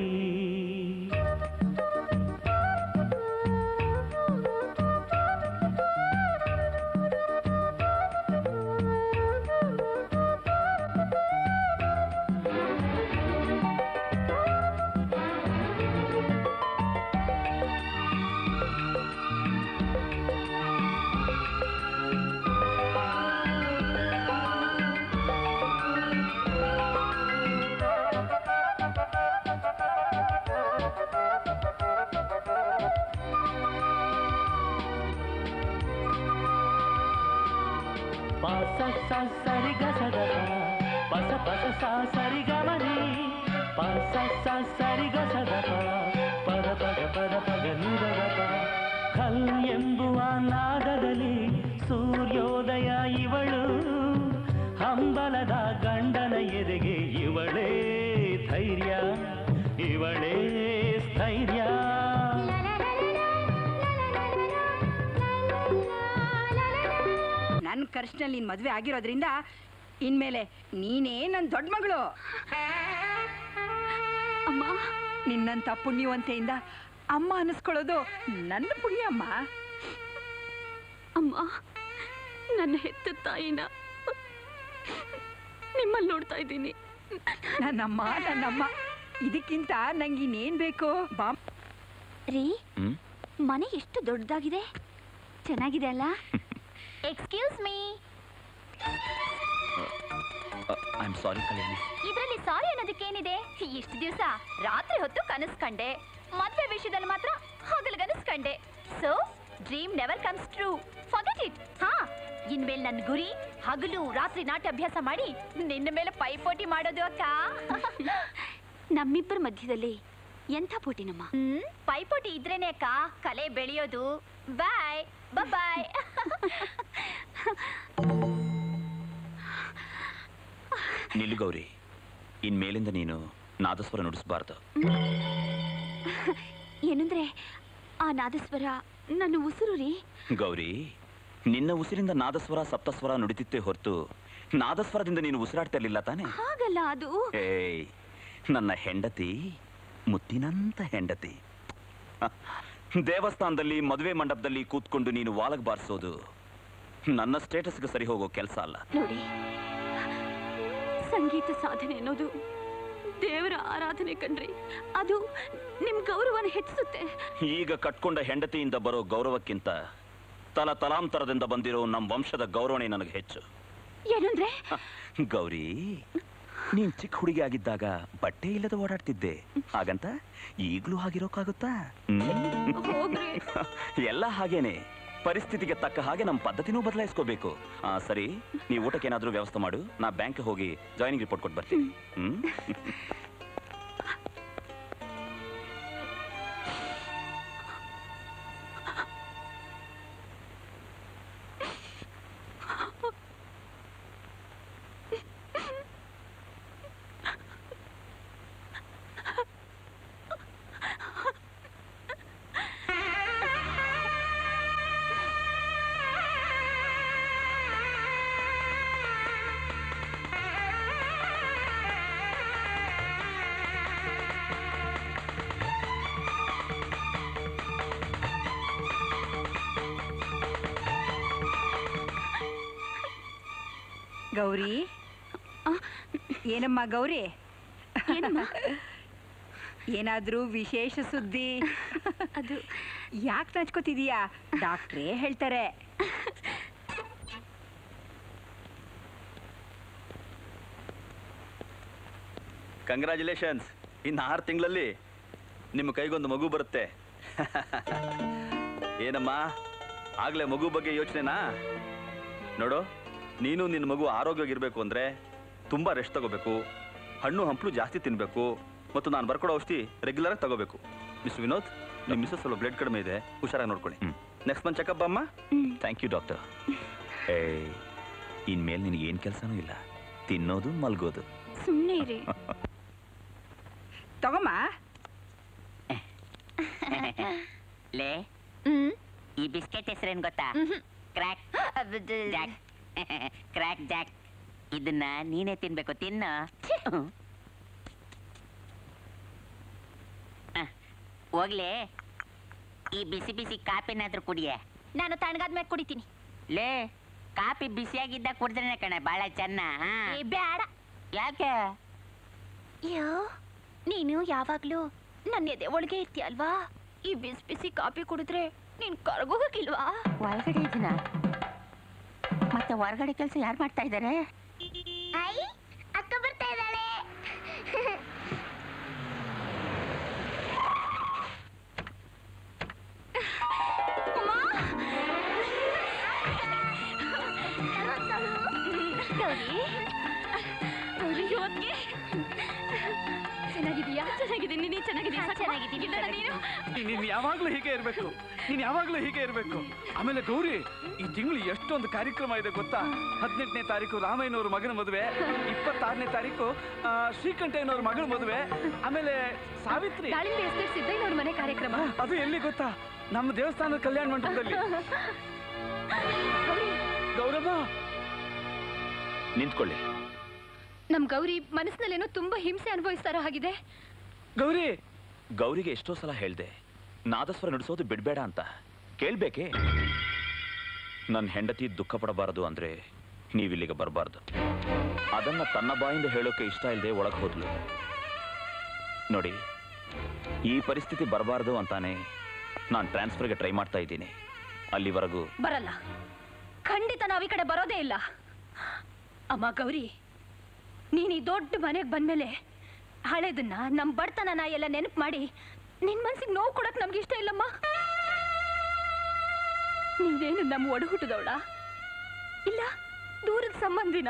Q: ಪಸ ಸ ಸರಿ ಗ ಸ ದ ಪ. ಪಸ ಪಸ ಸ ಸರಿ ಗ ಮ ರಿ. ಪಸ ಸ ಸರಿ ಗ ಸ ದ ಪ. ಪದ ಪದ ಪದ ಪದ ನಿ ದ ದ ಪ. ಖಲ್ ಎಂಬುವ ನಾದದಲ್ಲಿ ಸೂರ್ಯೋದಯ ಇವಳು ಹಂಬಲದ ಗಂಡನ ಎದೆಗೆ ಇವಳೇ ಧೈರ್ಯ ಇವಳೇ ಸ್ಥೈರ್ಯ
L: ನನ್ನ ಖರ್ಚಿನಲ್ಲಿ ನಿನ್ ಮದ್ವೆ ಆಗಿರೋದ್ರಿಂದ ಇನ್ಮೇಲೆ ನೀನೇ ನನ್ನ ದೊಡ್ಡ ಮಗಳು ಅಮ್ಮ ನಿನ್ನಂತ ಪುಣ್ಯವಂತೆಯಿಂದ ಅಮ್ಮ ಅನ್ನಿಸ್ಕೊಳ್ಳೋದು ನನ್ನ ಪುಣ್ಯ ಅಮ್ಮ
G: ಅಮ್ಮ ನನ್ನ ಹೆತ್ತ ತಾಯಿನ ನಿಮ್ಮಲ್ಲಿ ನೋಡ್ತಾ ಇದ್ದೀನಿ
L: ನನ್ನಮ್ಮ ನನ್ನಮ್ಮ ಇದಕ್ಕಿಂತ ನಂಗೆ ಇನ್ನೇನ್ ಬೇಕು ಬಾ
B: ರೀ
H: ಹ್ಮ್
B: ಮನೆ ಎಷ್ಟು ದೊಡ್ಡದಾಗಿದೆ ಚೆನ್ನಾಗಿದೆ ಅಲ್ಲ
C: excuse me
H: I am sorry Kalyani
C: ಇದ್ರಲ್ಲಿ ಸಾರಿ ಅನ್ನೋದಕ್ಕೇನಿದೆ ಇಷ್ಟು ದಿವಸ ರಾತ್ರಿ ಹೊತ್ತು ಕನಸು ಕಂಡೆ ಮದ್ವೆ ವಿಷಯದಲ್ಲಿ ಮಾತ್ರ ಹಗಲು ಕನಸು ಕಂಡೆ so dream never comes true forget it ಹಾ ಇನ್ಮೇಲೆ ನನ್ನ ಗುರಿ ಹಗಲು ರಾತ್ರಿ ನಾಟ್ಯ ಅಭ್ಯಾಸ ಮಾಡಿ ನಿನ್ನ ಮೇಲೆ ಪೈಪೋಟಿ ಮಾಡೋದು ಅಕ್ಕ
B: ನಮ್ಮಿಬ್ಬರ ಮಧ್ಯದಲ್ಲಿ ಎಂಥ ಪೋಟಿನಮ್ಮ
C: ಹ್ಮ್ ಪೈಪೋಟಿ ಇದ್ರೇನೆ ಅಕ್ಕ ಕಲೆ ಬೆಳೆಯೋದು ಬಾಯ್ ಬಾಯ್
H: ನಿಲ್ಲು ಗೌರಿ ಇನ್ಮೇಲಿಂದ ನೀನು ನಾದಸ್ವರ ನುಡಿಸಬಾರ್ದು
B: ಏನಂದ್ರೆ ಆ ನಾದಸ್ವರ ನನ್ನ ಉಸಿರು ರೀ
H: ಗೌರಿ ನಿನ್ನ ಉಸಿರಿಂದ ನಾದಸ್ವರ ಸಪ್ತಸ್ವರ ನುಡಿತಿತ್ತೇ ಹೊರತು ನಾದಸ್ವರದಿಂದ ನೀನು ಉಸಿರಾಡ್ತಾ ಇರ್ಲಿಲ್ಲ ತಾನೆ
B: ಹಾಗಲ್ಲ ಅದು
H: ಏಯ್ ನನ್ನ ಹೆಂಡತಿ ಮುತ್ತಿನಂತ ಹೆಂಡತಿ ಹ, ದೇವಸ್ಥಾನದಲ್ಲಿ ಮದುವೆ ಮಂಟಪದಲ್ಲಿ ಕೂತ್ಕೊಂಡು ನೀನು ವಾಲಗ್ ಬಾರಿಸೋದು ನನ್ನ ಸ್ಟೇಟಸ್ಗೆ ಸರಿ ಹೋಗೋ ಕೆಲಸ ಅಲ್ಲ
G: ನೋಡಿ ಸಂಗೀತ ಸಾಧನೆ ಅನ್ನೋದು ದೇವರ ಆರಾಧನೆ ಕಣ್ರಿ ಅದು ನಿಮ್ ಗೌರವನ ಹೆಚ್ಚಿಸುತ್ತೆ
H: ಈಗ ಕಟ್ಕೊಂಡ ಹೆಂಡತಿಯಿಂದ ಬರೋ ಗೌರವಕ್ಕಿಂತ ತಲ ತಲಾಂತರದಿಂದ ಬಂದಿರೋ ನಮ್ಮ ವಂಶದ ಗೌರವನೇ ನನಗೆ ಹೆಚ್ಚು
B: ಏನಂದ್ರೆ
H: ಹ, ಗೌರಿ ನೀನ್ ಚಿಕ್ಕ ಹುಡುಗಿ ಆಗಿದ್ದಾಗ ಬಟ್ಟೆ ಇಲ್ಲದೆ ಓಡಾಡ್ತಿದ್ದೆ ಹಾಗಂತ ಈಗ್ಲೂ ಹಾಗಿರೋಕ್ಕಾಗುತ್ತಾ ಹ್ಮ್? ಎಲ್ಲ ಹಾಗೇನೆ ಪರಿಸ್ಥಿತಿಗೆ ತಕ್ಕ ಹಾಗೆ ನಮ್ಮ ಪದ್ಧತಿನೂ ಬದಲಾಯಿಸ್ಕೋಬೇಕು ಆ ಸರಿ ನೀವು ಊಟಕ್ಕೆ ಏನಾದ್ರೂ ವ್ಯವಸ್ಥೆ ಮಾಡು ನಾ ಬ್ಯಾಂಕ್ ಹೋಗಿ ಜಾಯ್ನಿಂಗ್ ರಿಪೋರ್ಟ್ ಕೊಟ್ಟು ಬರ್ತೀನಿ ಹ್ಮ್
L: ಗೌರಿ ಏನಮ್ಮ ಗೌರಿ ಏನಾದ್ರೂ ವಿಶೇಷ ಸುದ್ದಿ ಅದು ಯಾಕೆ ನಚ್ಕೋತಿದೀಯಾ ಡಾಕ್ಟ್ರೇ ಹೇಳ್ತಾರೆ
M: ಕಂಗ್ರ್ಯಾಚುಲೇಷನ್ಸ್ ಇನ್ನು ಆರು ತಿಂಗಳಲ್ಲಿ ನಿಮ್ಮ ಕೈಗೊಂದು ಮಗು ಬರುತ್ತೆ ಏನಮ್ಮ ಆಗ್ಲೇ ಮಗು ಬಗ್ಗೆ ಯೋಚನೆನಾ ನೋಡು ನೀನು ನಿನ್ನ ಮಗು ಆರೋಗ್ಯವಾಗಿರ್ಬೇಕು ಅಂದರೆ ತುಂಬ ರೆಸ್ಟ್ ತಗೋಬೇಕು ಹಣ್ಣು ಹಂಪಲು ಜಾಸ್ತಿ ತಿನ್ನಬೇಕು ಮತ್ತು ನಾನು ಬರ್ಕೊಡೋ ಔಷಧಿ ರೆಗ್ಯುಲರ್ ಆಗಿ ತಗೋಬೇಕು ಮಿಸ್ ವಿನೋದ್ ನಿಮ್ಮ ಮಿಸ್ಸಸ್ ಸ್ವಲ್ಪ ಬ್ಲಡ್ ಕಡಿಮೆ ಇದೆ ಹುಷಾರಾಗಿ ನೋಡ್ಕೊಳ್ಳಿ ನೆಕ್ಸ್ಟ್ ಮಂತ್ ಚೆಕಪ್ ಅಮ್ಮ
H: ಥ್ಯಾಂಕ್ ಯು ಡಾಕ್ಟರ್ ಏ ಇನ್ಮೇಲೆ ನಿನಗೆ ಏನು ಕೆಲಸನೂ ಇಲ್ಲ ತಿನ್ನೋದು ಮಲ್ಗೋದು
B: ಸುಮ್ಮನೆ ಇರಿ
L: ತಗೊಮ್ಮ
D: ಲೇ ಈ ಬಿಸ್ಕೆಟ್ ಹೆಸರೇನ್ ಗೊತ್ತಾ ಕ್ರ್ಯಾಕ್ ಜಾಕ್ ಕ್ರ್ಯಾಕ್ ಜಾಕ್ ಇದನ್ನ ನೀನೇ ತಿನ್ಬೇಕು ತಿನ್ನು ಆ, ಹೋಗ್ಲೇ ಈ ಬಿಸಿ ಬಿಸಿ ಕಾಪಿನಾದ್ರೂ ಕುಡಿಯೇ
C: ನಾನು ತಣ್ಣಗಾದ್ಮೇಲೆ ಕುಡಿತೀನಿ
D: ಲೇ ಕಾಪಿ ಬಿಸಿಯಾಗಿದ್ದ ಕುಡಿದ್ರೆ ಕಣ ಬಾಳ ಚೆನ್ನ ಹಾ.
C: ಏ ಬೇಡ
D: ಯಾಕೆ
C: ಅಯ್ಯೋ ನೀನು ಯಾವಾಗ್ಲೂ ನನ್ನ ಎದೆ ಒಳಗೆ ಇರ್ತೀಯ ಅಲ್ವಾ ಈ ಬಿಸಿ ಬಿಸಿ ಕಾಫಿ ಕುಡಿದ್ರೆ ನೀನ್ ಕರ್ಗೋಗಕ್ಕಿಲ್ವಾ
D: ಒಳಗಡೆ ಇದೀನ ಮತ್ತೆ ಹೊರಗಡೆ ಕೆಲಸ ಯಾರು ಮಾಡ್ತಾ ಇದ್ದಾರೆ
C: ಐ ಅಕ್ಕ ಬರ್ತಾ ಇದ್ದಾಳೆ ಗೌರಿ ಗೌರಿ ಇವತ್ತಿಗೆ ಚೆನ್ನಾಗಿದೀಯಾ ಚೆನ್ನಾಗಿದ್ದೀನಿ ನೀನು ಚೆನ್ನಾಗಿದೀಯಾ ಚೆನ್ನಾಗಿದ್ದೀನಿ ನೀನು
F: ನೀನು ಯಾವಾಗ್ಲೂ ಹೀಗೆ ಇರ್ಬೇಕು ನೀನ್ ಯಾವಾಗ್ಲೂ ಹೀಗೆ ಇರ್ಬೇಕು ಆಮೇಲೆ ಗೌರಿ ಈ ತಿಂಗಳು ಎಷ್ಟೊಂದು ಕಾರ್ಯಕ್ರಮ ಇದೆ ಗೊತ್ತಾ ಹದಿನೆಂಟನೇ ತಾರೀಕು ರಾಮಯ್ಯನವ್ರ ಮಗನ ಮದುವೆ ಇಪ್ಪತ್ತಾರನೇ ತಾರೀಕು ಆ, ಶ್ರೀಕಂಠಯ್ಯನವ್ರ ಮಗಳ ಮದುವೆ ಆಮೇಲೆ ಸಾವಿತ್ರಿ
G: ದಾಳಿಂಬೆ ಎಸ್ಟೇಟ್ ಸಿದ್ದಯ್ಯನವ್ರ ಮನೆ ಕಾರ್ಯಕ್ರಮ
F: ಅದು ಎಲ್ಲಿ ಗೊತ್ತಾ ನಮ್ಮ ದೇವಸ್ಥಾನದ ಕಲ್ಯಾಣ ಮಂಟಪದಲ್ಲಿ ಗೌರಮ್ಮ
H: ನಿಂತ್ಕೊಳ್ಳಿ
G: ನಮ್ ಗೌರಿ ಮನಸ್ಸಿನಲ್ಲೇನೋ ತುಂಬಾ ಹಿಂಸೆ ಅನುಭವಿಸ್ತಾರ ಹಾಗಿದೆ
F: ಗೌರಿ
H: ಗೌರಿಗೆ ಎಷ್ಟೋ ಸಲ ಹೇಳ್ದೆ ನಾದಸ್ವರ ನುಡಿಸೋದು ಬಿಡ್ಬೇಡ ಅಂತ ಕೇಳ್ಬೇಕೆ ನನ್ನ ಹೆಂಡತಿ ದುಃಖ ಪಡಬಾರದು ಅಂದ್ರೆ ನೀವಿಲ್ಲಿಗೆ ಬರಬಾರ್ದು ಅದನ್ನ ತನ್ನ ಬಾಯಿಂದ ಹೇಳೋಕೆ ಇಷ್ಟ ಇಲ್ಲದೆ ಒಳಗೆ ಹೋದ್ಲು ನೋಡಿ ಈ ಪರಿಸ್ಥಿತಿ ಬರಬಾರ್ದು ಅಂತಾನೆ ನಾನು ಟ್ರಾನ್ಸ್ಫರ್ಗೆ ಟ್ರೈ ಮಾಡ್ತಾ ಇದ್ದೀನಿ ಅಲ್ಲಿವರೆಗೂ
G: ಬರಲ್ಲ ಖಂಡಿತ ನಾವ್ ಈ ಕಡೆ ಬರೋದೇ ಇಲ್ಲ ಅಮ್ಮ ಗೌರಿ ನೀನ್ ಈ ದೊಡ್ಡ ಮನೆಗೆ ಬಂದ್ಮೇಲೆ ಹಳೇದನ್ನ ನಮ್ ಬಡತನನ ಎಲ್ಲ ನೆನಪು ಮಾಡಿ ನಿನ್ ಮನ್ಸಿಗೆ ನೋವು ಕೊಡಕ್ ನಮ್ಗೆ ಇಷ್ಟ ಇಲ್ಲಮ್ಮ ನೀನೇನು ನಮ್ಮ ಒಡ ಹುಟ್ಟದವಳ ಇಲ್ಲ ದೂರದ ಸಂಬಂಧಿನ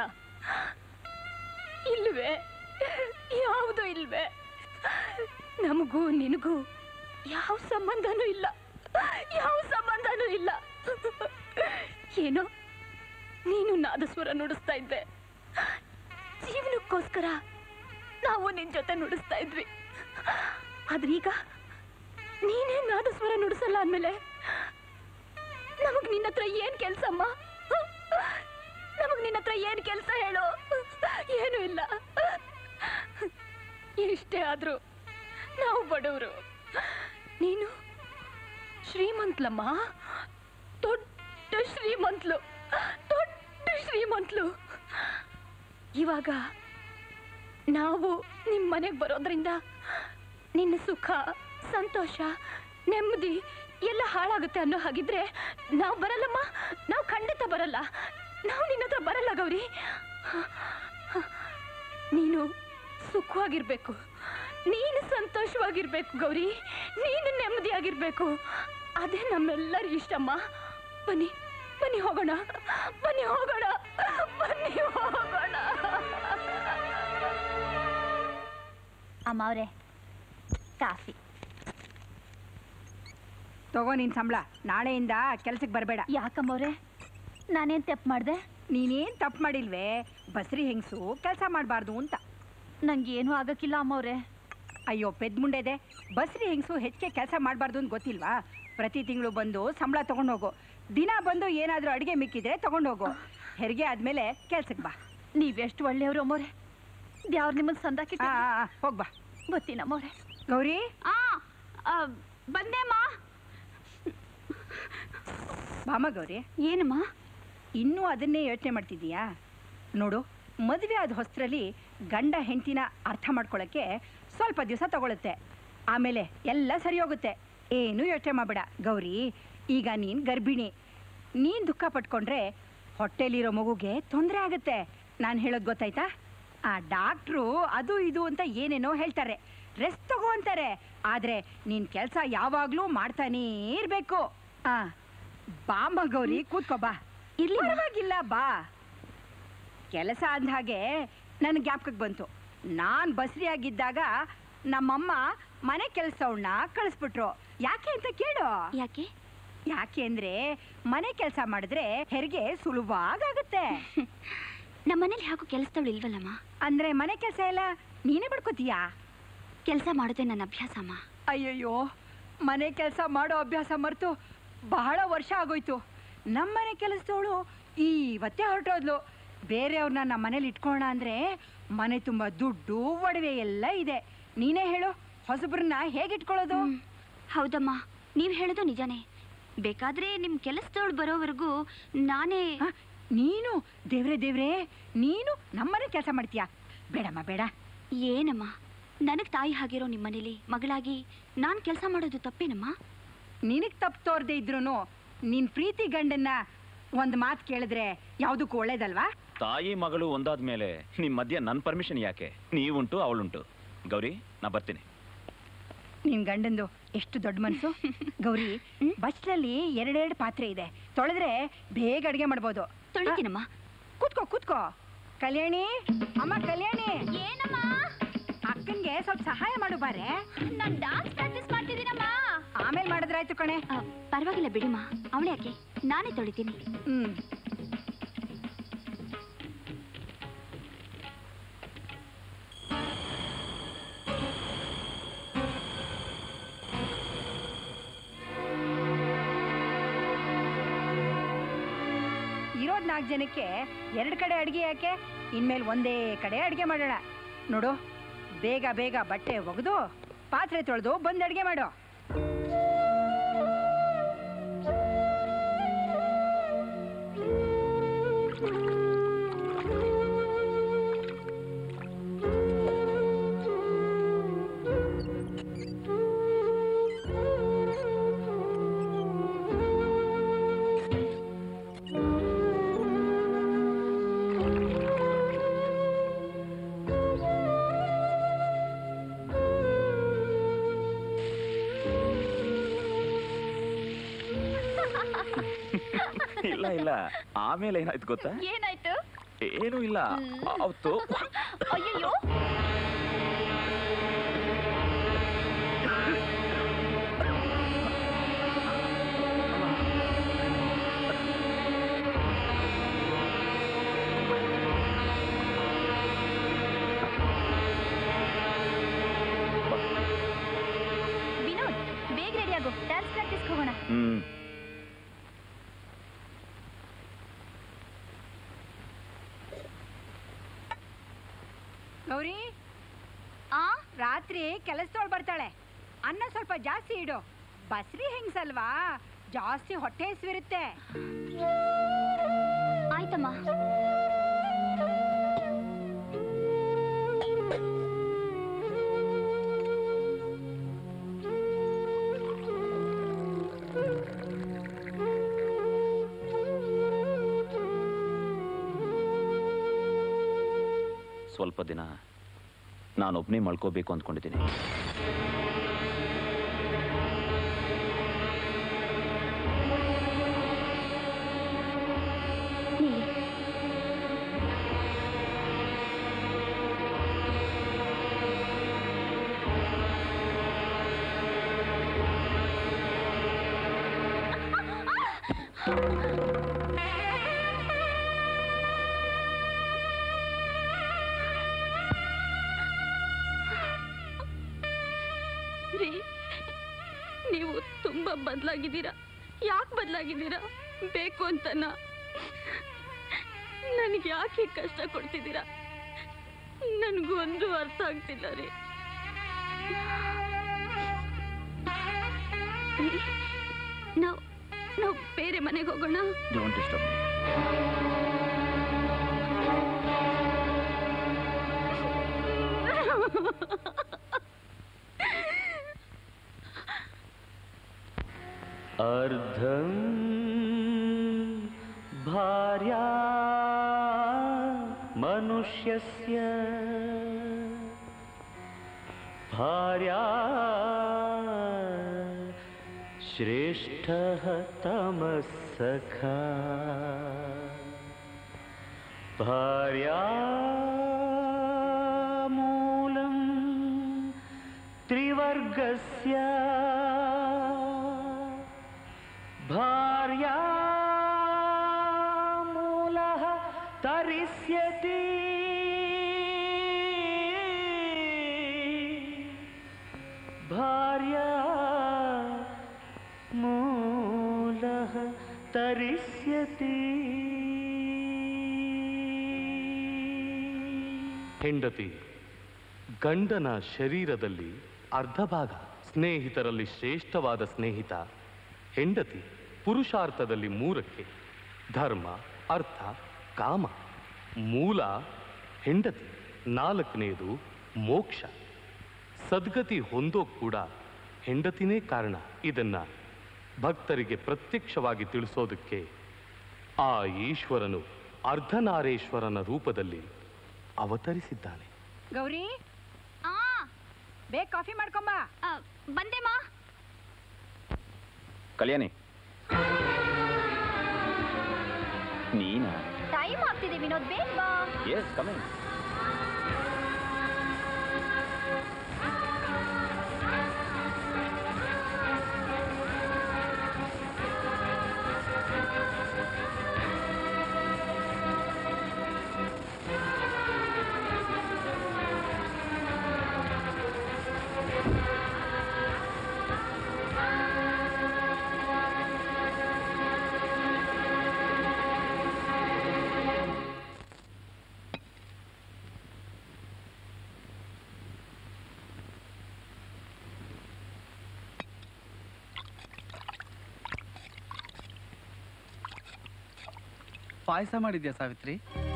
G: ಇಲ್ವೇ ಯಾವುದು ಇಲ್ವೇ ನಮಗೂ ನಿನಗೂ ಯಾವ ಸಂಬಂಧನೂ ಇಲ್ಲ ಯಾವ ಸಂಬಂಧನೂ ಇಲ್ಲ ಏನೋ ನೀನು ನಾದಸ್ವರ ನುಡಿಸ್ತಾ ಇದ್ದೆ ಜೀವನಕ್ಕೋಸ್ಕರ ನಾವು ನಿನ್ ಜೊತೆ ನುಡಿಸ್ತಾ ಇದ್ವಿ ಆದ್ರೀಗ ನೀನೇ ನಾದಸ್ವರ ನುಡಿಸಲ್ಲ ಅಂದ್ಮೇಲೆ ನಮಗ್ ನಿನ್ನ ಹತ್ರ ಏನ್ ಕೆಲ್ಸಮ್ಮ ನಮಗ್ ನಿನ್ನ ಹತ್ರ ಏನ್ ಕೆಲ್ಸ ಹೇಳು ಏನು ಇಲ್ಲ ಎಷ್ಟೇ ಆದ್ರೂ ನಾವು ಬಡವರು ನೀನು ಶ್ರೀಮಂತ್ಲಮ್ಮ ದೊಡ್ಡ ಶ್ರೀಮಂತ್ಲು ದೊಡ್ಡ ಶ್ರೀಮಂತ್ಲು ಇವಾಗ ನಾವು ನಿಮ್ಮ ಮನೆಗೆ ಬರೋದ್ರಿಂದ ನಿನ್ನ ಸುಖ ಸಂತೋಷ ನೆಮ್ಮದಿ ಎಲ್ಲ ಹಾಳಾಗುತ್ತೆ ಅನ್ನೋ ಹಾಗಿದ್ರೆ ನಾವು ಬರಲ್ಲಮ್ಮ ನಾವು ಖಂಡಿತ ಬರಲ್ಲ ನಾವು ನಿನ್ನ ಹತ್ರ ಬರಲ್ಲ ಗೌರಿ ನೀನು ಸುಖವಾಗಿರ್ಬೇಕು ನೀನು ಸಂತೋಷವಾಗಿರ್ಬೇಕು ಗೌರಿ ನೀನು ನೆಮ್ಮದಿಯಾಗಿರ್ಬೇಕು ಅದೇ ನಮ್ಮೆಲ್ಲರ ಇಷ್ಟಮ್ಮ ಬನ್ನಿ ಬನ್ನಿ ಹೋಗೋಣ ಬನ್ನಿ ಹೋಗೋಣ ಬನ್ನಿ ಹೋಗೋಣ
C: ಅಮ್ಮ ಅವ್ರೆ ಕಾಫಿ
L: ತಗೋ ನಿನ್ ಸಂಬಳ ನಾಳೆಯಿಂದ ಕೆಲ್ಸಕ್ಕೆ ಬರಬೇಡ
C: ಯಾಕಮ್ಮವ್ರೆ ನಾನೇನ್ ತಪ್ಪು ಮಾಡಿದೆ
L: ನೀನೇನ್ ತಪ್ಪು ಮಾಡಿಲ್ವೇ ಬಸ್ರಿ ಹೆಂಗಸು ಕೆಲಸ ಮಾಡಬಾರ್ದು ಅಂತ
C: ನಂಗೇನು ಆಗಕ್ಕಿಲ್ಲ ಅಮ್ಮವ್ರೆ
L: ಅಯ್ಯೋ ಪೆದ್ ಮುಂಡೆದೆ ಬಸ್ರಿ ಹೆಂಗಸು ಹೆಚ್ಚಿಗೆ ಕೆಲಸ ಮಾಡಬಾರ್ದು ಅಂತ ಗೊತ್ತಿಲ್ವಾ ಪ್ರತಿ ತಿಂಗಳು ಬಂದು ಸಂಬಳ ತಗೊಂಡು ಹೋಗು ದಿನ ಬಂದು ಏನಾದರೂ ಅಡುಗೆ ಮಿಕ್ಕಿದ್ರೆ ತಗೊಂಡು ಹೋಗು ಹೆರಿಗೆ ಆದ್ಮೇಲೆ ಕೆಲ್ಸಕ್ಕೆ ಬಾ
C: ನೀವೆಷ್ಟು ಒಳ್ಳೆಯವರು ಅಮ್ಮವ್ರೆ ದೇವ್ರು ನಿಮ್ಮನ್ನ ಸಂದಾಕಿ
L: ಆ, ಆ, ಆ, ಹೋಗ್ ಬಾ
C: ಬರ್ತೀನಮ್ಮವ್ರೆ
L: ಗೌರಿ
B: ಆ ಬಂದೇಮ್ಮ
L: ಬಾಮ ಗೌರಿ
B: ಏನಮ್ಮ
L: ಇನ್ನೂ ಅದನ್ನೇ ಯೋಚನೆ ಮಾಡ್ತಿದ್ದೀಯಾ ನೋಡು ಮದುವೆ ಆದ ಹೊಸ್ತ್ರಲ್ಲಿ ಗಂಡ ಹೆಂಡತಿನ ಅರ್ಥ ಮಾಡ್ಕೊಳ್ಳೋಕ್ಕೆ ಸ್ವಲ್ಪ ದಿವಸ ತಗೊಳುತ್ತೆ ಆಮೇಲೆ ಎಲ್ಲ ಸರಿ ಹೋಗುತ್ತೆ ಏನು ಯೋಚನೆ ಮಾಡಬೇಡ ಗೌರಿ ಈಗ ನೀನು ಗರ್ಭಿಣಿ ನೀನು ದುಃಖ ಪಟ್ಕೊಂಡ್ರೆ ಹೊಟ್ಟೆಲಿರೋ ಮಗುಗೆ ತೊಂದರೆ ಆಗುತ್ತೆ ನಾನು ಹೇಳೋದು ಗೊತ್ತಾಯ್ತಾ ಆ ಡಾಕ್ಟ್ರು ಅದು ಇದು ಅಂತ ಏನೇನೋ ಹೇಳ್ತಾರೆ ರೆಸ್ಟ್ ತಗೋ ಅಂತಾರೆ ಆದರೆ ನೀನು ಕೆಲಸ ಯಾವಾಗಲೂ ಮಾಡ್ತಾನೇ ಇರಬೇಕು ಆ ಬಾಮ್ಮ ಗೌರಿ ಕೂತ್ಕೋ ಬಾ ಇಲ್ಲಿ ಪರವಾಗಿಲ್ಲ ಬಾ ಕೆಲಸ ಅಂದ ಹಾಗೆ ನನ್ನ ಜ್ಞಾಪಕಕ್ಕೆ ಬಂತು ನಾನು ಬಸ್ರಿಯಾಗಿದ್ದಾಗ ನಮ್ಮಮ್ಮ ಮನೆ ಕೆಲಸವನ್ನ ಕಳಿಸ್ಬಿಟ್ರು ಯಾಕೆ ಅಂತ ಕೇಳು
B: ಯಾಕೆ
L: ಯಾಕೆ ಅಂದ್ರೆ ಮನೆ ಕೆಲಸ ಮಾಡಿದ್ರೆ ಹೆರಿಗೆ ಸುಲಭವಾಗುತ್ತೆ
B: ನಮ್ಮನೇಲಿ ಯಾಕೋ ಕೆಲಸದವಳು ಇಲ್ವಲ್ಲಮ್ಮ
L: ಅಂದ್ರೆ ಮನೆ ಕೆಲಸ ಎಲ್ಲ ನೀನೇ ಮಾಡ್ಕೋತೀಯಾ
B: ಕೆಲಸ ಮಾಡೋದೇ ನನ್ನ ಅಭ್ಯಾಸಮ್ಮ
L: ಅಯ್ಯಯ್ಯೋ ಮನೆ ಕೆಲಸ ಮಾಡೋ ಅಭ್ಯಾಸ ಮರೆತು ಬಹಳ ವರ್ಷ ಆಗೋಯ್ತು ನಮ್ಮನೆ ಕೆಲಸದವಳು ಇವತ್ತೇ ಹೊರಟೋದ್ಲು ಬೇರೆಯವ್ರನ್ನ ನಮ್ಮ ಮನೇಲಿ ಇಟ್ಕೋಣ ಅಂದ್ರೆ ಮನೆ ತುಂಬ ದುಡ್ಡು ಒಡವೆ ಎಲ್ಲ ಇದೆ ನೀನೇ ಹೇಳು ಹೊಸಬ್ರನ್ನ ಹೇಗೆ ಇಟ್ಕೊಳ್ಳೋದು
B: ಹೌದಮ್ಮ ನೀವು ಹೇಳೋದು ನಿಜಾನೇ ಬೇಕಾದ್ರೆ ನಿಮ್ ಕೆಲಸದವಳು ಬರೋವರೆಗೂ ನಾನೇ
L: ನೀನು ದೇವ್ರೆ ದೇವ್ರೆ ನೀನು ನಮ್ಮನೆ ಕೆಲಸ ಮಾಡ್ತೀಯಾ ಬೇಡಮ್ಮ ಬೇಡ
B: ಏನಮ್ಮ ನನಗ್ ತಾಯಿ ಆಗಿರೋ ನಿಮ್ಮನೇಲಿ ಮಗಳಾಗಿ ನಾನ್ ಕೆಲಸ ಮಾಡೋದು ತಪ್ಪೇನಮ್ಮ
L: ನಿನಗ್ ತಪ್ಪು ತೋರ್ದೇ ಇದ್ರು ನಿನ್ ಪ್ರೀತಿ ಗಂಡನ್ನ ಒಂದ್ ಮಾತು ಕೇಳಿದ್ರೆ ಯಾವ್ದಕ್ಕೂ ಒಳ್ಳೇದಲ್ವಾ
H: ತಾಯಿ ಮಗಳು ಒಂದಾದ ಮೇಲೆ ನಿಮ್ಮ ಮಧ್ಯೆ ನನ್ನ ಪರ್ಮಿಷನ್ ಯಾಕೆ ನೀವುಂಟು ಅವಳುಂಟು ಗೌರಿ ನಾ ಬರ್ತೀನಿ
L: ನಿನ್ ಗಂಡಂದು ಎಷ್ಟು ದೊಡ್ಡ ಮನ್ಸು ಗೌರಿ ಬಸ್ಲಲ್ಲಿ ಎರಡೆರಡು ಪಾತ್ರೆ ಇದೆ ತೊಳೆದ್ರೆ ಬೇಗ ಅಡಿಗೆ ಮಾಡ್ಬೋದು
B: ತೊಳಿತೀನಮ್ಮ
L: ಕೂತ್ಕೋ ಕೂತ್ಕೋ ಕಲ್ಯಾಣಿ ಅಮ್ಮ ಕಲ್ಯಾಣಿ
C: ಏನಮ್ಮ
L: ಅಕ್ಕನ್ಗೆ ಸ್ವಲ್ಪ ಸಹಾಯ ಮಾಡು ಬಾರೆ
C: ನಾನ್ ಡಾನ್ಸ್ ಪ್ರಾಕ್ಟೀಸ್ ಮಾಡ್ತಿದ್ದೀನಮ್ಮ
L: ಆಮೇಲೆ ಮಾಡಿದ್ರಾಯ್ತು ಕಣೆ
B: ಪರವಾಗಿಲ್ಲ ಬಿಡಿಮ್ಮ ಅವಳೆ ಯಾಕೆ ನಾನೇ ತೊಳಿತೀನಿ
L: ಹ್ಮ್ ಇರೋದ್ ನಾಲ್ಕು ಜನಕ್ಕೆ ಎರಡು ಕಡೆ ಅಡಿಗೆ ಯಾಕೆ ಇನ್ಮೇಲೆ ಒಂದೇ ಕಡೆ ಅಡಿಗೆ ಮಾಡೋಣ ನೋಡು ಬೇಗ ಬೇಗ ಬಟ್ಟೆ ಒಗೆದು ಪಾತ್ರೆ ತೊಳೆದು ಬಂದು ಅಡಿಗೆ ಮಾಡು
H: ಇಲ್ಲ ಇಲ್ಲ ಆಮೇಲೆ ಏನಾಯ್ತು ಗೊತ್ತಾ
C: ಏನಾಯ್ತು
H: ಏನೂ ಇಲ್ಲ ಅವತ್ತು
C: ಅಯ್ಯಯ್ಯೋ ವಿನೋದ್ ಬೇಗ ರೆಡಿ ಆಗು ಡ್ಯಾನ್ಸ್ ಪ್ರಾಕ್ಟೀಸ್ ಹೋಗೋಣ
H: ಹ್ಮ್
L: ಗೌರಿ ಆ ರಾತ್ರಿ ಕೆಲಸದವಳು ಬರ್ತಾಳೆ ಅನ್ನ ಸ್ವಲ್ಪ ಜಾಸ್ತಿ ಇಡು ಬಸ್ರಿ ಹೆಂಗ್ಸಲ್ವಾ ಜಾಸ್ತಿ ಹೊಟ್ಟೆ ಹಸಿವಿರುತ್ತೆ
B: ಆಯ್ತಮ್ಮ
H: ಸ್ವಲ್ಪ ದಿನ ನಾನೊಬ್ಬನೇ ಮಲ್ಕೋಬೇಕು ಅಂದ್ಕೊಂಡಿದ್ದೀನಿ
G: ರೀ ನೀವು ತುಂಬಾ ಬದಲಾಗಿದ್ದೀರಾ ಯಾಕೆ ಬದಲಾಗಿದ್ದೀರಾ ಬೇಕು ಅಂತನ ನನಗೆ ಯಾಕೆ ಕಷ್ಟ ಕೊಡ್ತಿದ್ದೀರಾ ನನಗೊಂದು ಅರ್ಥ ಆಗ್ತಿಲ್ಲ ರೀ
B: ನಾವು ನಾವು ಬೇರೆ ಮನೆಗೆ ಹೋಗೋಣ
H: ಡೋಂಟ್ ಡಿಸ್ಟರ್ಬ್
Q: अर्धं भार्या मनुष्यस्य भार्या श्रेष्ठः तमस्सखा भार्या मूलं वर्गस्य भार्या मूलः तरिष्यति भार्या मूलः तरिष्यति
J: ಹೆಂಡತಿ ಗಂಡನ ಶರೀರದಲ್ಲಿ ಅರ್ಧ ಭಾಗ ಸ್ನೇಹಿತರಲ್ಲಿ ಶ್ರೇಷ್ಠವಾದ ಸ್ನೇಹಿತ ಹೆಂಡತಿ ಪುರುಷಾರ್ಥದಲ್ಲಿ ಮೂರಕ್ಕೆ ಧರ್ಮ ಅರ್ಥ ಕಾಮ ಮೂಲ ಹೆಂಡತಿ ನಾಲ್ಕನೆಯದು ಮೋಕ್ಷ ಸದ್ಗತಿ ಹೊಂದೋ ಕೂಡ ಹೆಂಡತಿನೇ ಕಾರಣ ಇದನ್ನ ಭಕ್ತರಿಗೆ ಪ್ರತ್ಯಕ್ಷವಾಗಿ ತಿಳಿಸೋದಕ್ಕೆ ಆ ಈಶ್ವರನು ಅರ್ಧನಾರೇಶ್ವರನ ರೂಪದಲ್ಲಿ ಅವತರಿಸಿದ್ದಾನೆ
L: ಗೌರಿ ಬೇಗ ಕಾಫಿ ಮಾಡ್ಕೊಂಬಾ
B: ಬಂದೆಮಾ
H: ಕಲ್ಯಾಣಿ ನೀನಾ
C: ಟೈಮ್ ಆಗ್ತಿದೆ ವಿನೋದ್ ಬೇಗ ಬಾ
H: ಎಸ್ ಕಮಿಂಗ್
F: ಪಾಯಸ ಮಾಡಿದ್ಯಾ ಸಾವಿತ್ರಿ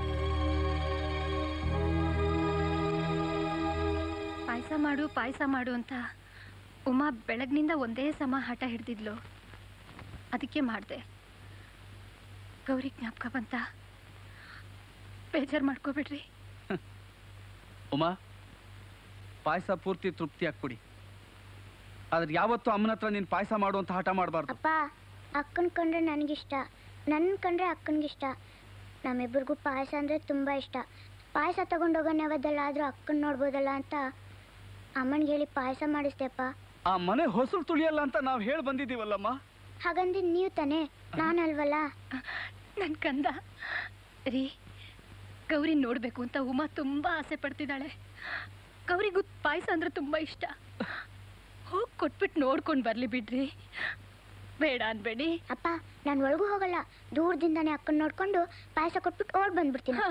B: ಪಾಯಸ ಮಾಡು ಪಾಯಸ ಮಾಡು ಅಂತ ಉಮಾ ಬೆಳಗ್ನಿಂದ ಒಂದೇ ಸಮ ಹಠ ಹಿಡ್ದಿದ್ಲು ಅದಕ್ಕೆ ಮಾಡಿದೆ ಗೌರಿ ಜ್ಞಾಪಕ ಬಂತ ಬೇಜಾರು ಮಾಡ್ಕೋಬಿಡ್ರಿ
F: ಉಮಾ ಪಾಯಸ ಪೂರ್ತಿ ತೃಪ್ತಿಯಾಗಿ ಕುಡಿ ಆದ್ರೆ ಯಾವತ್ತೂ ಅಮ್ಮನ ಹತ್ರ ನೀನು ಪಾಯಸ ಮಾಡುವಂತ ಹಠ ಮಾಡಬಾರ್ದು
R: ಅಪ್ಪ ಅಕ್ಕನ ಕಂಡ್ರೆ ನನಗಿಷ್ಟ ನನ್ನ ಕಂಡ್ರೆ ಅಕ್ಕನಿಗಿಷ್ಟ ನಮ್ಮಿಬ್ಬರಿಗೂ ಪಾಯಸ ಅಂದರೆ ತುಂಬ ಇಷ್ಟ ಪಾಯಸ ತಗೊಂಡೋಗೋ ಯಾವತ್ತಲ್ಲಾದರೂ ಅಕ್ಕನ ನೋಡ್ಬೋದಲ್ಲ ಅಂತ ಅಮ್ಮನಿಗೆ ಹೇಳಿ ಪಾಯಸ ಮಾಡಿಸ್ದೆಪ್ಪ
F: ಆ ಮನೆ ಹೊಸರು ತುಳಿಯಲ್ಲ ಅಂತ ನಾವು ಹೇಳಿ ಬಂದಿದ್ದೀವಲ್ಲಮ್ಮ
R: ಹಾಗಂದಿದ್ದು ನೀವು ತಾನೇ ನಾನಲ್ವಲ್ಲ
B: ನನ್ನ ಕಂದ ರೀ ಗೌರಿ ನೋಡಬೇಕು ಅಂತ ಉಮಾ ತುಂಬ ಆಸೆ ಪಡ್ತಿದ್ದಾಳೆ ಗೌರಿಗೂ ಪಾಯಸ ಅಂದ್ರೆ ತುಂಬ ಇಷ್ಟ ಹೋಗಿ ಕೊಟ್ಬಿಟ್ಟು ನೋಡ್ಕೊಂಡು ಬರಲಿ ಬಿಡ್ರಿ ಬೇಡ ಅನ್ಬೇಡಿ
R: ಅಪ್ಪ ನಾನು ಒಳಗೂ ಹೋಗಲ್ಲ ದೂರದಿಂದಾನೇ ಅಕ್ಕನ ನೋಡ್ಕೊಂಡು ಪಾಯಸ ಕೊಟ್ಬಿಟ್ಟು ಓಡ್ ಬಂದ್ಬಿಡ್ತೀನಪ್ಪ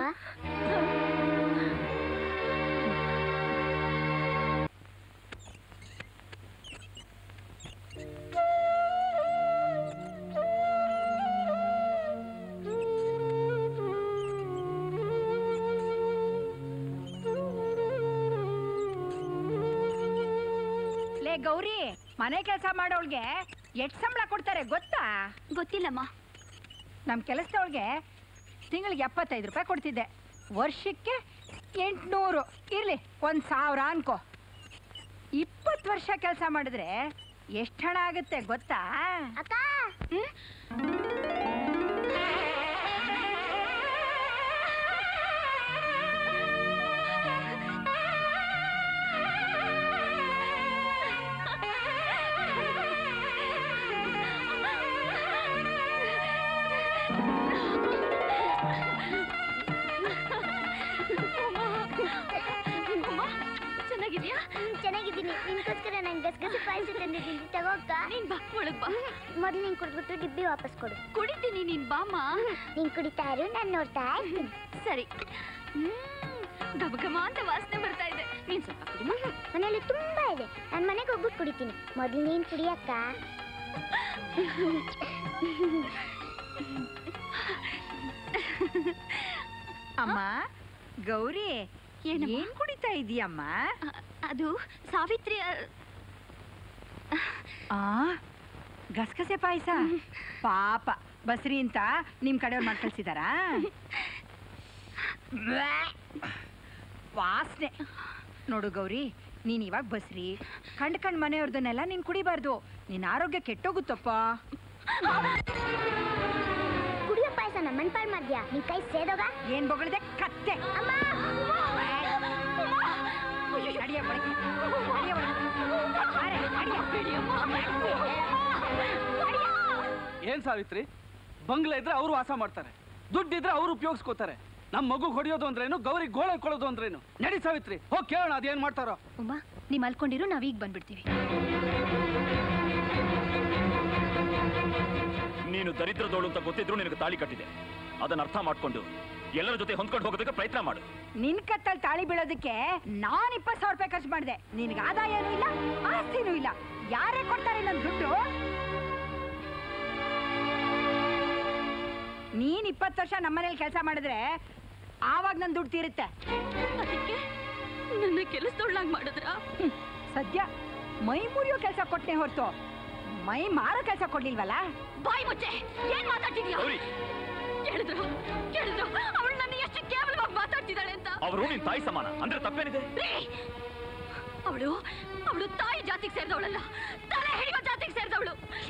L: ಲೇ ಗೌರಿ ಮನೆ ಕೆಲಸ ಮಾಡೋಳ್ಗೆ ಎಷ್ಟು ಸಂಬಳ ಕೊಡ್ತಾರೆ ಗೊತ್ತಾ
B: ಗೊತ್ತಿಲ್ಲಮ್ಮ
L: ನಮ್ಮ ಕೆಲಸದವಳಿಗೆ ತಿಂಗಳಿಗೆ ಎಪ್ಪತ್ತೈದು ರೂಪಾಯಿ ಕೊಡ್ತಿದ್ದೆ ವರ್ಷಕ್ಕೆ ಎಂಟುನೂರು ಇರ್ಲಿ ಒಂದು ಸಾವಿರ ಅನ್ಕೋ ಇಪ್ಪತ್ತು ವರ್ಷ ಕೆಲಸ ಮಾಡಿದ್ರೆ ಎಷ್ಟು ಹಣ ಆಗುತ್ತೆ ಗೊತ್ತಾ
R: ಅಕ್ಕ
B: ಚೆನ್ನಾಗಿದ್ಯಾ
R: ಚೆನ್ನಾಗಿದ್ದೀನಿ ನಿನ್ಗೋಸ್ಕರ ನಂಗೆ ಗಸಗಸೆ ಪಾಯಸ ತಂದಿದ್ದೀನಿ ತಗೋಕ್ಕ
B: ನೀನ್ ಬಾ ಒಳಗ್ ಬಾ
R: ಮೊದಲು ನೀನ್ ಕುಡ್ದ್ಬಿಟ್ಟು ಡಿಬ್ಬಿ ವಾಪಸ್ ಕೊಡು
B: ಕುಡಿತೀನಿ ನೀನ್ ಬಾಮ್ಮ
R: ನೀನ್ ಕುಡಿತಾ ಇರು ನಾನು ನೋಡ್ತಾ ಇರ್ತೀನಿ
B: ಸರಿ ಗಬಗಮ ಅಂತ ವಾಸನೆ ಬರ್ತಾ ಇದೆ ನೀನ್ ಸ್ವಲ್ಪ ಕುಡಿಮ
R: ಮನೇಲಿ ತುಂಬಾ ಇದೆ ನಾನು ಮನೆಗೆ ಹೋಗ್ಬಿಟ್ಟು ಕುಡಿತೀನಿ ಮೊದಲು ನೀನ್ ಕುಡಿಯಕ್ಕ
L: ಅಮ್ಮ ಗೌರಿ ಏನ್ ಕುಡಿತಾ ಇದೀಯಮ್ಮ
B: ಅದು ಸಾವಿತ್ರಿ
L: ಆ ಗಸಗಸೆ ಪಾಯಸ ಪಾಪ ಬಸ್ರಿ ಅಂತ ನಿಮ್ ಕಡೆಯವ್ರು ಮಾಡಿ ಕಳ್ಸಿದಾರಾ ವಾಸನೆ ನೋಡು ಗೌರಿ ನೀನ್ ಇವಾಗ ಬಸ್ರಿ ಕಂಡ್ ಕಂಡ್ ಮನೆಯವ್ರದನ್ನೆಲ್ಲ ನೀನ್ ಕುಡಿಬಾರ್ದು ನಿನ್ ಆರೋಗ್ಯ ಕೆಟ್ಟೋಗುತ್ತಪ್ಪ
R: ಕುಡಿಯೋ ಪಾಯಸ ನಮ್ಮ ಪಾಲ್ ಮಾಡ್ದ್ಯಾ ನಿನ್ ಕೈ ಸೇದೋಗ
L: ಏನ್ ಬೊಗಳಿದೆ ಕತ್ತೆ
R: ಅಮ್ಮ
L: ನಡಿ ನಡಿಯ ಒಳಗೆ ನಡಿಯ ಒಳಗೆ ಬಾರೆ, ನಡಿಯ.
F: ಏನ್ ಸಾವಿತ್ರಿ ಬಂಗ್ಲೆ ಇದ್ರೆ ಅವರು ವಾಸ ಮಾಡ್ತಾರೆ ದುಡ್ಡಿದ್ರೆ ಅವ್ರು ಉಪಯೋಗಿಸ್ಕೋತಾರೆ ನಮ್ಮ ಮಗು ಹೊಡೆಯೋದು ಅಂದ್ರೇನು ಗೌರಿ ಗೋಳೆ ಕೊಡೋದು ಅಂದ್ರೇನು ನಡಿ ಸಾವಿತ್ರಿ ಹೋಗಿ ಕೇಳೋಣ ಅದೇನ್ ಮಾಡ್ತಾರೋ
B: ಉಮಾ ನೀ ಮಲ್ಕೊಂಡಿರು ನಾವೀಗ ಬಂದ್ಬಿಡ್ತೀವಿ
H: ನೀನು ದರಿದ್ರದೋಳು ಅಂತ ಗೊತ್ತಿದ್ರು ನಿನಗೆ ತಾಳಿ ಕಟ್ಟಿದೆ ಅದನ್ನ ಅರ್ಥ ಮಾಡ್ಕೊಂಡು ಎಲ್ಲರ ಜೊತೆ ಹೊಂದ್ಕೊಂಡು ಹೋಗೋದಕ್ಕೆ ಪ್ರಯತ್ನ ಮಾಡು
L: ನಿನ್ ಕತ್ತಲ್ ತಾಳಿ ಬೀಳೋದಕ್ಕೆ ನಾನ್ ಇಪ್ಪತ್ತು ಸಾವಿರ ರೂಪಾಯಿ ಖರ್ಚು ಮಾಡಿದೆ ನಿನ್ಗೆ ಆದಾಯನೂ ಇಲ್ಲ ಆಸ್ತಿನೂ ಇಲ್ಲ ಯಾರೇ ಕೊಡ್ತಾರೆ ನನ್ ದುಡ್ಡು ನೀನ್ ಇಪ್ಪತ್ತು ವರ್ಷ ನಮ್ಮನೇಲಿ ಕೆಲಸ ಮಾಡಿದ್ರೆ ಆವಾಗ ನನ್ ದುಡ್ಡು ತೀರುತ್ತೆ
G: ಅದಕ್ಕೆ ನನ್ನ ಕೆಲಸದೊಳ್ಳಾಗ್ ಮಾಡಿದ್ರ
L: ಸದ್ಯ ಮೈ ಮುರಿಯೋ ಕೆಲಸ ಕೊಟ್ಟೆ ಹೊರತು ಮೈ ಮಾರೋ ಕೆಲಸ ಕೊಡ್ಲಿಲ್ವಲ್ಲ
G: ಬಾಯಿ ಮುಚ್ಚೆ ಏನ್ ಮಾತಾಡ್ತಿದ್ಯಾ ಕೇಳಿದ್ರು ಕೇಳಿದ್ರು ಅವಳು ನನ್ನ ಎಷ್ಟು ಕೇವಲವಾಗಿ ಮಾತಾಡ್ತಿದ್ದಾಳೆ ಅಂತ
H: ಅವರು ನಿನ್ ತಾಯಿ ಸಮಾನ ಅಂದ್ರೆ ತಪ್ಪೇನಿದೆ
G: ಅವಳು ಅವಳು ತಾಯಿ ಜಾತಿಗೆ ಸೇರಿದವಳಲ್ಲ ತಲೆ ಹಿಡಿಯೋ ಜಾತಿಗೆ ಸೇರಿದವಳು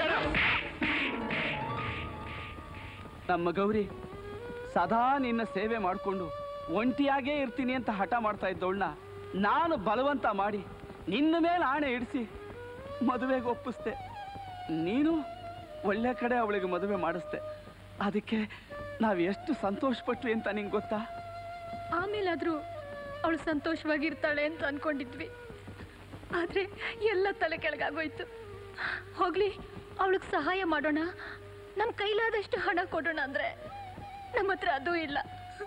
F: ನಮ್ಮ ಗೌರಿ ಸದಾ ನಿನ್ನ ಸೇವೆ ಮಾಡಿಕೊಂಡು ಒಂಟಿಯಾಗೇ ಇರ್ತೀನಿ ಅಂತ ಹಠ ಮಾಡ್ತಾ ಇದ್ದವಳನ್ನ ನಾನು ಬಲವಂತ ಮಾಡಿ ನಿನ್ನ ಮೇಲೆ ಆಣೆ ಇಡಿಸಿ ಮದುವೆಗೆ ಒಪ್ಪಿಸ್ದೆ ನೀನು ಒಳ್ಳೆ ಕಡೆ ಅವಳಿಗೆ ಮದುವೆ ಮಾಡಿಸ್ದೆ ಅದಕ್ಕೆ ನಾವು ಎಷ್ಟು ಸಂತೋಷಪಟ್ವಿ ಅಂತ ನಿಂಗೆ ಗೊತ್ತಾ
G: ಆಮೇಲಾದ್ರೂ ಅವಳು ಸಂತೋಷವಾಗಿರ್ತಾಳೆ ಅಂತ ಅನ್ಕೊಂಡಿದ್ವಿ ಆದ್ರೆ ಎಲ್ಲ ತಲೆ ಕೆಳಗಾಗೋಯ್ತು ಹೋಗ್ಲಿ ಅವಳಿಗೆ ಸಹಾಯ ಮಾಡೋಣ ನಮ್ ಕೈಲಾದಷ್ಟು ಹಣ ಕೊಡೋಣ ಅಂದ್ರೆ ನಮ್ಮ ಹತ್ರ ಅದೂ ಇಲ್ಲ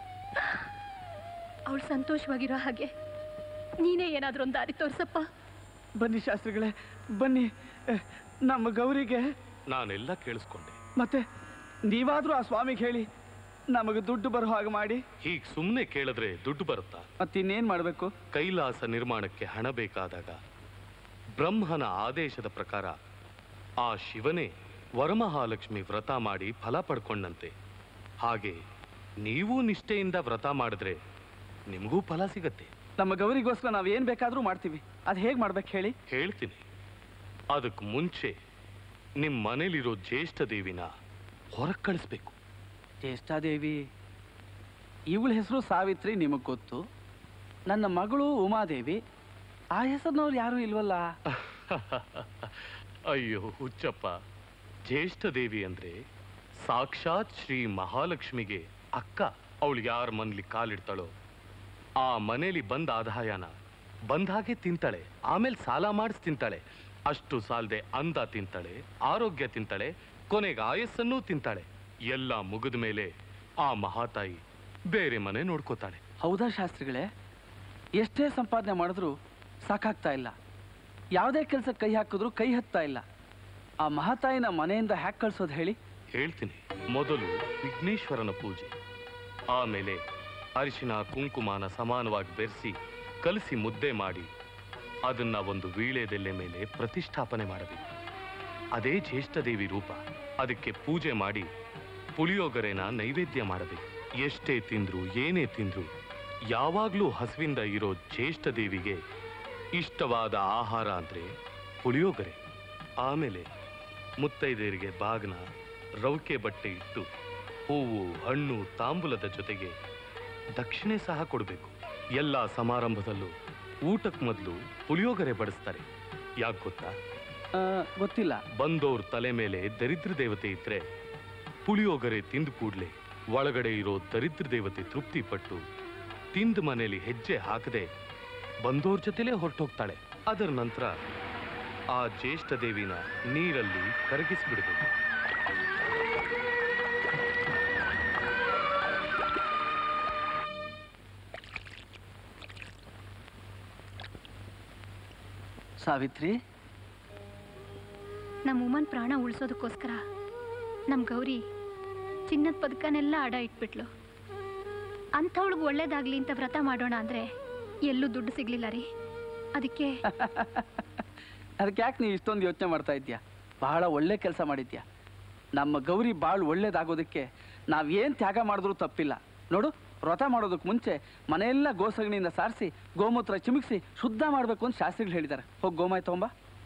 G: ಅವಳು ಸಂತೋಷವಾಗಿರೋ ಹಾಗೆ ನೀನೇ ಏನಾದ್ರೂ ಒಂದು ದಾರಿ ತೋರ್ಸಪ್ಪ
F: ಬನ್ನಿ ಶಾಸ್ತ್ರಿಗಳೇ ಬನ್ನಿ ಅಹ್, ನಮ್ಮ ಗೌರಿಗೆ
J: ನಾನೆಲ್ಲ ಕೇಳಿಸ್ಕೊಂಡೆ
F: ಮತ್ತೆ ನೀವಾದ್ರೂ ಆ ಸ್ವಾಮಿಗೆ ಹೇಳಿ ನಮಗೆ ದುಡ್ಡು ಬರೋ ಹಾಗೆ ಮಾಡಿ
J: ಹೀಗ್ ಸುಮ್ಮನೆ ಕೇಳಿದ್ರೆ ದುಡ್ಡು ಬರುತ್ತಾ
F: ಮತ್ತಿನ್ನೇನ್ ಮಾಡಬೇಕು
J: ಕೈಲಾಸ ನಿರ್ಮಾಣಕ್ಕೆ ಹಣ ಬೇಕಾದಾಗ ಬ್ರಹ್ಮನ ಆದೇಶದ ಪ್ರಕಾರ ಆ ಶಿವನೇ ವರಮಹಾಲಕ್ಷ್ಮಿ ವ್ರತ ಮಾಡಿ ಫಲ ಪಡ್ಕೊಂಡಂತೆ ಹಾಗೆ ನೀವು ನಿಷ್ಠೆಯಿಂದ ವ್ರತ ಮಾಡಿದ್ರೆ ನಿಮಗೂ ಫಲ ಸಿಗತ್ತೆ
F: ನಮ್ಮ ಗೌರಿಗೋಸ್ಕರ ನಾವು ಏನ್ ಬೇಕಾದ್ರೂ ಮಾಡ್ತೀವಿ ಅದು ಹೇಗೆ ಮಾಡ್ಬೇಕು ಹೇಳಿ
J: ಹೇಳ್ತೀನಿ ಅದಕ್ಕೆ ಮುಂಚೆ ನಿಮ್ಮ ಮನೇಲಿರೋ ಜ್ಯೇಷ್ಠ ದೇವಿನ ಹೊರಗೆ ಕಳಿಸ್ಬೇಕು
F: ಜ್ಯೇಷ್ಠಾದೇವಿ ಇವಳ ಹೆಸರು ಸಾವಿತ್ರಿ ನಿಮಗೆ ಗೊತ್ತು ನನ್ನ ಮಗಳು ಉಮಾದೇವಿ ಆ ಹೆಸರಿನವ್ರು ಯಾರೂ ಇಲ್ವಲ್ಲ
J: ಅಯ್ಯೋ ಹುಚ್ಚಪ್ಪ ಜ್ಯೇಷ್ಠ ದೇವಿ ಅಂದ್ರೆ ಸಾಕ್ಷಾತ್ ಶ್ರೀ ಮಹಾಲಕ್ಷ್ಮಿಗೆ ಅಕ್ಕ ಅವಳು ಯಾರ ಮನೇಲಿ ಕಾಲಿಡ್ತಾಳೋ ಆ ಮನೇಲಿ ಬಂದ ಆದಾಯನ ಬಂದಾಗೆ ತಿಂತಾಳೆ ಆಮೇಲೆ ಸಾಲ ಮಾಡಿಸ್ ತಿಂತಾಳೆ ಅಷ್ಟು ಸಾಲದೆ ಅಂದ ತಿಂತಾಳೆ ಆರೋಗ್ಯ ತಿಂತಾಳೆ ಕೊನೆಗೆ ಆಯಸ್ಸನ್ನೂ ತಿಂತಾಳೆ ಎಲ್ಲ ಮುಗಿದ ಮೇಲೆ ಆ ಮಹಾತಾಯಿ ಬೇರೆ ಮನೆ ನೋಡ್ಕೋತಾಳೆ
F: ಹೌದಾ ಶಾಸ್ತ್ರಿಗಳೇ ಎಷ್ಟೇ ಸಂಪಾದನೆ ಮಾಡಿದ್ರು ಸಾಕಾಗ್ತಾ ಇಲ್ಲ ಯಾವುದೇ ಕೆಲಸ ಕೈ ಹಾಕಿದ್ರು ಕೈ ಹತ್ತಾ ಇಲ್ಲ ಆ ಮಹಾತಾಯಿನ ಮನೆಯಿಂದ ಹ್ಯಾಕ್ ಕಳ್ಸೋದು ಹೇಳಿ
J: ಹೇಳ್ತೀನಿ ಮೊದಲು ವಿಘ್ನೇಶ್ವರನ ಪೂಜೆ ಆಮೇಲೆ ಅರಿಶಿನ ಕುಂಕುಮಾನ ಸಮಾನವಾಗಿ ಬೆರೆಸಿ ಕಲಸಿ ಮುದ್ದೆ ಮಾಡಿ ಅದನ್ನ ಒಂದು ವೀಳ್ಯದೆಲೆ ಮೇಲೆ ಪ್ರತಿಷ್ಠಾಪನೆ ಮಾಡಬೇಕು ಅದೇ ಜ್ಯೇಷ್ಠದೇವಿ ರೂಪ ಅದಕ್ಕೆ ಪೂಜೆ ಮಾಡಿ ಪುಳಿಯೋಗರೆನ ನೈವೇದ್ಯ ಮಾಡಬೇಕು ಎಷ್ಟೇ ತಿಂದ್ರು ಏನೇ ತಿಂದ್ರು ಯಾವಾಗ್ಲೂ ಹಸುವಿಂದ ಇರೋ ಜ್ಯೇಷ್ಠ ದೇವಿಗೆ ಇಷ್ಟವಾದ ಆಹಾರ ಅಂದ್ರೆ ಪುಳಿಯೋಗರೆ ಆಮೇಲೆ ಮುತ್ತೈದೆಯರಿಗೆ ಬಾಗ್ನ ರೌಕೆ ಬಟ್ಟೆ ಇಟ್ಟು ಹೂವು ಹಣ್ಣು ತಾಂಬೂಲದ ಜೊತೆಗೆ ದಕ್ಷಿಣೆ ಸಹ ಕೊಡಬೇಕು ಎಲ್ಲ ಸಮಾರಂಭದಲ್ಲೂ ಊಟಕ್ಕೆ ಮೊದಲು ಪುಳಿಯೋಗರೆ ಬಡಿಸ್ತಾರೆ ಯಾಕೆ ಗೊತ್ತಾ
F: ಗೊತ್ತಿಲ್ಲ
J: ಬಂದೋರ್ ತಲೆ ಮೇಲೆ ದರಿದ್ರ ದೇವತೆ ಇದ್ರೆ ಪುಳಿಯೋಗರೆ ತಿಂದ ಕೂಡ್ಲೆ ಒಳಗಡೆ ಇರೋ ದರಿದ್ರ ದೇವತೆ ತೃಪ್ತಿ ಪಟ್ಟು ತಿಂದ ಮನೇಲಿ ಹೆಜ್ಜೆ ಹಾಕದೆ ಬಂದೋರ್ ಜೊತೆಲೇ ಹೊರಟೋಗ್ತಾಳೆ ಅದರ ನಂತರ ಆ ಜ್ಯೇಷ್ಠ ದೇವಿನ ನೀರಲ್ಲಿ ಕರಗಿಸ್ಬಿಡ್ಬೇಕು
F: ಸಾವಿತ್ರಿ
B: ನಮ್ಮ ಉಮನ್ ಪ್ರಾಣ ಉಳಿಸೋದಕ್ಕೋಸ್ಕರ ನಮ್ಮ ಗೌರಿ ಚಿನ್ನದ ಪದಕನೆಲ್ಲ ಅಡ ಇಟ್ಬಿಟ್ಲು ಅಂಥವಳಿಗೆ ಒಳ್ಳೇದಾಗ್ಲಿ ಅಂತ ವ್ರತ ಮಾಡೋಣ ಅಂದ್ರೆ ಎಲ್ಲೂ ದುಡ್ಡು ಸಿಗ್ಲಿಲ್ಲ ರೀ ಅದಕ್ಕೆ
F: ಅದಕ್ಕೆ ಯಾಕೆ ನೀವು ಇಷ್ಟೊಂದು ಯೋಚನೆ ಮಾಡ್ತಾ ಇದ್ಯಾ ಬಹಳ ಒಳ್ಳೆ ಕೆಲಸ ಮಾಡಿದ್ಯಾ ನಮ್ಮ ಗೌರಿ ಭಾಳ ಒಳ್ಳೇದಾಗೋದಕ್ಕೆ ನಾವೇನು ತ್ಯಾಗ ಮಾಡಿದ್ರೂ ತಪ್ಪಿಲ್ಲ ನೋಡು ವ್ರತ ಮಾಡೋದಕ್ಕೆ ಮುಂಚೆ ಮನೆಯೆಲ್ಲ ಗೋಸಗಣಿಯಿಂದ ಸಾರಿಸಿ ಗೋಮೂತ್ರ ಚಿಮುಕಿಸಿ ಶುದ್ಧ ಮಾಡಬೇಕು ಅಂತ ಶಾಸ್ತ್ರಿಗಳು ಹೇಳಿದ್ದಾರೆ ಹೋಗಿ ಗೋಮಾಯ್ ತಗೊಂಬ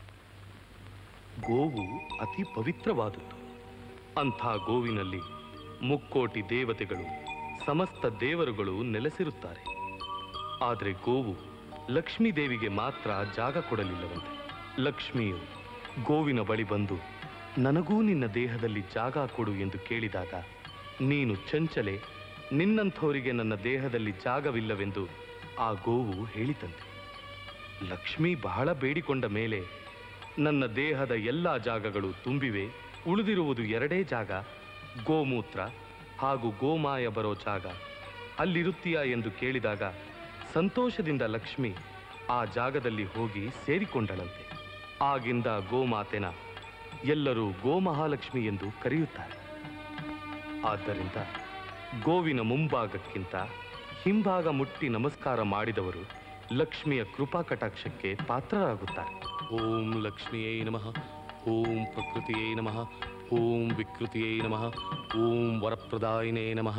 J: ಗೋವು ಅತಿ ಪವಿತ್ರವಾದದ್ದು ಅಂಥ ಗೋವಿನಲ್ಲಿ ಮುಕ್ಕೋಟಿ ದೇವತೆಗಳು ಸಮಸ್ತ ದೇವರುಗಳು ನೆಲೆಸಿರುತ್ತಾರೆ ಆದರೆ ಗೋವು ಲಕ್ಷ್ಮೀ ದೇವಿಗೆ ಮಾತ್ರ ಜಾಗ ಕೊಡಲಿಲ್ಲವಂತೆ ಲಕ್ಷ್ಮಿಯು ಗೋವಿನ ಬಳಿ ಬಂದು ನನಗೂ ನಿನ್ನ ದೇಹದಲ್ಲಿ ಜಾಗ ಕೊಡು ಎಂದು ಕೇಳಿದಾಗ ನೀನು ಚಂಚಲೆ ನಿನ್ನಂಥವರಿಗೆ ನನ್ನ ದೇಹದಲ್ಲಿ ಜಾಗವಿಲ್ಲವೆಂದು ಆ ಗೋವು ಹೇಳಿತಂತೆ ಲಕ್ಷ್ಮಿ ಬಹಳ ಬೇಡಿಕೊಂಡ ಮೇಲೆ ನನ್ನ ದೇಹದ ಎಲ್ಲ ಜಾಗಗಳು ತುಂಬಿವೆ ಉಳಿದಿರುವುದು ಎರಡೇ ಜಾಗ ಗೋಮೂತ್ರ ಹಾಗೂ ಗೋಮಾಯ ಬರೋ ಜಾಗ ಅಲ್ಲಿರುತ್ತೀಯಾ ಎಂದು ಕೇಳಿದಾಗ ಸಂತೋಷದಿಂದ ಲಕ್ಷ್ಮಿ ಆ ಜಾಗದಲ್ಲಿ ಹೋಗಿ ಸೇರಿಕೊಂಡಳಂತೆ ಆಗಿಂದ ಗೋಮಾತೆನ ಎಲ್ಲರೂ ಗೋಮಹಾಲಕ್ಷ್ಮಿ ಎಂದು ಕರೆಯುತ್ತಾರೆ ಆದ್ದರಿಂದ ಗೋವಿನ ಮುಂಭಾಗಕ್ಕಿಂತ ಹಿಂಭಾಗ ಮುಟ್ಟಿ ನಮಸ್ಕಾರ ಮಾಡಿದವರು ಲಕ್ಷ್ಮಿಯ ಕೃಪಾ ಕಟಾಕ್ಷಕ್ಕೆ ಪಾತ್ರರಾಗುತ್ತಾರೆ ಓಂ ಲಕ್ಷ್ಮಿಯೇ ನಮಃ ಓಂ ಪ್ರಕೃತಿಯೇ ನಮಃ ಓಂ ವಿಕೃತಿಯೇ ನಮಃ ಓಂ ವರಪ್ರದಾಯಿನೇ ನಮಃ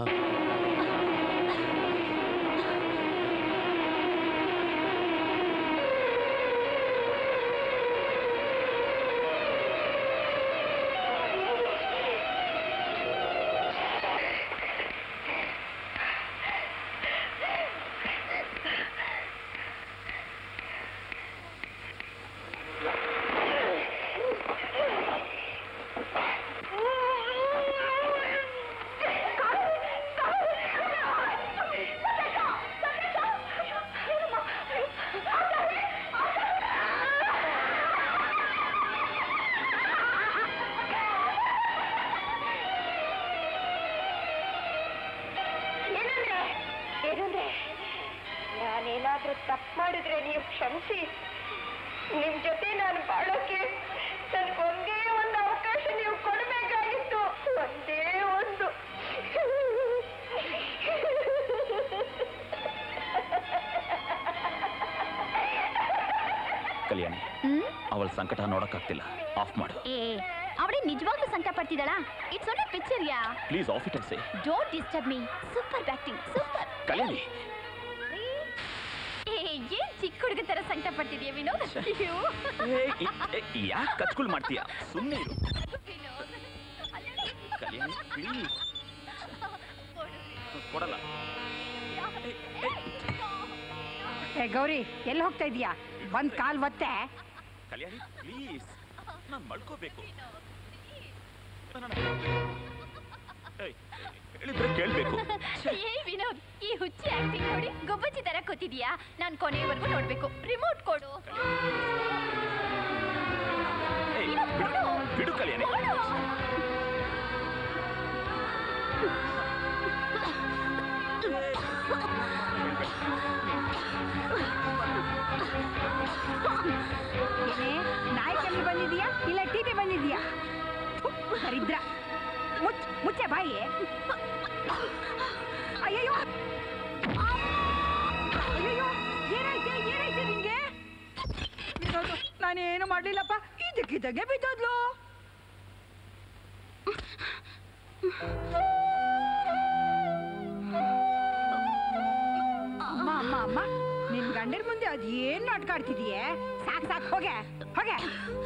G: ಏನಂದ್ರೆ ಏನಂದ್ರೆ ನಾನೇನಾದ್ರೂ ತಪ್ಪು ಮಾಡಿದ್ರೆ ನೀವು ಕ್ಷಮಿಸಿ ನಿಮ್ ಜೊತೆ ನಾನು ಬಾಳೋಕೆ ನನ್ಗೊಂದೇ ಒಂದು ಅವಕಾಶ ನೀವು ಕೊಡಬೇಕಾಗಿತ್ತು ಒಂದೇ ಒಂದು
H: ಕಲ್ಯಾಣಿ ಅವಳ ಸಂಕಟ ನೋಡಕ್ಕಾಗ್ತಿಲ್ಲ ಆಫ್ ಮಾಡು
C: ಏ ಅವಳೇ ನಿಜವಾಗ್ಲೂ ಸಂಕಟ ಪಡ್ತಿದ್ದಾಳಾ it's only picture yeah
H: please off it say
C: don't disturb me super acting super
H: Kalyani
C: ಏ ಏನ್ ಚಿಕ್ಕ ಹುಡುಗ ತರ ಸಂಕಟ ಪಡ್ತಿದ್ಯಾ ವಿನೋದ್ ಅಯ್ಯೋ.
H: ಯಾಕೆ ಕಚ್ಕುಳ್ ಮಾಡ್ತೀಯ ಸುಮ್ಮನೆ ಇರು ಕಲ್ಯಾಣಿ ಪ್ಲೀಸ್ ಕೊಡಲ್ಲ
L: ಏ ಗೌರಿ ಎಲ್ಲಿ ಹೋಗ್ತಾ ಇದೀಯಾ ಬಂದ್ ಕಾಲ್ ಒತ್ತೆ
H: ಕಲ್ಯಾಣಿ ಪ್ಲೀಸ್ ನಾನು ಮಡ್ಕೋಬೇಕು ಹೇಳಿದ್ರೆ ಕೇಳ್ಬೇಕು
C: ಏ ವಿನೋದ್ ಈ ಹುಚ್ಚಿ ಆಕ್ಟಿಂಗ್ ನೋಡಿ ಗೊಬ್ಬಚ್ಚಿ ತರ ಕೂತಿದ್ಯಾ ನಾನ್ ಕೊನೆಯವರೆಗೂ ನೋಡ್ಬೇಕು ರಿಮೋಟ್ ಕೊಡು
H: ಏಯ್, ಬಿಡು ಬಿಡು ಕಲ್ಯಾಣಿ
L: ಏನೇ ನಾಯಿ ಕೆಮ್ಮಿ ಬಂದಿದ್ಯಾ ಇಲ್ಲ ಟಿವಿ ಬಂದಿದ್ಯಾ ಥು, ದರಿದ್ರ ಮುಚ್ ಮುಚ್ಚೆ ಬಾಯಿ ಅಯ್ಯಯ್ಯೋ ಅಯ್ಯಯ್ಯೋ ಏನಾಯ್ತೆ ಏನಾಯ್ತೆ ನಿಂಗೆ ವಿನೋದು, ನಾನೇನು ಮಾಡ್ಲಿಲ್ಲಪ್ಪ ಇದಕ್ಕಿದ್ದಾಗೆ ಬಿದ್ದೋದ್ಲು ಅಮ್ಮ ಅಮ್ಮ ಅಮ್ಮ ನಿನ್ ಗಂಡನ ಮುಂದೆ ಅದ್ ಏನ್ ನಾಟಕ ಆಡ್ತಿದೀಯೇ ಸಾಕ್ ಸಾಕ್ ಹೋಗೆ ಹೋಗೆ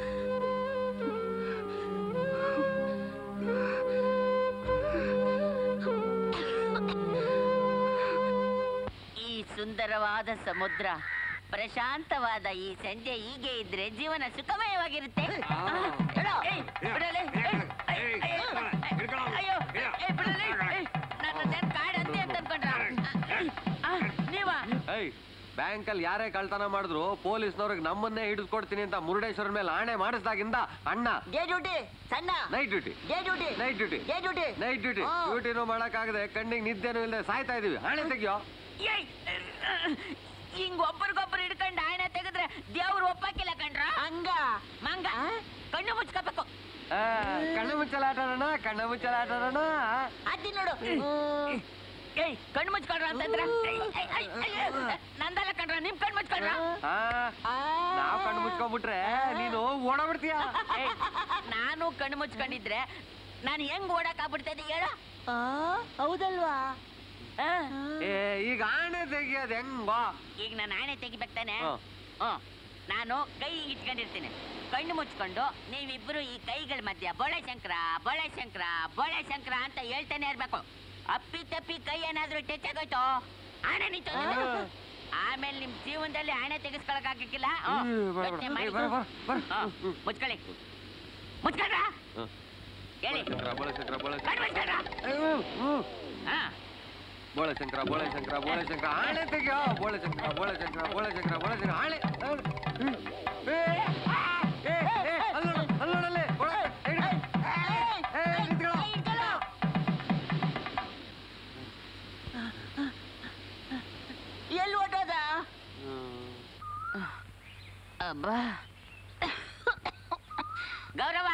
D: ಈ ಸುಂದರವಾದ ಸಮುದ್ರ ಪ್ರಶಾಂತವಾದ ಈ ಸಂಜೆ ಹೀಗೆ ಇದ್ರೆ ಜೀವನ ಸುಖಮಯವಾಗಿರುತ್ತೆ ಆ, ಹೇಳು. ಏಯ್, ಬಿಡಲೆ. ಏಯ್, ಅಯ್ಯ್, ಅಯ್ಯೋ, ಅಯ್ಯೋ, ಏಯ್, ಬಿಡಲೆ. ಏಯ್, ನನ್ನ ಜನ ಕಾಡಂತೆ ಅಂತ ಅನ್ಕೊಂಡ್ರ ಆ, ನೀವಾ
N: ಏಯ್ ಬ್ಯಾಂಕಲ್ಲಿ ಯಾರೇ ಕಳ್ತನ ಮಾಡಿದ್ರು ಪೊಲೀಸ್ನವ್ರಿಗೆ ನಮ್ಮನ್ನೇ ಹಿಡಿದು ಕೊಡ್ತೀನಿ ಅಂತ ಮುರುಡೇಶ್ವರ ಮೇಲೆ ಆಣೆ ಮಾಡಿಸ್ದಾಗಿಂದ ಅಣ್ಣ
O: ಡೇ ಡ್ಯೂಟಿ ಸಣ್ಣ
N: night duty
O: day duty
N: night duty
O: day duty
N: night duty
O: ಹಾ.
N: ಡ್ಯೂಟಿನೂ ಮಾಡಕ್ಕಾಗದೆ ಕಣ್ಣಿಗೆ ನಿದ್ದೆನೂ ಇಲ್ಲದೆ ಸಾಯ್ತಾ ಇದೀವಿ ಹಣೆ ತೆಗಿಯೋ
D: ಏಯ್ ಹಿಂಗ್ ಒಬ್ಬರಿಗೊಬ್ಬರು ಹಿಡ್ಕೊಂಡು ಆಯ್ನ ತೆಗೆದ್ರೆ ದೇವ್ರು ಒಪ್ಪಕ್ಕಿಲ್ಲ ಕಣ್ರ
O: ಹಂಗ
D: ಮಂಗ ಕಣ್ಣು ಮುಚ್ಕೋಬೇಕು
N: ಆ, ಕಣ್ಣು ಮುಚ್ಚಲ ಆಟ ಆಡೋಣ ಕಣ್ಣು ಮುಚ್ಚಲ ಆಟ ಆಡೋಣ
O: ಅದ್ದಿ ನೋಡು
D: ಏಯ್ ಕಣ್ಣು ಮುಚ್ಕೊಳ್ರ ಅಂತಂದ್ರ ಏಯ್, ಏಯ್, ಏಯ್, ಏಯ್, ನಂದಲ್ಲ ಕಣ್ರ ನಿಮ್ ಕಣ್ಣು ಮುಚ್ಕೊಳ್ರ
N: ಆ, ನಾವ್ ಕಣ್ಣು ಮುಚ್ಕೊಂಡ್ಬಿಟ್ರೆ ನೀನು ಓಡಾಬಿಡ್ತೀಯ
D: ಏಯ್, ನಾನು ಕಣ್ಣು ಮುಚ್ಕೊಂಡಿದ್ರೆ ನಾನು ಹೆಂಗ್ ಓಡಕ್ ಆಗ್ಬಿಡ್ತದೆ ಹೇಳು
O: ಹೌದಲ್ವಾ
N: ಏ ಈಗ ಆಣೆ ತೆಗಿಯೋದು ಹೆಂಗೋ
D: ಈಗ ನಾನು ಆಣೆ ತೆಗಿಬೇಕು ತಾನೆ
N: ಹಾ.
D: ಹ್ಮ್ ನಾನು ಕೈ ಇಟ್ಕೊಂಡಿರ್ತೀನಿ ಕಣ್ಣು ಮುಚ್ಕೊಂಡು ನೀವಿಬ್ರು ಈ ಕೈಗಳ ಮಧ್ಯ ಬೋಳೆ ಶಂಕರ ಬೋಳೆ ಶಂಕರ ಬೋಳೆ ಶಂಕರ ಅಂತ ಹೇಳ್ತಾನೆ ಇರ್ಬೇಕು ಅಪ್ಪಿ ತಪ್ಪಿ ಕೈ ಏನಾದ್ರೂ ಟಚ್ ಆಗೋಯ್ತು ಆಣೆ ನಿಂತು ಆಮೇಲೆ ನಿಮ್ ಜೀವನದಲ್ಲಿ ಹಣೆ ತೆಗೆಸ್ಕೊಳಕ್ ಆಗಕ್ಕಿಲ್ಲ
N: ಹ್ಮ್, ಬರ, ಬರ,
D: ಯೋಚ್ನೆ ಮಾಡಿ.
N: ಏ, ಬರ, ಬರ, ಬರ.
D: ಹಾ, ಮುಚ್ಕೊಳ್ಳಿ ಮುಚ್ಕೊಳ್ರ ಹೇಳಿ
N: ಶಂಕರ ಬೋಳಶಂಕರ
D: ಕಣ್
N: ಬೋಳಶಂಕರ
D: ಮುಚ್ಕೊಳ್ರ. ಹಾ
N: ಬೋಳಶಂಕರ ಬೋಳಶಂಕರ ಬೋಳಶಂಕರ ಆಳೆ ತೆಗಿಯೋ ಬೋಳಶಂಕರ ಬೋಳಶಂಕರ ಬೋಳಶಂಕರ ಬೋಳಶಂಕರ ಆಳೆ ಹ್ಮ್. ಏ, ಏ, ಏ, ಅಲ್ಲ್ ನೋಡು, ಅಲ್ಲ್ ನೋಡಲ್ಲಿ, ಬೋಳ, ಹಿಡ್ಕೊ. ಏ, ನಿಂತ್ಕೊಳ್ಳೋ.
O: ಎಲ್ಲಿ ಹೊಟ್ಟೋದ
D: ಅಬ್ಬಾ ಗೌರವ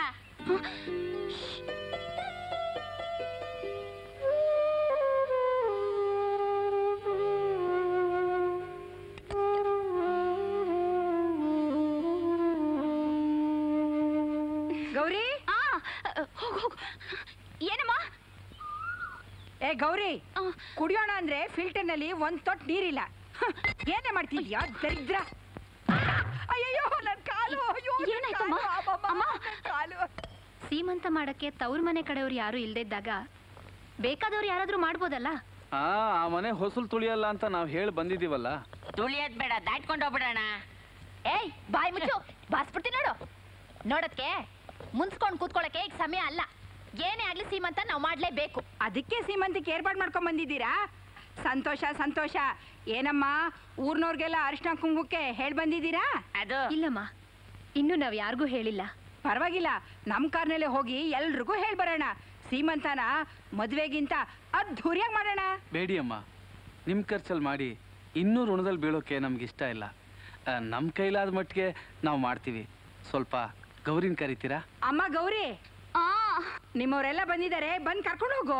L: ಗೌರಿ
B: ಹೋಗು ಹೋಗು ಏನಮ್ಮ
L: ಏ ಗೌರಿ ಕುಡಿಯೋಣ ಅಂದ್ರೆ ಫಿಲ್ಟರ್ ನಲ್ಲಿ ಒಂದ್ ತೊಟ್ಟು ನೀರಿಲ್ಲ ಹ, ಏನೇ ಮಾಡ್ತಿದ್ಯಾ ದರಿದ್ರ ಅಯ್ಯಯ್ಯೋ ನನ್ ಕಾಲು ಅಯ್ಯೋ ನನ್
B: ಏನಾಯ್ತಮ್ಮ?
L: ಕಾಲು, ಅಬ್ಬಬ್ಬಾ,
B: ಅಮ್ಮ?
L: ನನ್ ಕಾಲು
B: ಸೀಮಂತ ಮಾಡಕ್ಕೆ ತವ್ರ ಮನೆ ಕಡೆಯವ್ರು ಯಾರು ಇಲ್ದಿದ್ದಾಗ ಬೇಕಾದವ್ರು ಯಾರಾದ್ರೂ ಮಾಡ್ಬೋದಲ್ಲ
F: ಆ ಆ ಮನೆ ಹೊಸಲು ತುಳಿಯಲ್ಲ ಅಂತ ನಾವು ಹೇಳಿ ಬಂದಿದ್ದೀವಲ್ಲ
D: ತುಳಿಯೋದ್ ಬೇಡ ದಾಟ್ಕೊಂಡು ಹೋಗ್ಬಿಡೋಣ
C: ಏಯ್ ಬಾಯ್ ಮುಚ್ಚು ಬಾಸ್ಬಿಡ್ತೀನಿ ನೋಡು ನೋಡಕ್ಕೆ ಮುನ್ಸ್ಕೊಂಡ್ ಕೂತ್ಕೊಳಕ್ಕೆ ಈಗ ಸಮಯ ಅಲ್ಲ ಏನೇ ಆಗ್ಲಿ ಸೀಮಂತ ನಾವು ಮಾಡ್ಲೇಬೇಕು
L: ಅದಕ್ಕೆ ಸೀಮಂತಕ್ಕೆ ಏರ್ಪಾಡು ಮಾಡ್ಕೊಂಡ್ ಬಂದಿದ್ದೀರಾ ಸಂತೋಷ ಸಂತೋಷ ಏನಮ್ಮ ಊರ್ನವ್ರಿಗೆಲ್ಲ ಅರಿಶಿನ ಕುಂಕುಮಕ್ಕೆ ಹೇಳ್ ಬಂದಿದ್ದೀರಾ
D: ಅದು
B: ಇಲ್ಲಮ್ಮ ಇನ್ನು ನಾವ್ ಯಾರಿಗೂ ಹೇಳಿಲ್ಲ
L: ಪರವಾಗಿಲ್ಲ ನಮ್ ಕಾರ್ನಲ್ಲೇ ಹೋಗಿ ಎಲ್ರಿಗೂ ಹೇಳ್ ಬರೋಣ ಸೀಮಂತನ ಮದ್ವೆಗಿಂತ ಅದ್ಧೂರಿಯಾಗಿ ಮಾಡೋಣ
F: ಬೇಡಿ ಅಮ್ಮ ನಿಮ್ಮ ಖರ್ಚಲ್ಲಿ ಮಾಡಿ ಇನ್ನೂ ಋಣದಲ್ಲಿ ಬೀಳೋಕೆ ನಮ್ಗೆ ಇಷ್ಟ ಇಲ್ಲ ನಮ್ಮ ಕೈಲಾದ ಮಟ್ಟಿಗೆ ನಾವು ಮಾಡ್ತೀವಿ ಸ್ವಲ್ಪ ಗೌರಿನ ಕರಿತೀರಾ
L: ಅಮ್ಮ ಗೌರಿ ನಿಮ್ಮವರೆಲ್ಲ ಬಂದಿದ್ದಾರೆ ಬಂದ್ ಕರ್ಕೊಂಡು ಹೋಗು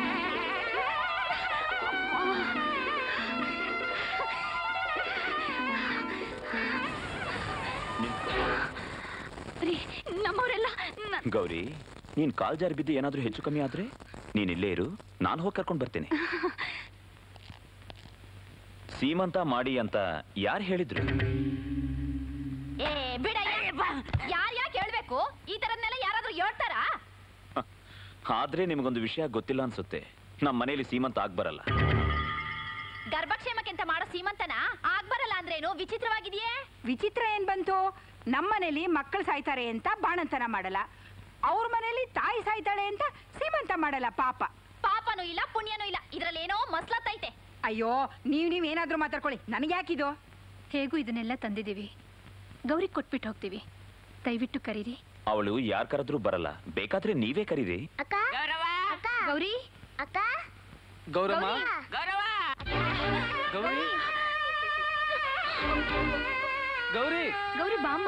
B: ರೀ ನಮ್ಮವರೆಲ್ಲ
H: ಗೌರಿ ನೀನ್ ಕಾಲ್ ಜಾರಿ ಬಿದ್ದು ಏನಾದ್ರೂ ಹೆಚ್ಚು ಕಮ್ಮಿ ಆದ್ರೆ ನೀನ್ ಇಲ್ಲೇ ಇರು ನಾನು ಹೋಗಿ ಕರ್ಕೊಂಡು ಬರ್ತೇನೆ ಸೀಮಂತ ಮಾಡಿ ಅಂತ ಯಾರು ಹೇಳಿದ್ರು
C: ಏ ಬಿಡ ಯಾರ್ ಯಾಕೆ ಹೇಳ್ಬೇಕು ಈ ತರದ್ನೆಲ್ಲ ಯಾರಾದ್ರೂ ಹೇಳ್ತಾರಾ
H: ಆದ್ರೆ ನಿಮಗೊಂದು ವಿಷಯ ಗೊತ್ತಿಲ್ಲ ಅನ್ಸುತ್ತೆ ನಮ್ಮ ಮನೇಲಿ ಸೀಮಂತ ಆಗ್ಬರಲ್ಲ
C: ಗರ್ಭಕ್ಷೇಮಕ್ಕೆಂತ ಮಾಡೋ ಸೀಮಂತನ ಆಗ್ಬರಲ್ಲ ಅಂದ್ರೇನು ವಿಚಿತ್ರವಾಗಿದೆಯೇ
L: ವಿಚಿತ್ರ ಏನ್ ಬಂತು ನಮ್ಮನೇಲಿ ಮಕ್ಕಳು ಸಾಯ್ತಾರೆ ಅಂತ ಬಾಣಂತನ ಮಾಡಲ್ಲ ಅವ್ರ ಮನೇಲಿ ತಾಯಿ ಸಾಯ್ತಾಳೆ ಅಂತ ಸೀಮಂತ ಮಾಡಲ್ಲ ಪಾಪ
C: ಪಾಪನೂ ಇಲ್ಲ ಪುಣ್ಯನೂ ಇಲ್ಲ ಇದ್ರಲ್ಲಿ ಏನೋ ಮಸ್ಲತ್ತೈತೆ
L: ಅಯ್ಯೋ ನೀವ್ ನೀವ್ ಏನಾದ್ರೂ ಮಾತಾಡ್ಕೊಳ್ಳಿ ನನಗೆ ಯಾಕಿದು
B: ಹೇಗೂ ಇದನ್ನೆಲ್ಲ ತಂದಿದ್ದೀವಿ ಗೌರಿ ಕೊಟ್ಬಿಟ್ಟು ಹೋಗ್ತೀವಿ ದಯವಿಟ್ಟು ಕರೀರಿ
H: ಅವಳು ಯಾರ್ ಕರೆದ್ರೂ ಬರಲ್ಲ ಬೇಕಾದ್ರೆ ನೀವೇ ಕರೀರಿ
D: ಗೌರವ
B: ಗೌರಿ
R: ಅಕ್ಕ
F: ಗೌರಮ್ಮ
D: ಗೌರವ
F: ಗೌರಿ ಗೌರಿ
B: ಗೌರಿ ಬಾಮ್ಮ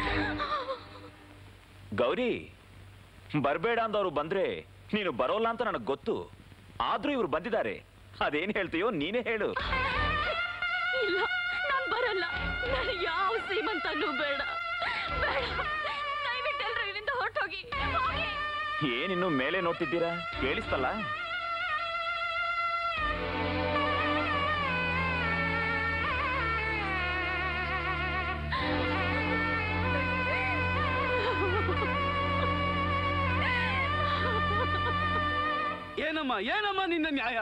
H: ಗೌರಿ ಬರ್ಬೇಡ ಅಂದವ್ರು ಬಂದ್ರೆ ನೀನು ಬರೋಲ್ಲ ಅಂತ ನನಗೆ ಗೊತ್ತು ಆದ್ರೂ ಇವ್ರು ಬಂದಿದ್ದಾರೆ ಅದೇನ್ ಹೇಳ್ತೀಯೋ ನೀನೇ ಹೇಳು
G: ಇಲ್ಲ ನಾನ್ ಬರಲ್ಲ ನನಗೆ ಯಾವ ಸೀಮಂತನೂ ಬೇಡ ಬೇಡ ದಯವಿಟ್ಟು ಎಲ್ರು ಇಲ್ಲಿಂದ ಹೊರಟೋಗಿ ಹೋಗಿ
H: ಏನಿನ್ನು ಮೇಲೆ ನೋಡ್ತಿದ್ದೀರಾ ಕೇಳಿಸ್ತಲ್ಲ
F: ಏನಮ್ಮ ಏನಮ್ಮ ನಿನ್ನ ನ್ಯಾಯ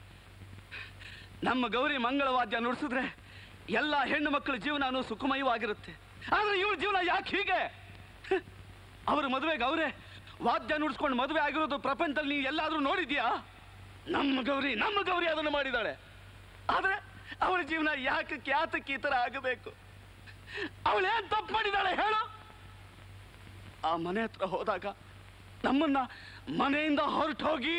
F: ನಮ್ಮ ಗೌರಿ ಮಂಗಳವಾದ್ಯ ನುಡಿಸಿದ್ರೆ ಎಲ್ಲ ಹೆಣ್ಣು ಮಕ್ಕಳ ಜೀವನನೂ ಸುಖಮಯವಾಗಿರುತ್ತೆ ಆದ್ರೆ ಇವಳ ಜೀವನ ಯಾಕೆ ಹೀಗೆ ಅವ್ರ ಮದುವೆಗೆ ಅವರೇ ವಾದ್ಯ ನುಡಿಸ್ಕೊಂಡು ಮದುವೆ ಆಗಿರೋದು ಪ್ರಪಂಚದಲ್ಲಿ ನೀವು ಎಲ್ಲಾದ್ರೂ ನೋಡಿದ್ಯಾ ನಮ್ಮ ಗೌರಿ ನಮ್ಮ ಗೌರಿ ಅದನ್ನು ಮಾಡಿದಾಳೆ ಆದ್ರೆ ಅವಳ ಜೀವನ ಯಾಕೆ ಯಾತಕ್ಕೆ ಈ ತರ ಆಗಬೇಕು ಅವಳು ಏನ್ ತಪ್ಪು ಮಾಡಿದಾಳೆ ಹೇಳು ಆ ಮನೆ ಹತ್ರ ಹೋದಾಗ ನಮ್ಮನ್ನ ಮನೆಯಿಂದ ಹೊರಟು ಹೋಗಿ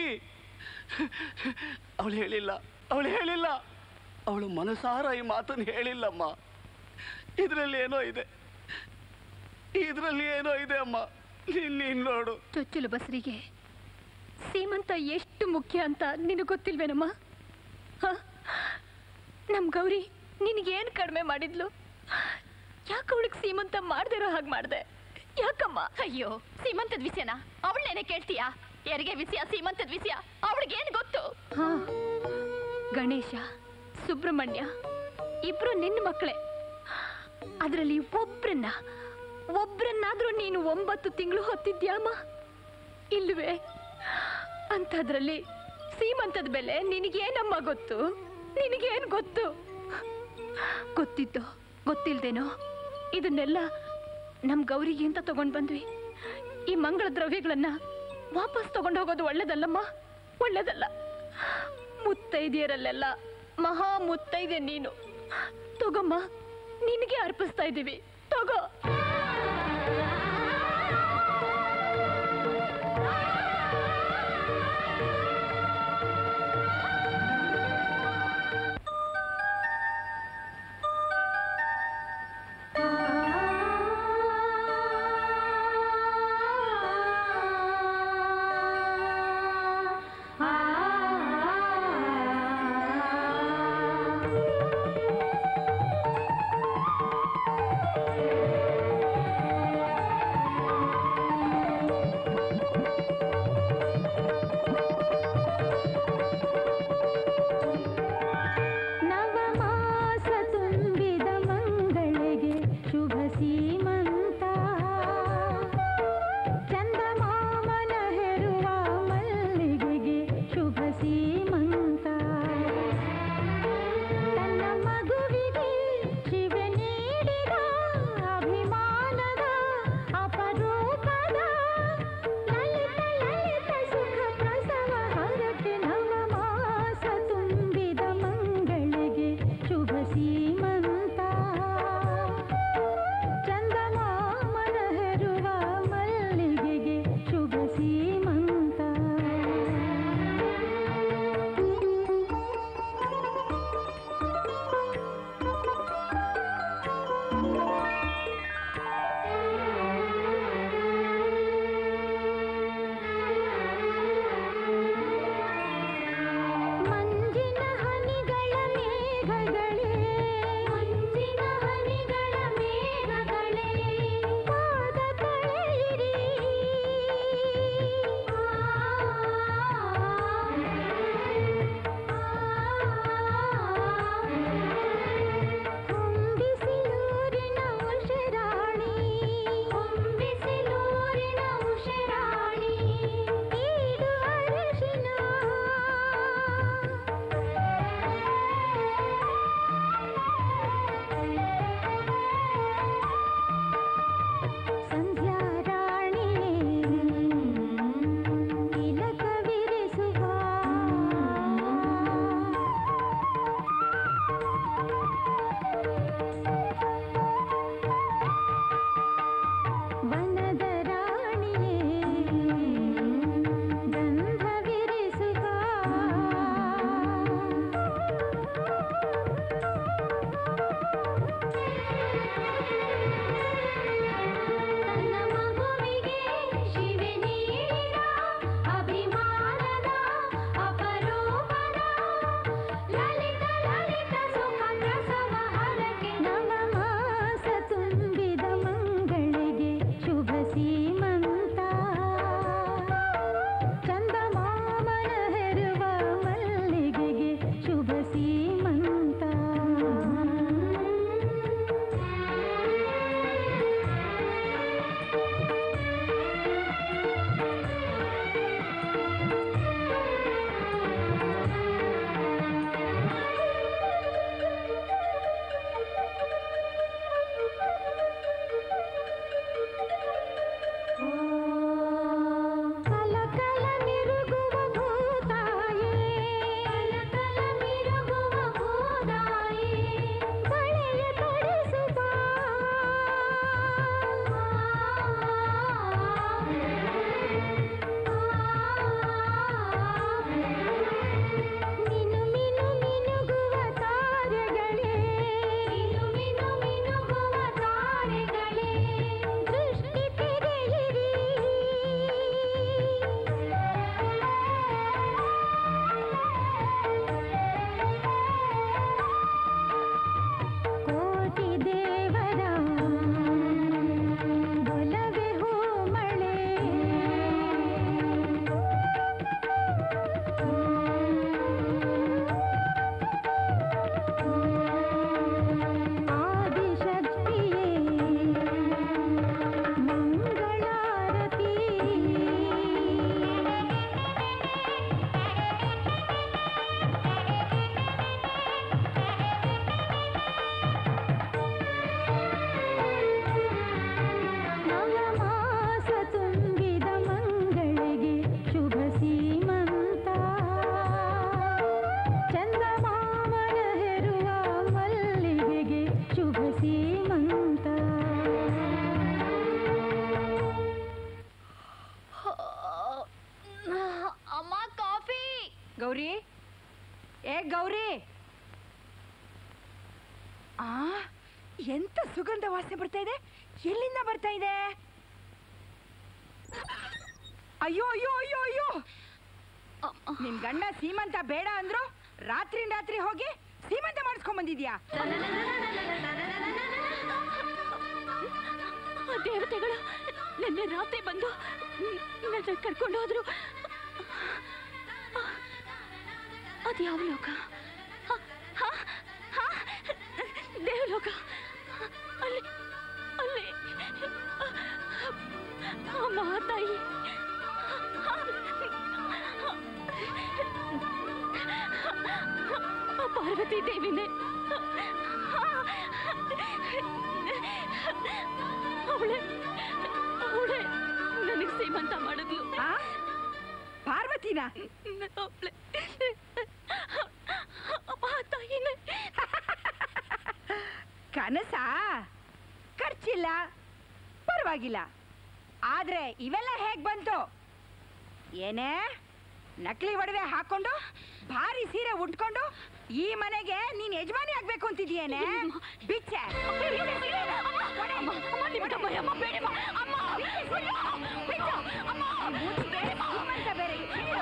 F: ಅವಳು ಹೇಳಿಲ್ಲ ಅವಳು ಹೇಳಿಲ್ಲ ಅವಳು ಮನಸಾರ ಈ ಮಾತನ್ನು ಹೇಳಿಲ್ಲಮ್ಮ ಇದರಲ್ಲಿ ಏನೋ ಇದೆ ಇದರಲ್ಲಿ ಏನೋ ಇದೆ ಅಮ್ಮ ನೀನ್ ನೀನ್ ನೋಡು
B: ಚೊಚ್ಚಲು ಬಸರಿಗೆ ಸೀಮಂತ ಎಷ್ಟು ಮುಖ್ಯ ಅಂತ ನಿನಗೆ ಗೊತ್ತಿಲ್ವೇನಮ್ಮ ಹ? ನಮ್ ಗೌರಿ ನಿನಗೇನು ಕಡಿಮೆ ಮಾಡಿದ್ಲು ಯಾಕೆ ಅವಳಿಗೆ ಸೀಮಂತ ಮಾಡ್ದಿರೋ ಹಾಗೆ ಮಾಡ್ದೆ ಯಾಕಮ್ಮ
C: ಅಯ್ಯೋ ಸೀಮಂತದ ವಿಷಯನ ಅವಳನ್ನೇನೆ ಕೇಳ್ತೀಯಾ ಯಾರಿಗೆ ವಿಷಯ ಸೀಮಂತದ ವಿಷಯ ಅವಳಿಗೇನ್ ಗೊತ್ತು
B: ಹಾ ಗಣೇಶ ಸುಬ್ರಹ್ಮಣ್ಯ ಇಬ್ರು ನಿನ್ನ ಮಕ್ಕಳೇ ಅದರಲ್ಲಿ ಒಬ್ರನ್ನ ಒಬ್ರನ್ನಾದ್ರೂ ನೀನು ಒಂಬತ್ತು ತಿಂಗಳು ಹೊತ್ತಿದ್ಯಾಮ್ಮ ಇಲ್ವೇ ಅಂಥದ್ರಲ್ಲಿ ಸೀಮಂತದ ಬೆಲೆ ನಿನಗೇನಮ್ಮ ಗೊತ್ತು ನಿನಗೇನ್ ಗೊತ್ತು
G: ಗೊತ್ತಿದ್ದು ಗೊತ್ತಿಲ್ದೇನೋ ಇದನ್ನೆಲ್ಲ ನಮ್ ಗೌರಿಗೆ ಅಂತ ತಗೊಂಡ್ ಬಂದ್ವಿ ಈ ಮಂಗಳ ದ್ರವ್ಯಗಳನ್ನ ವಾಪಸ್ ತಗೊಂಡು ಹೋಗೋದು ಒಳ್ಳೇದಲ್ಲಮ್ಮ ಒಳ್ಳೇದಲ್ಲ ಮುತ್ತೈದೆಯರಲ್ಲೆಲ್ಲ ಮಹಾ ಮುತ್ತೈದೆ ನೀನು ತಗೊಮ್ಮ ನಿನಗೆ ಅರ್ಪಿಸ್ತಾ ಇದ್ದೀವಿ ತಗೋ
K: ಆ
L: ಸುಗಂಧ ವಾಸನೆ ಬರ್ತಾ ಇದೆ ಎಲ್ಲಿಂದ ಬರ್ತಾ ಇದೆ ಅಯ್ಯೋ ಅಯ್ಯೋ ಅಯ್ಯೋ ಅಯ್ಯೋ ನಿನ್ ಗಂಡ ಸೀಮಂತ ಬೇಡ ಅಂದ್ರು ರಾತ್ರಿ ರಾತ್ರಿ ಹೋಗಿ ಸೀಮಂತ ಮಾಡಿಸ್ಕೊಂಡ್ ಬಂದಿದ್ಯಾ
G: ಆ ದೇವತೆಗಳು ನಿನ್ನೆ ರಾತ್ರಿ ಬಂದು ನನ್ನ ಕರ್ಕೊಂಡು ಹೋದ್ರು ಅದು ಯಾವ ಲೋಕ ಹ, ಹ, ಹ, ದೇವಲೋಕ ಅಲ್ಲಿ ಅಲ್ಲಿ ಆ ಮಹಾತಾಯಿ ಆ ಪಾರ್ವತಿ ದೇವಿನೇ ಅವಳೆ ಅವಳೆ ನನಗೆ ಸೀಮಂತ ಮಾಡಿದ್ಲು
L: ಪಾರ್ವತಿನ
G: ಅವಳೆ ಆ ತಾಯಿನೇ
L: ಕನಸ ಖರ್ಚಿಲ್ಲ ಪರವಾಗಿಲ್ಲ ಆದ್ರೆ ಇವೆಲ್ಲ ಹೇಗ್ ಬಂತು ಏನೇ ನಕಲಿ ಒಡವೆ ಹಾಕೊಂಡು ಭಾರಿ ಸೀರೆ ಉಟ್ಕೊಂಡು ಈ ಮನೆಗೆ ನೀನ್ ಯಜಮಾನಿ ಆಗ್ಬೇಕು ಅಂತಿದ್ಯೇನೆ ಬಿಚ್ಚೆ ಬೇರೆ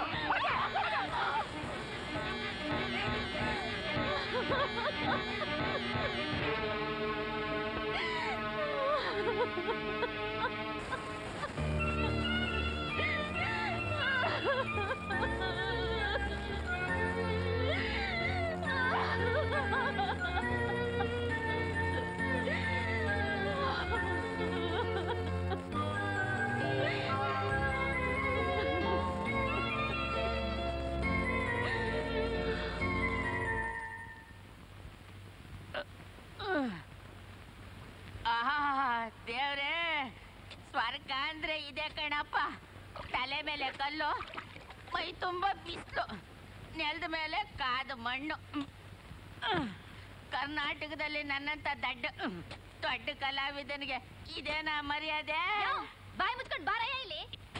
D: ಆಹಾ ದೇವ್ರೇ ಸ್ವರ್ಗ ಅಂದ್ರೆ ಇದೆ ಕಣಪ್ಪ ತಲೆ ಮೇಲೆ ಕಲ್ಲು ಮೈ ತುಂಬ ಬಿಸಿಲು ನೆಲದ ಮೇಲೆ ಕಾದು ಮಣ್ಣು ಹ್ಮ್. ಕರ್ನಾಟಕದಲ್ಲಿ ನನ್ನಂತ ದಡ್ಡ ಹ್ಮ್, ದೊಡ್ಡ ಕಲಾವಿದನಿಗೆ ಇದೇನಾ ಮರ್ಯಾದೆ
C: ಬಾಯಿ ಮುಚ್ಕೊಂಡು ಬಾರಯ್ಯ ಇಲ್ಲಿ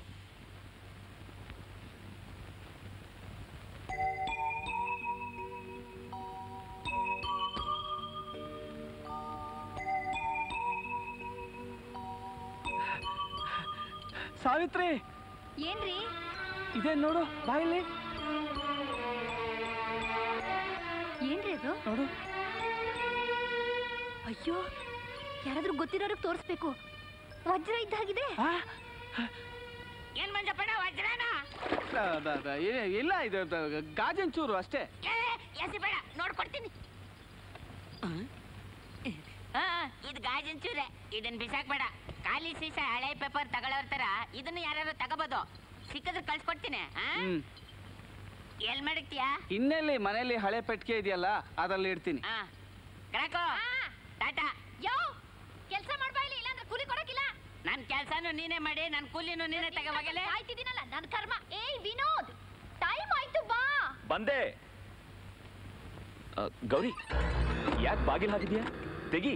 F: ಸಾವಿತ್ರಿ
B: ಏನ್ರಿ
F: ಇದೇನ್ ನೋಡು ಬಾಯಲ್ಲಿ
B: ಏನ್ರಿ ಅದು
F: ನೋಡು
B: ಅಯ್ಯೋ ಯಾರಾದ್ರೂ ಗೊತ್ತಿರೋರಿಗೆ ತೋರಿಸ್ಬೇಕು ವಜ್ರ ಇದ್ದಾಗಿದೆ
D: ಏನ್ ಮಂಜಪ್ಪಣ್ಣ ವಜ್ರನ
F: ಆ, ಬ- ಬ- ಏ- ಇಲ್ಲ ಇದು ಬ- ಗಾಜಿನ ಚೂರು ಅಷ್ಟೇ
D: ಏ, ಎಸಿ ಬೇಡ ನೋಡ್ಕೊಡ್ತೀನಿ ಆ, ಇದು ಗಾಜಿನ ಚೂರೆ ಇದನ್ನ ಬಿಸಾಕ್ಬೇಡ ಖಾಲಿ ಸೀಸ ಹಳೆ ಪೇಪರ್ ತಗೊಳ್ಳೋರ್ ತರ ಇದನ್ನ ಯಾರು ತಗೋಬೋದು ಸಿಕ್ಕಿದ್ರೆ ಕಳ್ಸ್ಕೊಡ್ತೀನಿ ಆ?
F: ಹ್ಮ್
D: ಎಲ್ ಮಡಗ್ತೀಯಾ
F: ಇನ್ನೆಲ್ಲಿ ಮನೇಲಿ ಹಳೆ ಪೆಟ್ಟಿಗೆ ಇದೆಯಲ್ಲ ಅದ್ರಲ್ಲಿ ಇಡ್ತೀನಿ
D: ಆ, ಗ್ರಾಹಕೋ ಟಾಟಾ
C: ಯೋ ಕೆಲಸ ಮಾಡ್ಬಾ ಇಲ್ಲಿ ಇಲ್ಲಾಂದ್ರೆ ಕೂಲಿ ಕೊಡಕ್ಕಿಲ್ಲ
D: ನನ್ ಕೆಲ್ಸನು ನೀನೇ ಮಾಡಿ ನನ್ ಕೂಲಿನೂ ನೀನೇ ತಗೋವಾಗಲೇ
C: ಕಾಯ್ತಿದ್ದೀನಲ್ಲ ನನ್ ಕರ್ಮ ಏಯ್ ವಿನೋದ್ ಟೈಮ್ ಆಯ್ತು ಬಾ
H: ಬಂದೆ ಆ, ಗೌರಿ ಯಾಕೆ ಬಾಗಿಲು ಹಾಕಿದ್ಯಾ ತೆಗಿ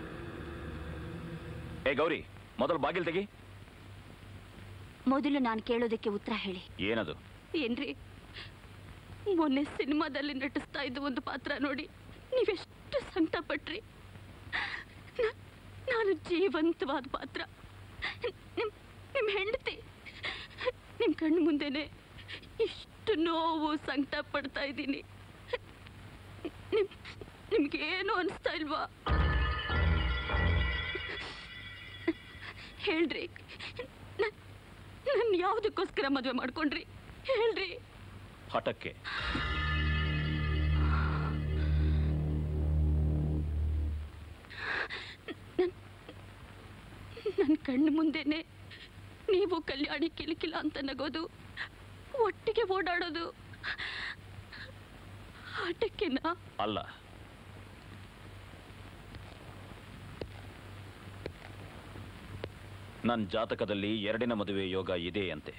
H: ಏ ಗೌರಿ ಮೊದಲು ಬಾಗಿಲು ತೆಗಿ
B: ಮೊದಲು ನಾನು ಕೇಳೋದಕ್ಕೆ ಉತ್ತರ ಹೇಳಿ
H: ಏನದು
G: ಏನ್ರಿ ಮೊನ್ನೆ ಸಿನಿಮಾದಲ್ಲಿ ನಟಿಸ್ತಾ ಇದ್ದ ಒಂದು ಪಾತ್ರ ನೋಡಿ ನೀವೆಷ್ಟು ಸಂಕಟ ಪಟ್ರಿ ನಾ- ನಾನು ಜೀವಂತವಾದ ಪಾತ್ರ ನಿಮ್ ನಿಮ್ ಹೆಂಡತಿ ನಿಮ್ ಕಣ್ಣು ಮುಂದೆನೆ ಇಷ್ಟು ನೋವು ಸಂಕಟ ಪಡ್ತಾ ಇದ್ದೀನಿ ನಿಮ್ ನಿಮ್ಗೇನು ಅನಿಸ್ತಾ ಇಲ್ವಾ ಹೇಳ್ರಿ ನಾನು ಯಾವುದಕ್ಕೋಸ್ಕರ ಮದುವೆ ಮಾಡ್ಕೊಂಡ್ರಿ ಹೇಳ್ರಿ
H: ಹಠಕ್ಕೆ
G: ನನ್ನ ಕಣ್ಣು ಮುಂದೆನೆ ನೀವು ಕಲ್ಯಾಣಿ ಕಿಲಿಕಿಲ ಅಂತ ನಗೋದು ಒಟ್ಟಿಗೆ ಓಡಾಡೋದು ಆಟಕ್ಕೆನಾ
H: ಅಲ್ಲ ನನ್ನ ಜಾತಕದಲ್ಲಿ ಎರಡಿನ ಮದುವೆ ಯೋಗ ಇದೆ ಅಂತೆ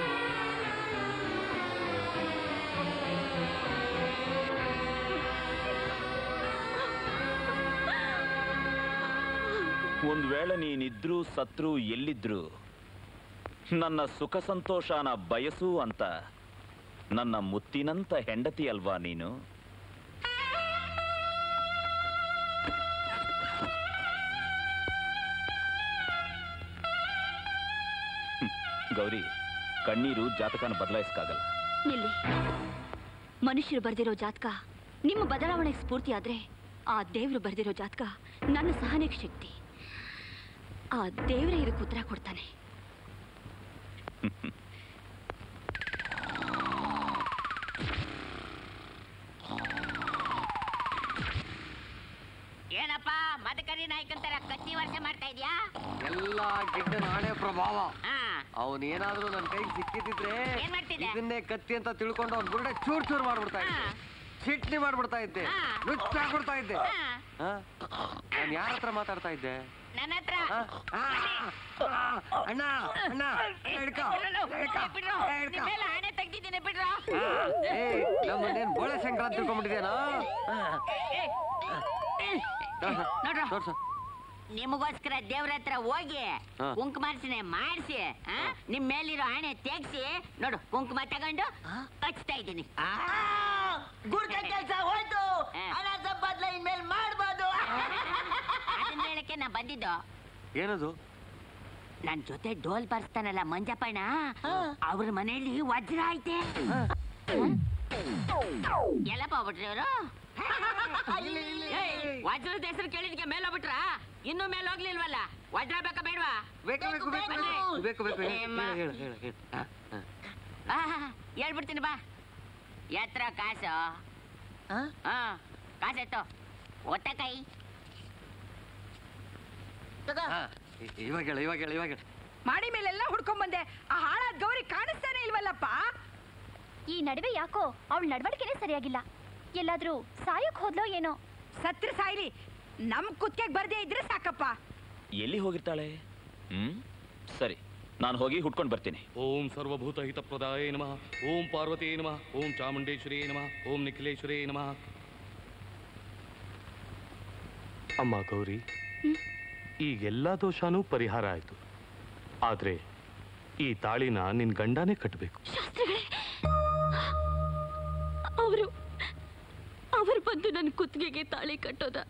H: ಒಂದ್ ವೇಳೆ ನೀನಿದ್ರು ಸತ್ರು ಎಲ್ಲಿದ್ರು ನನ್ನ ಸುಖ ಸಂತೋಷನ ಬಯಸು ಅಂತ ನನ್ನ ಮುತ್ತಿನಂತ ಹೆಂಡತಿ ಅಲ್ವಾ ನೀನು ಗೌರಿ ಕಣ್ಣೀರು ಜಾತಕನ ಬದಲಾಯಿಸಕ್ಕಾಗಲ್ಲ
B: ನಿಲ್ಲಿ ಮನುಷ್ಯರು ಬರೆದಿರೋ ಜಾತಕ ನಿಮ್ಮ ಬದಲಾವಣೆಗೆ ಸ್ಫೂರ್ತಿ ಆದ್ರೆ ಆ ದೇವ್ರು ಬರೆದಿರೋ ಜಾತಕ ನನ್ನ ಸಹನೆಗೆ ಶಕ್ತಿ ಆ ದೇವ್ರೇ ಇದಕ್ಕೆ ಉತ್ತರ ಕೊಡ್ತಾನೆ
D: ಏನಪ್ಪ ಮದಕರಿ ನಾಯ್ಕಂತರ ಕತ್ತಿ ವರ್ಷ ಮಾಡ್ತಾ ಇದ್ಯಾ
N: ಎಲ್ಲ ಗಿಡ್ಡನ ಹಣೆ ಪ್ರಭಾವ
D: ಹಾ
N: ಅವನ್ ಏನಾದ್ರೂ ನನ್ನ ಕೈಗೆ ಸಿಕ್ಕಿದ್ರೆ
D: ಏನ್ ಮಾಡ್ತಿದ್ದೆ?
N: ಇದನ್ನೇ ಕತ್ತಿ ಅಂತ ತಿಳ್ಕೊಂಡು ಅವ್ನ ಬುರುಡೆ ಚೂರ್ ಚೂರ್ ಮಾಡ್ಬಿಡ್ತಾ ಇದ್ದೆ ಚಿಟ್ನಿ ಮಾಡ್ಬಿಡ್ತಾ ಇದ್ದೆ ನುಚ್ಚಾಕ್ಬಿಡ್ತಾ ಇದ್ದೆ ನಾನು ಯಾರ ಹತ್ರ ಮಾತಾಡ್ತಾ ಇದ್ದೆ
D: ನನ್ನ ಹತ್ರ
N: ಆ, ಆ, ಆ, ಅಣ್ಣ ಅಣ್ಣ ಹಿಡ್ಕೊ, ಹಿಡ್ಕೊ, ಹಿಡ್ಕೊ.
D: ನಿಮ್ಮೆಲ್ಲ ಹಣೆ ತೆಗ್ದಿದ್ದೀನಿ ಬಿಡ್ರೋ
N: ಏಯ್ ನಮ್ಮನ್ನೇನ್ ಬೋಳೆ ಶಂಕರ ಅಂತ ತಿಳ್ಕೊಂಡ್ಬಿಟ್ಟಿದೇನಾ
D: ನೋಡ್ರ
N: ತೋರ್ಸು
D: ನಿಮಗೋಸ್ಕರ ದೇವ್ರ ಹತ್ರ ಹೋಗಿ
N: ಹಾ.
D: ಕುಂಕುಮಾರ್ಚನೆ ಮಾಡಿಸಿ ನಿಮ್ ಮೇಲಿರೋ ಹಣೆ ತೆಗ್ಸಿ ನೋಡು ಕುಂಕುಮ ತಗೊಂಡು ಹಚ್ತಾ ಇದ್ದೀನಿ
O: ಗುಡ್ಕ ಕೆಲ್ಸ ಹೋಯ್ತು ಹಣ ಸಂಪಾದನೆ ಇನ್ಮೇಲೆ ಮಾಡ್ಬೋದು
D: ಅದನ್ನ ಹೇಳಕ್ಕೆ ನಾ ಬಂದಿದ್ದು
N: ಏನದು
D: ನನ್ ಜೊತೆ ಡೋಲ್ ಬರ್ಸ್ತಾನಲ್ಲ ಮಂಜಪ್ಪಣ್ಣ ಅವ್ರ ಮನೆಯಲ್ಲಿ ವಜ್ರ ಐತೆ ಎಲ್ಲಪ್ಪ ಹೋಗ್ಬಿಟ್ರಿ ಅವರು ವಜ್ರದ ಹೆಸರು ಕೇಳಿದ್ಕೆ ಮೇಲೆ ಹೋಗ್ಬಿಟ್ರ ಇನ್ನೂ ಮೇಲೆ ಹೋಗ್ಲಿಲ್ವಲ್ಲ ವಜ್ರ ಬೇಕಾ ಬೇಡವಾ
N: ಬೇಕು ಬೇಕು ಬೇಕು ಬೇಕು ಬೇಕು ಬೇಕು
D: ಏಮ್ಮ?
N: ಹೇಳು ಹೇಳು ಹೇಳು ಆ, ಆ.
D: ಆ, ಹೇಳ್ಬಿಡ್ತೀನಿ ಬಾ ಎತ್ರ ಕಾಸು ಹಾ ಕಾಸೆತ್ತು ಒತ್ತ ಕೈ
N: ಆ, ಇ- ಇವಾಗ ಹೇಳು ಇವಾಗ ಹೇಳು ಇವಾಗ ಹೇಳು
L: ಮಾಡಿ ಮೇಲೆಲ್ಲ ಹುಡ್ಕೊಂಡ್ ಬಂದೆ ಆ ಹಾಳಾದ ಗೌರಿ ಕಾಣಿಸ್ತಾನೆ ಇಲ್ವಲ್ಲಪ್ಪ
C: ಈ ನಡುವೆ ಯಾಕೋ ಅವಳ ನಡವಳಿಕೆನೇ ಸರಿಯಾಗಿಲ್ಲ ಎಲ್ಲಾದ್ರೂ ಸಾಯಕ್ ಹೋದ್ಲೋ ಏನೋ
L: ಸತ್ರ ಸಾಯ್ಲಿ ನಮ್ ಕುತ್ತಿಗೆ ಬರ್ದೇ ಇದ್ರೆ ಸಾಕಪ್ಪ
H: ಎಲ್ಲಿ ಹೋಗಿರ್ತಾಳೆ ಹ್ಮ್ ಸರಿ ನಾನು ಹೋಗಿ ಹುಡ್ಕೊಂಡು ಬರ್ತೀನಿ
J: ಓಂ ಸರ್ವಭೂತ ಹಿತಪ್ರದಾಯ ನಮಃ ಓಂ ಪಾರ್ವತಿ ನಮಃ ಓಂ ಚಾಮುಂಡೇಶ್ವರಿ ನಮಃ ಓಂ ನಿಖಿಲೇಶ್ವರಿ ನಮಃ ಅಮ್ಮ ಗೌರಿ ಈಗೆಲ್ಲ ದೋಷನೂ ಪರಿಹಾರ ಆಯ್ತು ಆದ್ರೆ ಈ ತಾಳಿನ ನಿನ್ ಗಂಡನೇ ಕಟ್ಟಬೇಕು
B: ಅವರು ಅವರು ಬಂದು ನನ್ನ ಕುತ್ತಿಗೆಗೆ ತಾಳಿ ಕಟ್ಟೋದ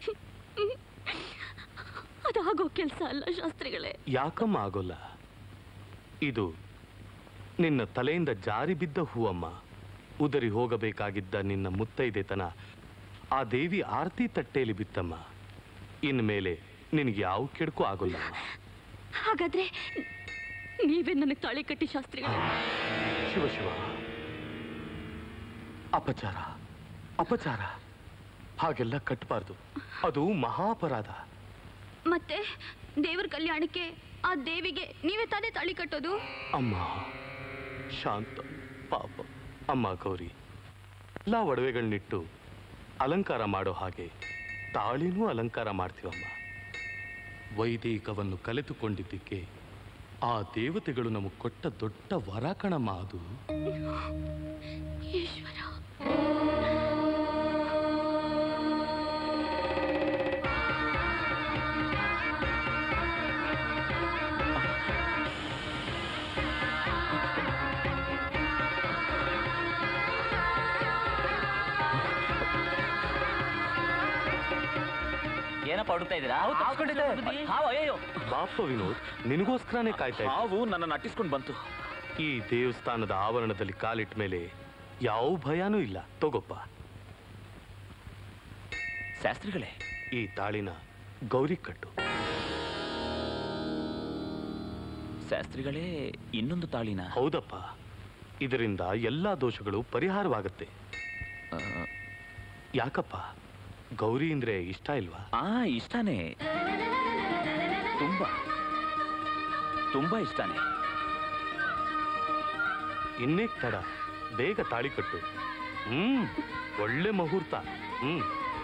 B: ಅದಾಗೋ ಕೆಲಸ ಅಲ್ಲ ಶಾಸ್ತ್ರಿಗಳೇ
J: ಯಾಕಮ್ಮ ಆಗೋಲ್ಲ ಇದು ನಿನ್ನ ತಲೆಯಿಂದ ಜಾರಿ ಬಿದ್ದ ಹೂವಮ್ಮ ಉದರಿ ಹೋಗಬೇಕಾಗಿದ್ದ ನಿನ್ನ ಮುತ್ತೈದೆತನ ಆ ದೇವಿ ಆರತಿ ತಟ್ಟೆಯಲ್ಲಿ ಬಿತ್ತಮ್ಮ ಇನ್ಮೇಲೆ ನಿನಗೆ ಯಾವ ಕೆಡಕು ಆಗೋಲ್ಲ
B: ಹಾಗಾದ್ರೆ ನೀವೇ ನನಗೆ ತಾಳಿ ಕಟ್ಟಿ ಶಾಸ್ತ್ರಿಗಳೇ
J: ಶಿವ ಶಿವ ಅಪಚಾರ ಅಪಚಾರ ಹಾಗೆಲ್ಲ ಕಟ್ಟಬಾರ್ದು ಅದು ಮಹಾಪರಾಧ
B: ಮತ್ತೆ ದೇವರ ಕಲ್ಯಾಣಕ್ಕೆ ಆ ದೇವಿಗೆ ನೀವೇ ತಾನೇ ತಾಳಿ ಕಟ್ಟೋದು
J: ಅಮ್ಮ ಶಾಂತ ಪಾಪ ಅಮ್ಮ ಗೌರಿ ಎಲ್ಲ ಒಡವೆಗಳನ್ನಿಟ್ಟು ಅಲಂಕಾರ ಮಾಡೋ ಹಾಗೆ ತಾಳಿನೂ ಅಲಂಕಾರ ಮಾಡ್ತೀವಮ್ಮ ವೈದಿಕವನ್ನು ಕಲಿತುಕೊಂಡಿದ್ದಕ್ಕೆ ಆ ದೇವತೆಗಳು ನಮಗೆ ಕೊಟ್ಟ ದೊಡ್ಡ ವರ ಕಣಮ್ಮ ಅದು
B: ಈಶ್ವರ
H: ಏನಪ್ಪ ಹುಡುಕ್ತಾ ಇದ್ದೀರಾ ಹಾವು ಅಯ್ಯೋ
J: ಬಾಪ ವಿನೋದ್ ನಿನಗೋಸ್ಕರನೇ ಕಾಯ್ತಾ ಇದ್ದೆ.
H: ಹಾವು ನನ್ನನ್ನು ಅಟ್ಟಿಸ್ಕೊಂಡು ಬಂತು
J: ಈ ದೇವಸ್ಥಾನದ ಆವರಣದಲ್ಲಿ ಕಾಲಿಟ್ಟ ಮೇಲೆ ಯಾವ ಭಯನೂ ಇಲ್ಲ ತಗೋಪ್ಪ
H: ಶಾಸ್ತ್ರಿಗಳೇ
J: ಈ ತಾಳಿನ ಗೌರಿ ಕಟ್ಟು
H: ಶಾಸ್ತ್ರಿಗಳೇ ಇನ್ನೊಂದು ತಾಳಿನ
J: ಹೌದಪ್ಪ ಇದರಿಂದ ಎಲ್ಲಾ ದೋಷಗಳು ಪರಿಹಾರವಾಗುತ್ತೆ ಯಾಕಪ್ಪ ಗೌರಿ ಅಂದ್ರೆ ಇಷ್ಟ ಇಲ್ವಾ
H: ಆ ಇಷ್ಟಾನೇ ತುಂಬಾ ತುಂಬಾ ಇಷ್ಟಾನೇ
J: ಇನ್ನೇ ತಡ ಬೇಗ ತಾಳಿ ಕಟ್ಟು ಹ್ಮ್ ಒಳ್ಳೆ ಮುಹೂರ್ತ ಹ್ಮ್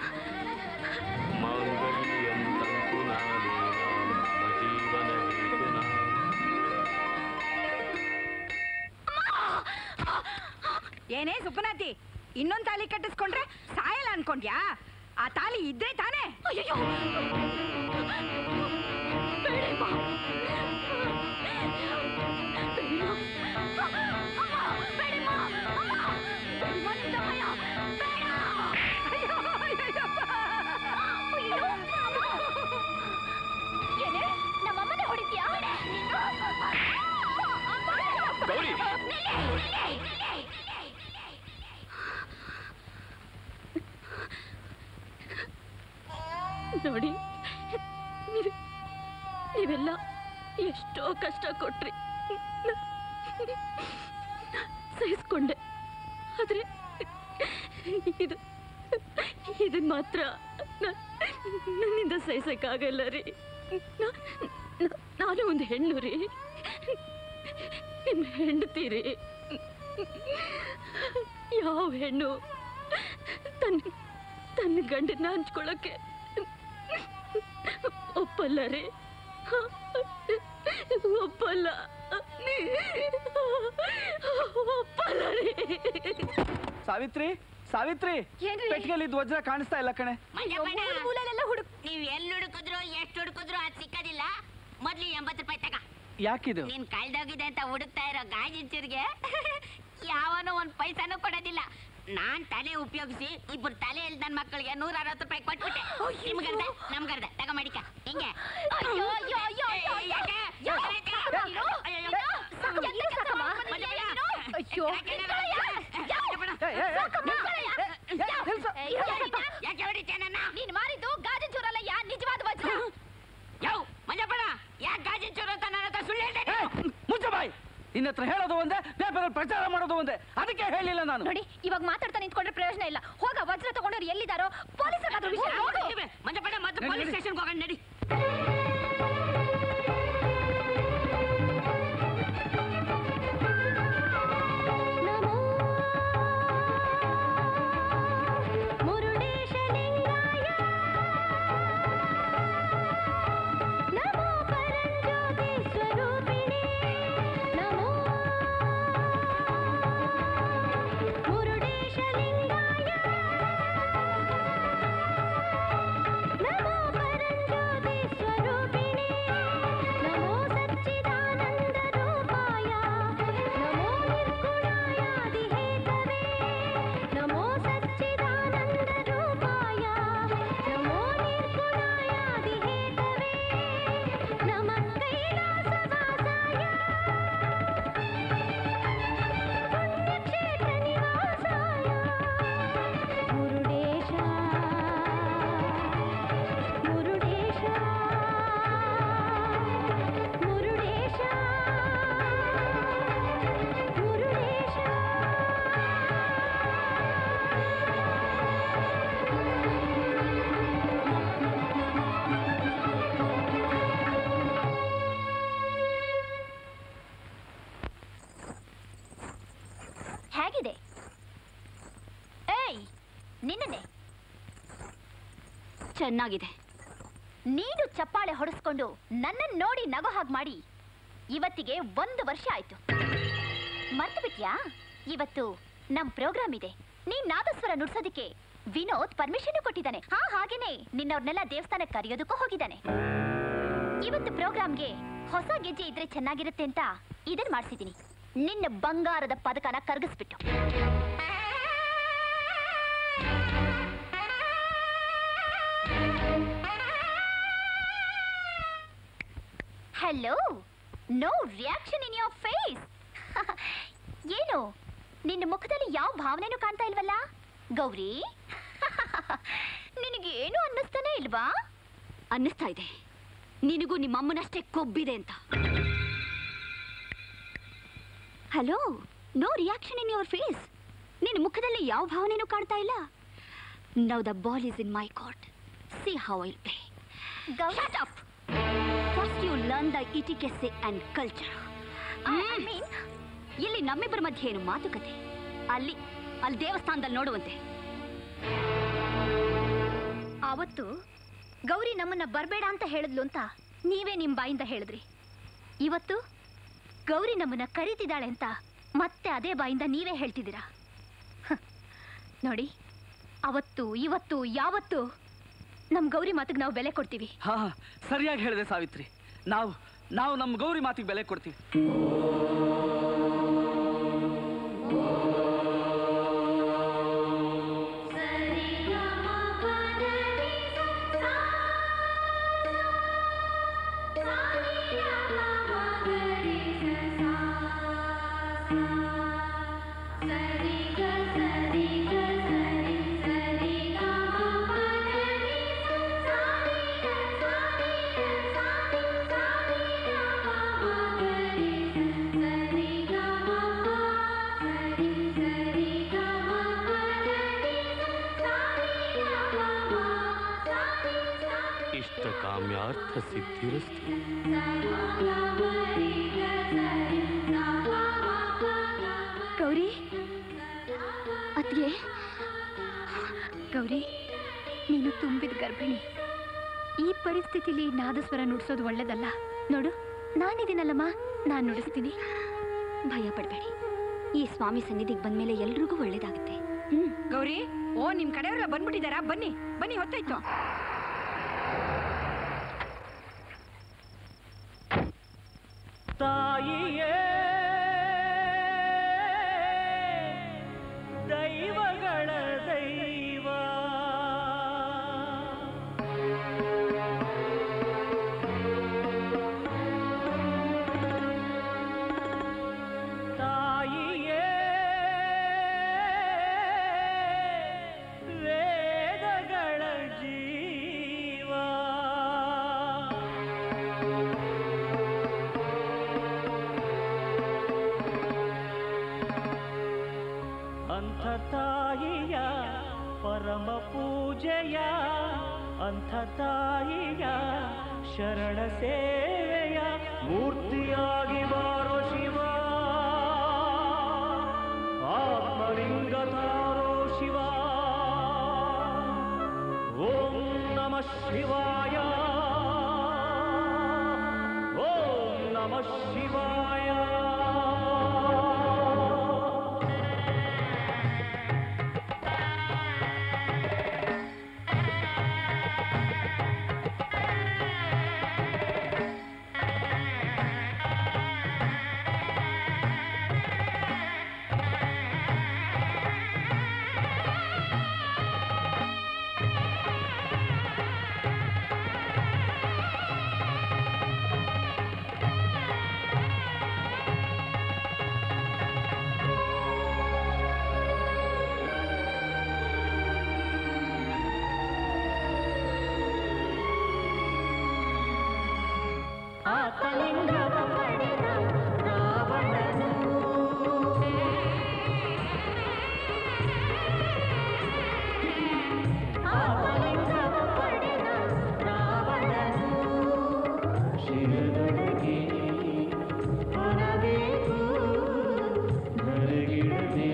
J: ಮಾಂಗಲ್ಯಂ ತಂತು ನಾನೇನ ಮಮ ಜೀವನ ಹೇತುನಾ.
L: ಏನೇ ಸುಪ್ಪನಾತಿ ಇನ್ನೊಂದ್ ತಾಲಿ ಕಟ್ಟಿಸ್ಕೊಂಡ್ರೆ ಸಾಯಲ್ಲ ಅನ್ಕೊಂಡ್ಯಾ ಆ ತಾಲಿ ಇದ್ರೆ ತಾನೇ
B: ಅಯ್ಯೋ
C: ಏನೇ ನಮ್ಮಮ್ಮನೇ ಹೊಡಿತೀಯಾ
G: ನೀವೆಲ್ಲ ಎಷ್ಟೋ ಕಷ್ಟ ಕೊಟ್ರಿ ಸಹಿಸ್ಕೊಂಡೆ ಆದ್ರೆ ಇದು ಇದನ್ ಮಾತ್ರ ನ- ನನ್ನಿಂದ ಸಹಿಸಕ್ಕಾಗಲ್ಲ ರೀ ನಾ- ನಾ- ನಾನು ಒಂದು ಹೆಣ್ಣು ರೀ ನಿಮ್ ಹೆಂಡತೀರಿ ಯಾವ ಹೆಣ್ಣು ತನ್ನ ತನ್ನ ಗಂಡನ್ನ ಹಂಚ್ಕೊಳಕ್ಕೆ ಒಪ್ಪಲ್ಲ ರೀ ಒಪ್ಪಲ್ಲ ಒಪ್ಪಲ್ಲ ರೀ
F: ಸಾವಿತ್ರಿ ಸಾವಿತ್ರಿ ಪೆಟ್ಟಿಗೆಲಿದ್ದು ವಜ್ರ ಕಾಣಿಸ್ತಾ ಇಲ್ಲ ಕಣೆ
D: ನೀವ್ ಎಲ್ಲಿ ಹುಡುಕಿದ್ರು ಎಷ್ಟು ಹುಡುಕಿದ್ರು ಅದ್ ಸಿಕ್ಕದಿಲ್ಲ ಮೊದ್ಲು ಎಂಬತ್ತು ರೂಪಾಯಿ ತಗ
F: ಯಾಕಿದು
D: ನೀನ್ ಕಳ್ದೋಗಿದೆ ಅಂತ ಹುಡುಕ್ತಾ ಇರೋ ಗಾಜಿಂಚರ್ಗೆ ಯಾವನೋ ಒಂದ್ ಪೈಸಾನು ಕೊಡೋದಿಲ್ಲ ನಾನ್ ತಲೆ ಉಪಯೋಗಿಸಿ ಇಬ್ರು ತಲೆ ಇಲ್ದ ನನ್ ಮಕ್ಕಳಿಗೆ ನೂರ ಅರವತ್ತು ರೂಪಾಯಿ ಕೊಟ್ಬಿಟ್ಟೆ ನಿಮ್ಗರ್ದ ನಮ್ಗರ್ದ ತಗ ಮಾಡಿಕ ಹಿಂಗೆ
C: ಅಯ್ಯೋ, ಅಯ್ಯೋ, ಅಯ್ಯೋ, ಅಯ್ಯೋ, ಅಯ್ಯೋ.
D: ಯಾಕೆ?
C: ಯೋ,
D: ಯಾಕೆ?
C: ಸಾಕಮ್ಮ.
D: ಅಯ್ಯೋ,
C: ಯೋ, ಸಾಕು, ಎಲ್ಲಿ ಸಾಕಮ್ಮ?
D: ಮನೆ ಬಿಡ.
C: ಅಯ್ಯೋ, ನಿಂತ್ಕೊಳ್ಳಯ್ಯ. ಯೋ, ಸಾಕಮ್ಮ. ಯೋ,
D: ಯಾಕೆ ಹೊಡಿತೀಯ ನನ್ನ?
C: ನೀನ್ ಮಾರಿದ್ದು ಗಾಜಿನ ಚೂರಲ್ಲಯ್ಯ ನಿಜವಾದ ವಜ್ರ
D: ಯೋ ಮಂಜಪ್ಪಣ ಯಾಕೆ ಗಾಜಿನ ಚೂರು ಅಂತ ನನ್ನ ಹತ್ರ ಸುಳ್ಳು ಹೇಳ್ದೆ ನೀನು?
F: ಮುಚ್ಚ ಬಾಯ್ ನಿನ್ನ ಹತ್ರ ಹೇಳೋದು ಒಂದೇ ಪೇಪರಲ್ಲಿ ಪ್ರಚಾರ ಮಾಡೋದು ಒಂದೇ ಅದಕ್ಕೆ ಹೇಳಿಲ್ಲ ನಾನು
C: ನೋಡಿ ಇವಾಗ ಮಾತಾಡ್ತಾ ನಿಂತ್ಕೊಂಡ್ರೆ ಪ್ರಯೋಜನ ಇಲ್ಲ ಹೋಗ ವಜ್ರ ತಗೊಂಡವ್ರು ಎಲ್ಲಿದಾರೋ ಪೊಲೀಸರಾದ್ರೂ ವಿಷಯ ನೋಡು.
D: ಮಂಜಪ್ಪಣ ಮತ್ತೆ
F: ನಡಿ,
D: ಪೊಲೀಸ್
F: ನಡಿ.
D: ಸ್ಟೇಷನ್ಗೆ ಹೋಗೋಣ ನಡಿ
K: ಮುರುಡೇಶಲಿಂಗಾಯ ನಮೋ ಪರಂಜ್ಯೋತಿ ಸ್ವರೂಪಿಣಿ ನಮೋ ಮುರುಡೇಶಲಿಂಗಾಯ ನಮೋ ಪರಂಜ್ಯೋತಿ ಸ್ವರೂಪಿಣಿ ನಮೋ ಸಚ್ಚಿದಾನಂದ ರೂಪಾಯ ನಮೋ ನಿರ್ಗುಣಾಯಾದಿಹೇತವೇ ನಮೋ ಸಚ್ಚಿದಾನಂದ ರೂಪಾಯ ನಮೋ ನಿರ್ಗುಣಾಯಾದಿಹೇತವೇ ನಮಃ ಕೈಲಾಸವಾಸಾಯ ಪುಣ್ಯಕ್ಷೇತ್ರ ನಿವಾಸಾಯ ಮುರುಡೇಶ ಮುರುಡೇಶ ಮುರುಡೇಶ ಮುರುಡೇಶ
C: ಹೇಗಿದೆ ಏಯ್ ನಿನ್ನನೆ
B: ಚೆನ್ನಾಗಿದೆ
C: ನೀನು ಚಪ್ಪಾಳೆ ಹೊಡೆಸ್ಕೊಂಡು ನನ್ನನ್ನು ನೋಡಿ ನಗೋ ಹಾಗೆ ಮಾಡಿ ಇವತ್ತಿಗೆ ಒಂದು ವರ್ಷ ಆಯ್ತು ಮರ್ತು ಬಿಟ್ಯಾ ಇವತ್ತು ನಮ್ ಪ್ರೋಗ್ರಾಮ್ ಇದೆ ನೀನ್ ನಾದಸ್ವರ ನುಡ್ಸೋದಕ್ಕೆ ವಿನೋದ್ ಪರ್ಮಿಷನ್ ಕೊಟ್ಟಿದ್ದಾನೆ ಹಾ ಹಾಗೇನೆ ನಿನ್ನವ್ರನ್ನೆಲ್ಲ ದೇವಸ್ಥಾನಕ್ಕೆ ಕರೆಯೋದಕ್ಕೂ ಹೋಗಿದ್ದಾನೆ ಇವತ್ತು ಪ್ರೋಗ್ರಾಮ್ಗೆ ಹೊಸ ಗೆಜ್ಜೆ ಇದ್ರೆ ಚೆನ್ನಾಗಿರುತ್ತೆ ಅಂತ ಇದನ್ ಮಾಡ್ಸಿದೀನಿ ನಿನ್ನ ಬಂಗಾರದ ಪದಕನ ಕರಗಿಸ್ಬಿಟ್ಟು hello no reaction in your face ಏನು ನಿನ್ನ ಮುಖದಲ್ಲಿ ಯಾವ ಭಾವನೆನೂ ಕಾಣ್ತಾ ಇಲ್ವಲ್ಲ ಗೌರಿ ನಿನಗೆ ಏನು ಅನ್ನಿಸ್ತಾನೆ ಇಲ್ವಾ
B: ಅನ್ನಿಸ್ತಾ ಇದೆ ನಿನಗೂ ನಿಮ್ಮಮ್ಮನಷ್ಟೇ ಕೊಬ್ಬಿದೆ ಅಂತ hello no reaction in your face ನಿನ್ನ ಮುಖದಲ್ಲಿ ಯಾವ ಭಾವನೆನೂ ಕಾಣ್ತಾ ಇಲ್ಲ now the ball is in my court see how I'll play shut up first you learn the etiquette and culture ಇಲ್ಲಿ ನಮ್ಮಿಬ್ಬರ ಮಧ್ಯೆ ಏನು ಮಾತುಕತೆ ಅಲ್ಲಿ ಅಲ್ಲಿ ದೇವಸ್ಥಾನದಲ್ಲಿ ನೋಡುವಂತೆ
C: ಆವತ್ತು ಗೌರಿ ನಮ್ಮನ್ನ ಬರಬೇಡ ಅಂತ ಹೇಳಿದ್ಲು ಅಂತ ನೀವೇ ನಿಮ್ ಬಾಯಿಂದ ಹೇಳಿದ್ರಿ ಇವತ್ತು ಗೌರಿ ನಮ್ಮನ್ನ ಕರೀತಿದ್ದಾಳೆ ಅಂತ ಮತ್ತೆ ಅದೇ ಬಾಯಿಂದ ನೀವೇ ಹೇಳ್ತಿದ್ದೀರಾ ಹ, ನೋಡಿ ಅವತ್ತು ಇವತ್ತು ಯಾವತ್ತು ನಮ್ ಗೌರಿ ಮಾತಿಗೆ ನಾವು ಬೆಲೆ ಕೊಡ್ತೀವಿ
F: ಹಾ ಹಾ, ಸರಿಯಾಗಿ ಹೇಳಿದೆ ಸಾವಿತ್ರಿ ನಾವು ನಾವು ನಮ್ಮ ಗೌರಿ ಮಾತಿಗೆ ಬೆಲೆ ಕೊಡ್ತೀವಿ
K: ಸರಿ
J: ಸಿದ್ಧಿರಸ್ತು
B: ಗೌರಿ ಅದ್ಗೆ ಗೌರಿ ನೀನು ತುಂಬಿದ ಗರ್ಭಿಣಿ ಈ ಪರಿಸ್ಥಿತಿಲಿ ನಾದಸ್ವರ ನುಡಿಸೋದು ಒಳ್ಳೇದಲ್ಲ ನೋಡು ನಾನಿದ್ದೀನಲ್ಲಮ್ಮ ನಾನು ನುಡಿಸ್ತೀನಿ ಭಯ ಪಡಬೇಡಿ ಈ ಸ್ವಾಮಿ ಸನ್ನಿಧಿಗೆ ಬಂದ್ಮೇಲೆ ಎಲ್ರಿಗೂ ಒಳ್ಳೇದಾಗುತ್ತೆ
L: ಹ್ಮ್ ಗೌರಿ ಓ ನಿಮ್ ಕಡೆಯವರೆಲ್ಲ ಬಂದ್ಬಿಟ್ಟಿದಾರಾ ಬನ್ನಿ ಬನ್ನಿ ಹೊತ್ತಾಯ್ತು
Q: ತಾಯಿಯೇ ದೈವಗಳ ದೈವ ತಾಯಿಯೇ ವೇದಗಳ ಜೀವ ಅಂಥ ತಾಯಿಯ ಪರಮ ಪೂಜೆಯ ಅಂಥ ತಾಯಿಯ ಶರಣ ಸೇವೆಯ ಮೂರ್ತಿಯಾಗಿ ಬಾರೋ ಶಿವ ಆತ್ಮಲಿಂಗ ತಾರೋ ಶಿವ ಓಂ ನಮ ಶಿವಾಯ ಓಂ ನಮ ಶಿವಾಯ ಆತಲಿಂಗವ ಪಡೆದ ರಾವಣನು ಆತಲಿಂಗವ ಪಡೆದ ರಾವಣನು ಶಿರದೊಳಗೆ ಹೊರಬೇಕು ಧರೆಗಿಡದೆ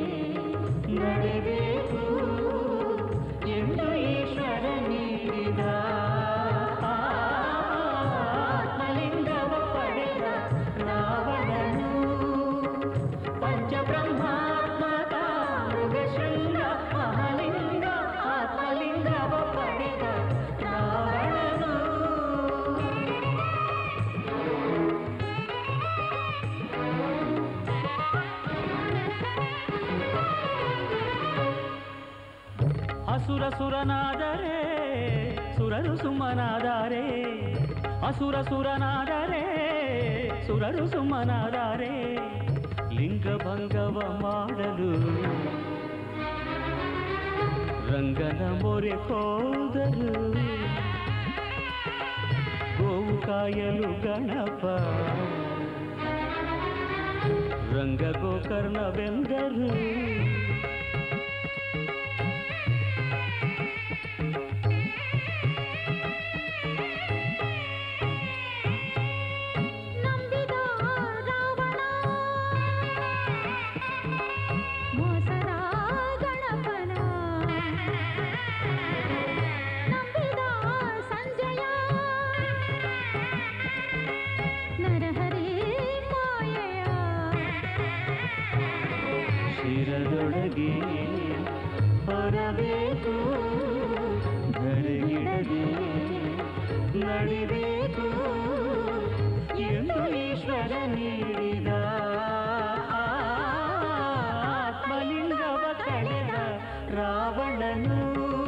Q: ನಡೆಬೇಕು ಎಂದು ಈಶ್ವರ ನೀಡಿದ ಆತ್ಮಲಿಂಗವ ಪಡೆದ ರಾವಣನು ಪಂಚಬ್ರಹ್ಮಾತ್ಮಕ ಮೃಗಶೃಂಗ ಮಹಾಲಿಂಗ ಆತ್ಮಲಿಂಗವ ಪಡೆದ ರಾವಣನು ಅಸುರ ಸುರನಾದರೆ ಸುರರು ಸುಮ್ಮನಾದರೆ ಅಸುರ ಸುರನಾದರೆ ಸುರರು ಸುಮ್ಮನಾದರೆ ಲಿಂಗಭಂಗವ ಮಾಡಲು ರಂಗನ ಮೊರೆ ಹೋದರು ಗೋವು ಕಾಯಲು ಗಣಪ ರಂಗ ಗೋಕರ್ಣವೆಂದರು
K: ನಂಬಿದ ರಾವಣ ಮೋಸದ ಗಣಪನ ನಂಬಿದ ಸಂಜಯ ನರಹರಿ ಮಾಯೆಯ
Q: ಶಿರದೊಳಗೆ ಹೊರಬೇಕು ಧರೆಗಿಡದೆ ನಡಿಬೇಕು ಎಂದು ಈಶ್ವರ ನೀಡಿದ ಆತ್ಮಲಿಂಗವ ಕಳೆದ ರಾವಣನು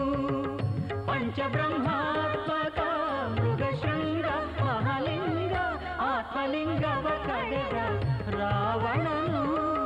Q: ಪಂಚಬ್ರಹ್ಮಾತ್ಮಕ ಮೃಗಶೃಂಗ ಮಹಾಲಿಂಗ ಆತ್ಮಲಿಂಗವ ಕಳೆದ ರಾವಣನು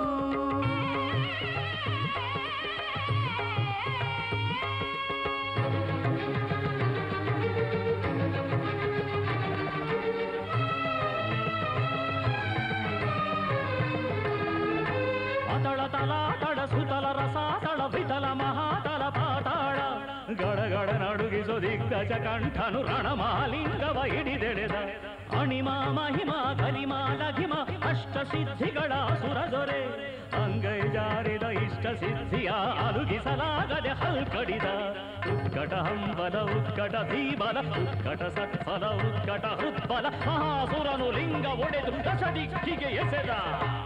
Q: ಅತಳ ತಲಾತಳ ಸುತಲ ರಸಾತಳ ವಿತಲ ಮಹಾತಲ ಪಾತಾಳ ಗಡಗಡ ನಡುಗಿಸೋ ದಿಗ್ಗಜ ಗಜಕಂಠನು ರಣಮಾಲಿಂಗವ ಹಿಡಿದೆಳೆದ ಅಣಿಮ ಮಹಿಮ ಕಲಿಮ ಲಘಿಮ ಅಷ್ಟ ಸಿದ್ಧಿಗಳ ಸುರದೊರೆ ಅಂಗೈ ಜಾರಿದ ಇಷ್ಟ ಸಿದ್ಧಿಯ ಅಲುಗಿಸಲಾಗದೆ ಹಲ್ಕಡಿದ ಉತ್ಕಟ ಹಂಬಲ ಉತ್ಕಟ ಧೀಬಲ ಉತ್ಕಟ ಸತ್ಫಲ ಉತ್ಕಟ ಹೃದ್ಬಲ ಮಹಾಸುರನು ಲಿಂಗ ಒಡೆದು ದಶ ದಿಕ್ಕಿಗೆ ಎಸೆದ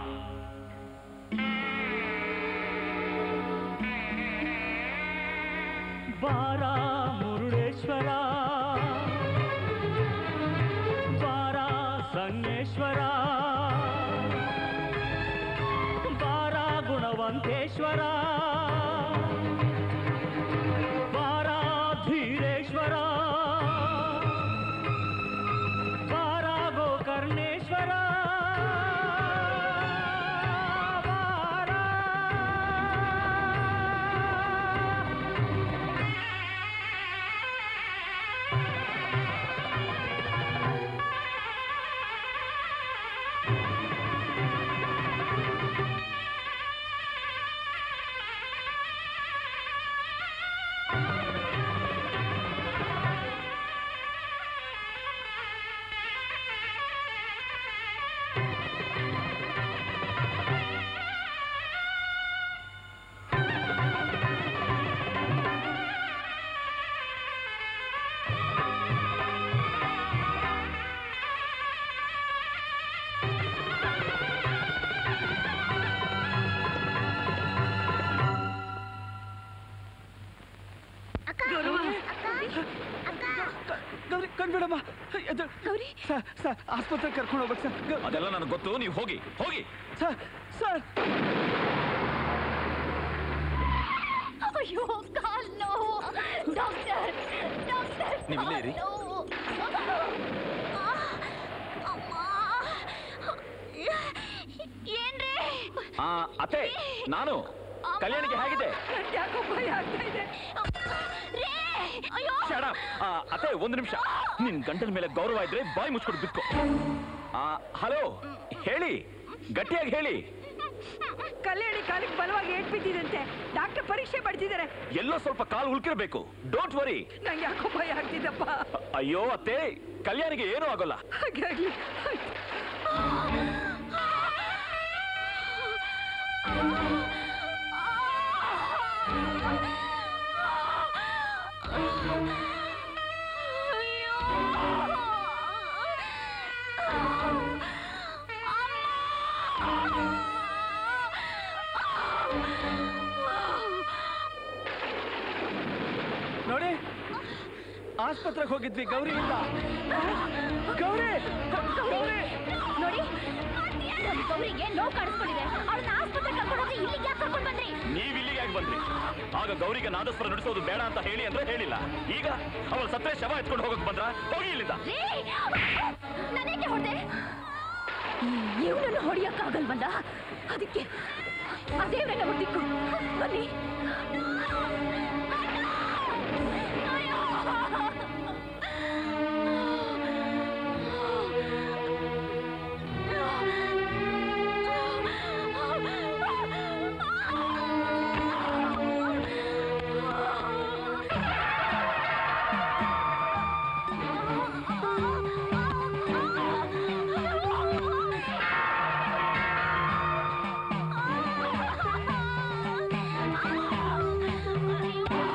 Q: ಬಾರ ಮುರುಡೇಶ್ವರ ಬಾರ ಸಂಗೇಶ್ವರ ಬಾರ ಗುಣವಂತೇಶ್ವರ ಬಾರ ಧೀರೇಶ್ವರ ಬಾರ ಗೋಕರ್ಣೇಶ್ವರ
F: ಗೌರಿ ಕಣ್ಬಿಡಮ್ಮ ಗೌರಿ ಸರ್ ಸರ್ ಆಸ್ಪತ್ರೆಗೆ ಕರ್ಕೊಂಡು ಹೋಗ್ಬೇಕು ಸರ್ ಗ-
H: ಅದೆಲ್ಲ ನನಗೆ ಗೊತ್ತು ನೀವು ಹೋಗಿ ಹೋಗಿ
F: ಸರ್ ಸರ್
C: ಅಯ್ಯೋ ಕಾಲ್ ನೋವು ಡಾಕ್ಟರ್ ಡಾಕ್ಟರ್
H: ನೀವು ಇಲ್ಲೇ ಇರಿ.
C: ಏನ್ರಿ
H: ಆ ಅತ್ತೆ ನಾನು ಕಲ್ಯಾಣಿಗೆ ಹೇಗಿದೆ
L: ಯಾಕೋ ಭಯ ಆಗ್ತಾ ಇದೆ
C: ಅಯ್ಯೋ
H: Shut up. ಆ, ಅತ್ತೆ ಒಂದು ನಿಮಿಷ ನಿನ್ ಗಂಟಲ ಮೇಲೆ ಗೌರವ ಇದ್ರೆ ಬಾಯಿ ಮುಚ್ಕೊಂಡು ಬಿತ್ಕೊ ಹಲೋ ಹೇಳಿ ಗಟ್ಟಿಯಾಗಿ ಹೇಳಿ
L: ಕಲ್ಯಾಣಿ ಕಾಲಿಗೆ ಬಲವಾಗಿ ಏಟ್ ಬಿದ್ದಿದಂತೆ ಡಾಕ್ಟರ್ ಪರೀಕ್ಷೆ ಪಡ್ತಿದ್ದಾರೆ
H: ಎಲ್ಲೋ ಸ್ವಲ್ಪ ಕಾಲು ಉಳ್ಕಿರ್ಬೇಕು ಡೋಂಟ್ ವರಿ
L: ನಂಗೆ ಯಾಕೋ ಭಯ ಆಗ್ತಿದ್ದಪ್ಪ
H: ಅಯ್ಯೋ ಅತ್ತೆ ಕಲ್ಯಾಣಿಗೆ ಏನೂ ಆಗೋಲ್ಲ
L: ಹಾಗಾಗಿ
F: ನೋಡಿ ಆಸ್ಪತ್ರೆಗೆ ಹೋಗಿದ್ವಿ ಗೌರಿಯಿಂದ ಗೌರಿ ಗೌರಿ
C: ನೋಡಿ ನಮ್ ಗೌರಿಗೆ ನೋವು ಕಾಣಿಸ್ಕೊಂಡಿದೆ ಅವಳನ್ನ ಆಸ್ಪತ್ರೆಗೆ ಕರ್ಕೊಂಡು ಹೋಗಿ ಇಲ್ಲಿಗೆ ಯಾಕೆ ಕರ್ಕೊಂಡು ಬಂದ್ರಿ
H: ನೀವ್ ಇಲ್ಲಿಗೆ ಯಾಕೆ ಬಂದ್ರಿ ಆಗ ಗೌರಿಗೆ ನಾದಸ್ವರ ನುಡಿಸೋದು ಬೇಡ ಅಂತ ಹೇಳಿ ಅಂದ್ರೆ ಹೇಳಿಲ್ಲ ಈಗ ಅವಳ ಸತ್ರೆ ಶವ ಎತ್ಕೊಂಡು ಹೋಗಕ್ ಬಂದ್ರ ಹೋಗಿ ಇಲ್ಲಿಂದ
C: ರೀ ನನಗೆ ಹೊಡೆ ಇವನನ್ನು ಹೊಡಿಯಕ್ಕಾಗಲ್ವಲ್ಲ ಅದಕ್ಕೆ ಅದೇ ನಮ್ಮ ದಿಕ್ಕು ಬನ್ನಿ
K: ಆ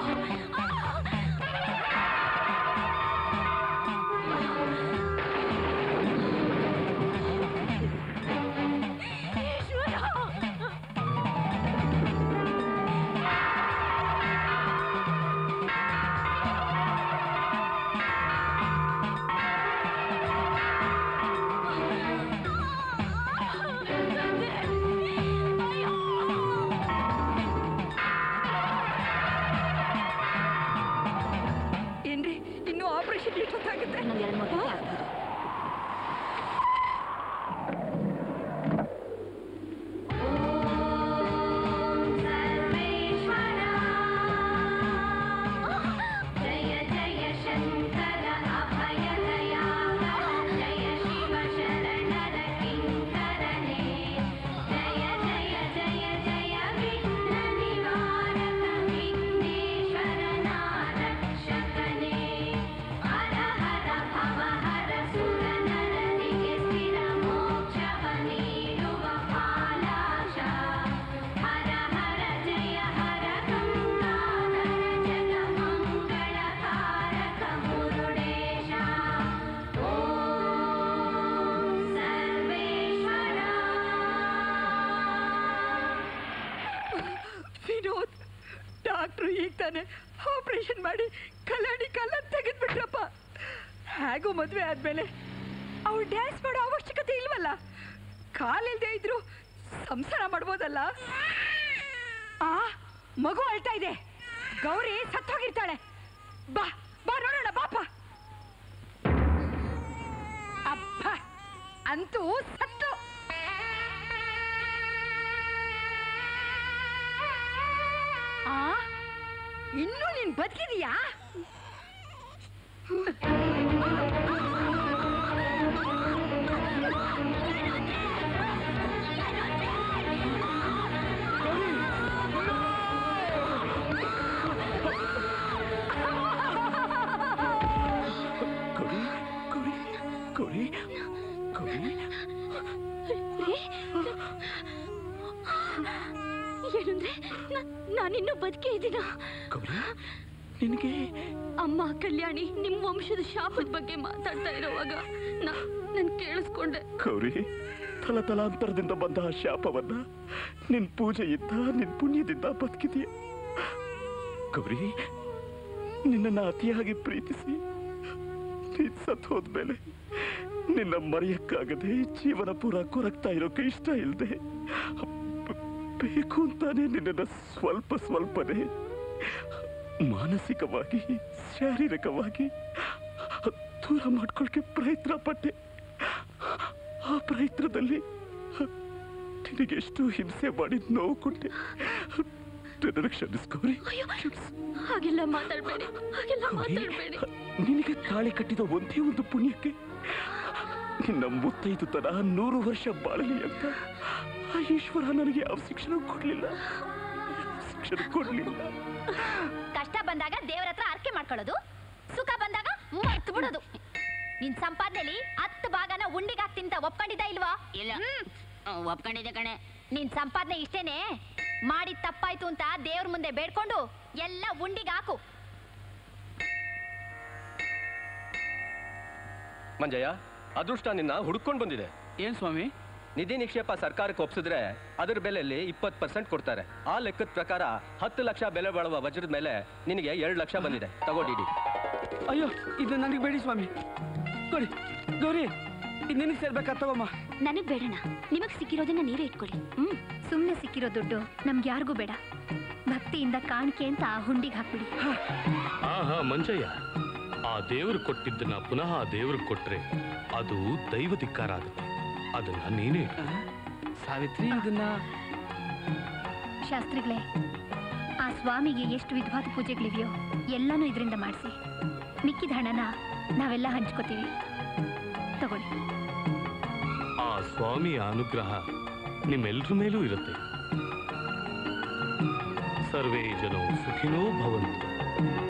L: ಈಗ ತಾನೆ ಆಪರೇಷನ್ ಮಾಡಿ ಕಲ್ಯಾಣಿ ಕಲ್ಲ ತೆಗೆದ್ಬಿಟ್ರಪ್ಪ ಹೇಗೂ ಮದ್ವೆ ಆದ್ಮೇಲೆ ಅವ್ಳು ಡ್ಯಾನ್ಸ್ ಮಾಡೋ ಅವಶ್ಯಕತೆ ಇಲ್ವಲ್ಲ ಕಾಲಿಲ್ದೇ ಇದ್ರು ಸಂಸಾರ ಮಾಡ್ಬೋದಲ್ಲ ಆ ಮಗು ಅಳ್ತಾ ಇದೆ ಗೌರಿ ಸತ್ತೋಗಿರ್ತಾಳೆ ಬಾ ಬಾ ನೋಡೋಣ ಬಾಪ ಅಬ್ಬ ಅಂತೂ ಸತ್ತು ಆ ಇನ್ನೂ ನೀನ್ ಬದುಕಿದೀಯಾ
P: ಗೌರಿ ಗೌರಿ ಗೌರಿ ಗೌರಿ
B: ಏನಂದ್ರೆ ನಾನಿನ್ನೂ ಬದುಕೇ ಇದ್ದೀನ
P: ಗೌರಿ ನಿನಗೆ
B: ಅಮ್ಮ ಕಲ್ಯಾಣಿ ನಿಮ್ ವಂಶದ ಶಾಪದ ಬಗ್ಗೆ ಮಾತಾಡ್ತಾ ಇರೋವಾಗ ನಾ- ನಾನ್ ಕೇಳಿಸ್ಕೊಂಡೆ
P: ಗೌರಿ ತಲತಲಾಂತರದಿಂದ ಬಂದ ಆ ಶಾಪವನ್ನ ನಿನ್ ಪೂಜೆಯಿಂದ ನಿನ್ ಪುಣ್ಯದಿಂದ ಬದುಕಿದೀಯ ಗೌರಿ ನಿನ್ನನ್ನ ಅತಿಯಾಗಿ ಪ್ರೀತಿಸಿ ನೀನ್ ಸತ್ತು ಹೋದ್ಮೇಲೆ ನಿನ್ನ ಮರೆಯಕ್ಕಾಗದೆ ಜೀವನ ಪೂರ ಕೊರಗ್ತಾ ಇರೋಕೆ ಇಷ್ಟ ಇಲ್ಲದೆ ಬೇಕು ಅಂತಾನೆ ನಿನ್ನನ್ನ ಸ್ವಲ್ಪ ಸ್ವಲ್ಪನೇ ಮಾನಸಿಕವಾಗಿ ಶಾರೀರಿಕವಾಗಿ ದೂರ ಮಾಡ್ಕೊಳ್ಕೆ ಪ್ರಯತ್ನ ಪಟ್ಟೆ ಆ ಪ್ರಯತ್ನದಲ್ಲಿ ನಿನಗೆ ಎಷ್ಟು ಹಿಂಸೆ ಮಾಡಿ ನೋವು ಕೊಟ್ಟೆ ನನ್ನನ್ನು ಕ್ಷಮಿಸ್ಕೋರಿ
B: ಹಾಗೆಲ್ಲ ಮಾತಾಡ್ಬೇಡಿ ಹಾಗೆಲ್ಲ ಮಾತಾಡ್ಬೇಡಿ
P: ನಿನಗೆ ತಾಳಿ ಕಟ್ಟಿದ ಒಂದೇ ಒಂದು ಪುಣ್ಯಕ್ಕೆ ನಿನ್ನ ಮುತ್ತೈದು ತರ ನೂರು ವರ್ಷ ಬಾಳಲಿ ಅಂತ ಆ ಈಶ್ವರ ನನಗೆ ಯಾವ ಶಿಕ್ಷಣ ಕೊಡ್ಲಿಲ್ಲ ಶಿಕ್ಷಣ ಕೊಡ್ಲಿಲ್ಲ
C: ಕಷ್ಟ ಬಂದಾಗ ದೇವ್ರ ಹತ್ರ ಅರ್ಕೆ ಮಾಡ್ಕೊಳ್ಳೋದು ಸುಖ ಬಂದಾಗ ಮರ್ತು ಬಿಡೋದು ನಿನ್ ಸಂಪಾದನೆಲಿ ಹತ್ತು ಭಾಗನ ಉಂಡಿಗೆ ಹಾಕ್ತೀನಿ ಅಂತ ಒಪ್ಕೊಂಡಿದ್ದ ಇಲ್ವಾ ಇಲ್ಲ ಒಪ್ಕೊಂಡಿದ್ದೆ ಕಣೆ ನಿನ್ ಸಂಪಾದನೆ ಇಷ್ಟೇನೆ ಮಾಡಿ ತಪ್ಪಾಯ್ತು ಅಂತ ದೇವ್ರ ಮುಂದೆ ಬೇಡ್ಕೊಂಡು ಎಲ್ಲ ಉಂಡಿಗೆ ಹಾಕು
S: ಮಂಜಯ್ಯ ಅದೃಷ್ಟ ನಿನ್ನ ಹುಡ್ಕೊಂಡು ಬಂದಿದೆ
F: ಏನ್ ಸ್ವಾಮಿ
S: ನಿಧಿ ನಿಕ್ಷೇಪ ಸರ್ಕಾರಕ್ಕೆ ಒಪ್ಸಿದ್ರೆ ಅದರ ಬೆಲೆಯಲ್ಲಿ ಇಪ್ಪತ್ತು ಪರ್ಸೆಂಟ್ ಕೊಡ್ತಾರೆ ಆ ಲೆಕ್ಕದ ಪ್ರಕಾರ ಹತ್ತು ಲಕ್ಷ ಬೆಲೆ ಬಾಳುವ ವಜ್ರದ ಮೇಲೆ ನಿನಗೆ ಎರಡು ಲಕ್ಷ ಬಂದಿದೆ ತಗೋಡಿಡಿ
F: ಅಯ್ಯೋ ಇದು ನನಗೆ ಬೇಡಿ ಸ್ವಾಮಿ ಕೊಡಿ ಗೌರಿ ಇದು ನಿನಗೆ ಸೇರ್ಬೇಕಾ ತಗೋಮ್ಮ
B: ನನಗ್ ಬೇಡಣ ನಿಮಗ್ ಸಿಕ್ಕಿರೋದನ್ನ ನೀವೇ ಇಟ್ಕೊಳ್ಳಿ ಹ್ಮ್ ಸುಮ್ನೆ ಸಿಕ್ಕಿರೋ ದುಡ್ಡು ನಮ್ಗೆ ಯಾರಿಗೂ ಬೇಡ ಭಕ್ತಿಯಿಂದ ಕಾಣಿಕೆ ಅಂತ ಆ ಹುಂಡಿಗೆ ಹಾಕ್ಬಿಡಿ
J: ಆಹಾ ಮಂಜಯ್ಯ ಆ ದೇವರು ಕೊಟ್ಟಿದ್ದನ್ನ ಪುನಃ ಆ ದೇವ್ರಿಗೆ ಕೊಟ್ರೆ ಅದು ದೈವ ಧಿಕ್ಕಾರ ಆಗುತ್ತೆ ಅದನ್ನ ನೀನೇ ಇಟ್ಕೊ.
F: ಸಾವಿತ್ರಿ ಇದನ್ನ
B: ಶಾಸ್ತ್ರಿಗಳೇ ಆ ಸ್ವಾಮಿಗೆ ಎಷ್ಟು ವಿಧವಾದ ಪೂಜೆಗಳಿವೆಯೋ ಎಲ್ಲಾನು ಇದರಿಂದ ಮಾಡಿಸಿ ಮಿಕ್ಕಿದ ಹಣನ ನಾವೆಲ್ಲ ಹಂಚ್ಕೋತೀವಿ ತಗೊಳ್ಳಿ
J: ಆ ಸ್ವಾಮಿಯ ಅನುಗ್ರಹ ನಿಮ್ಮೆಲ್ರ ಮೇಲೂ ಇರುತ್ತೆ ಸರ್ವೇ ಜನೋ ಸುಖಿನೋ ಭವಂತು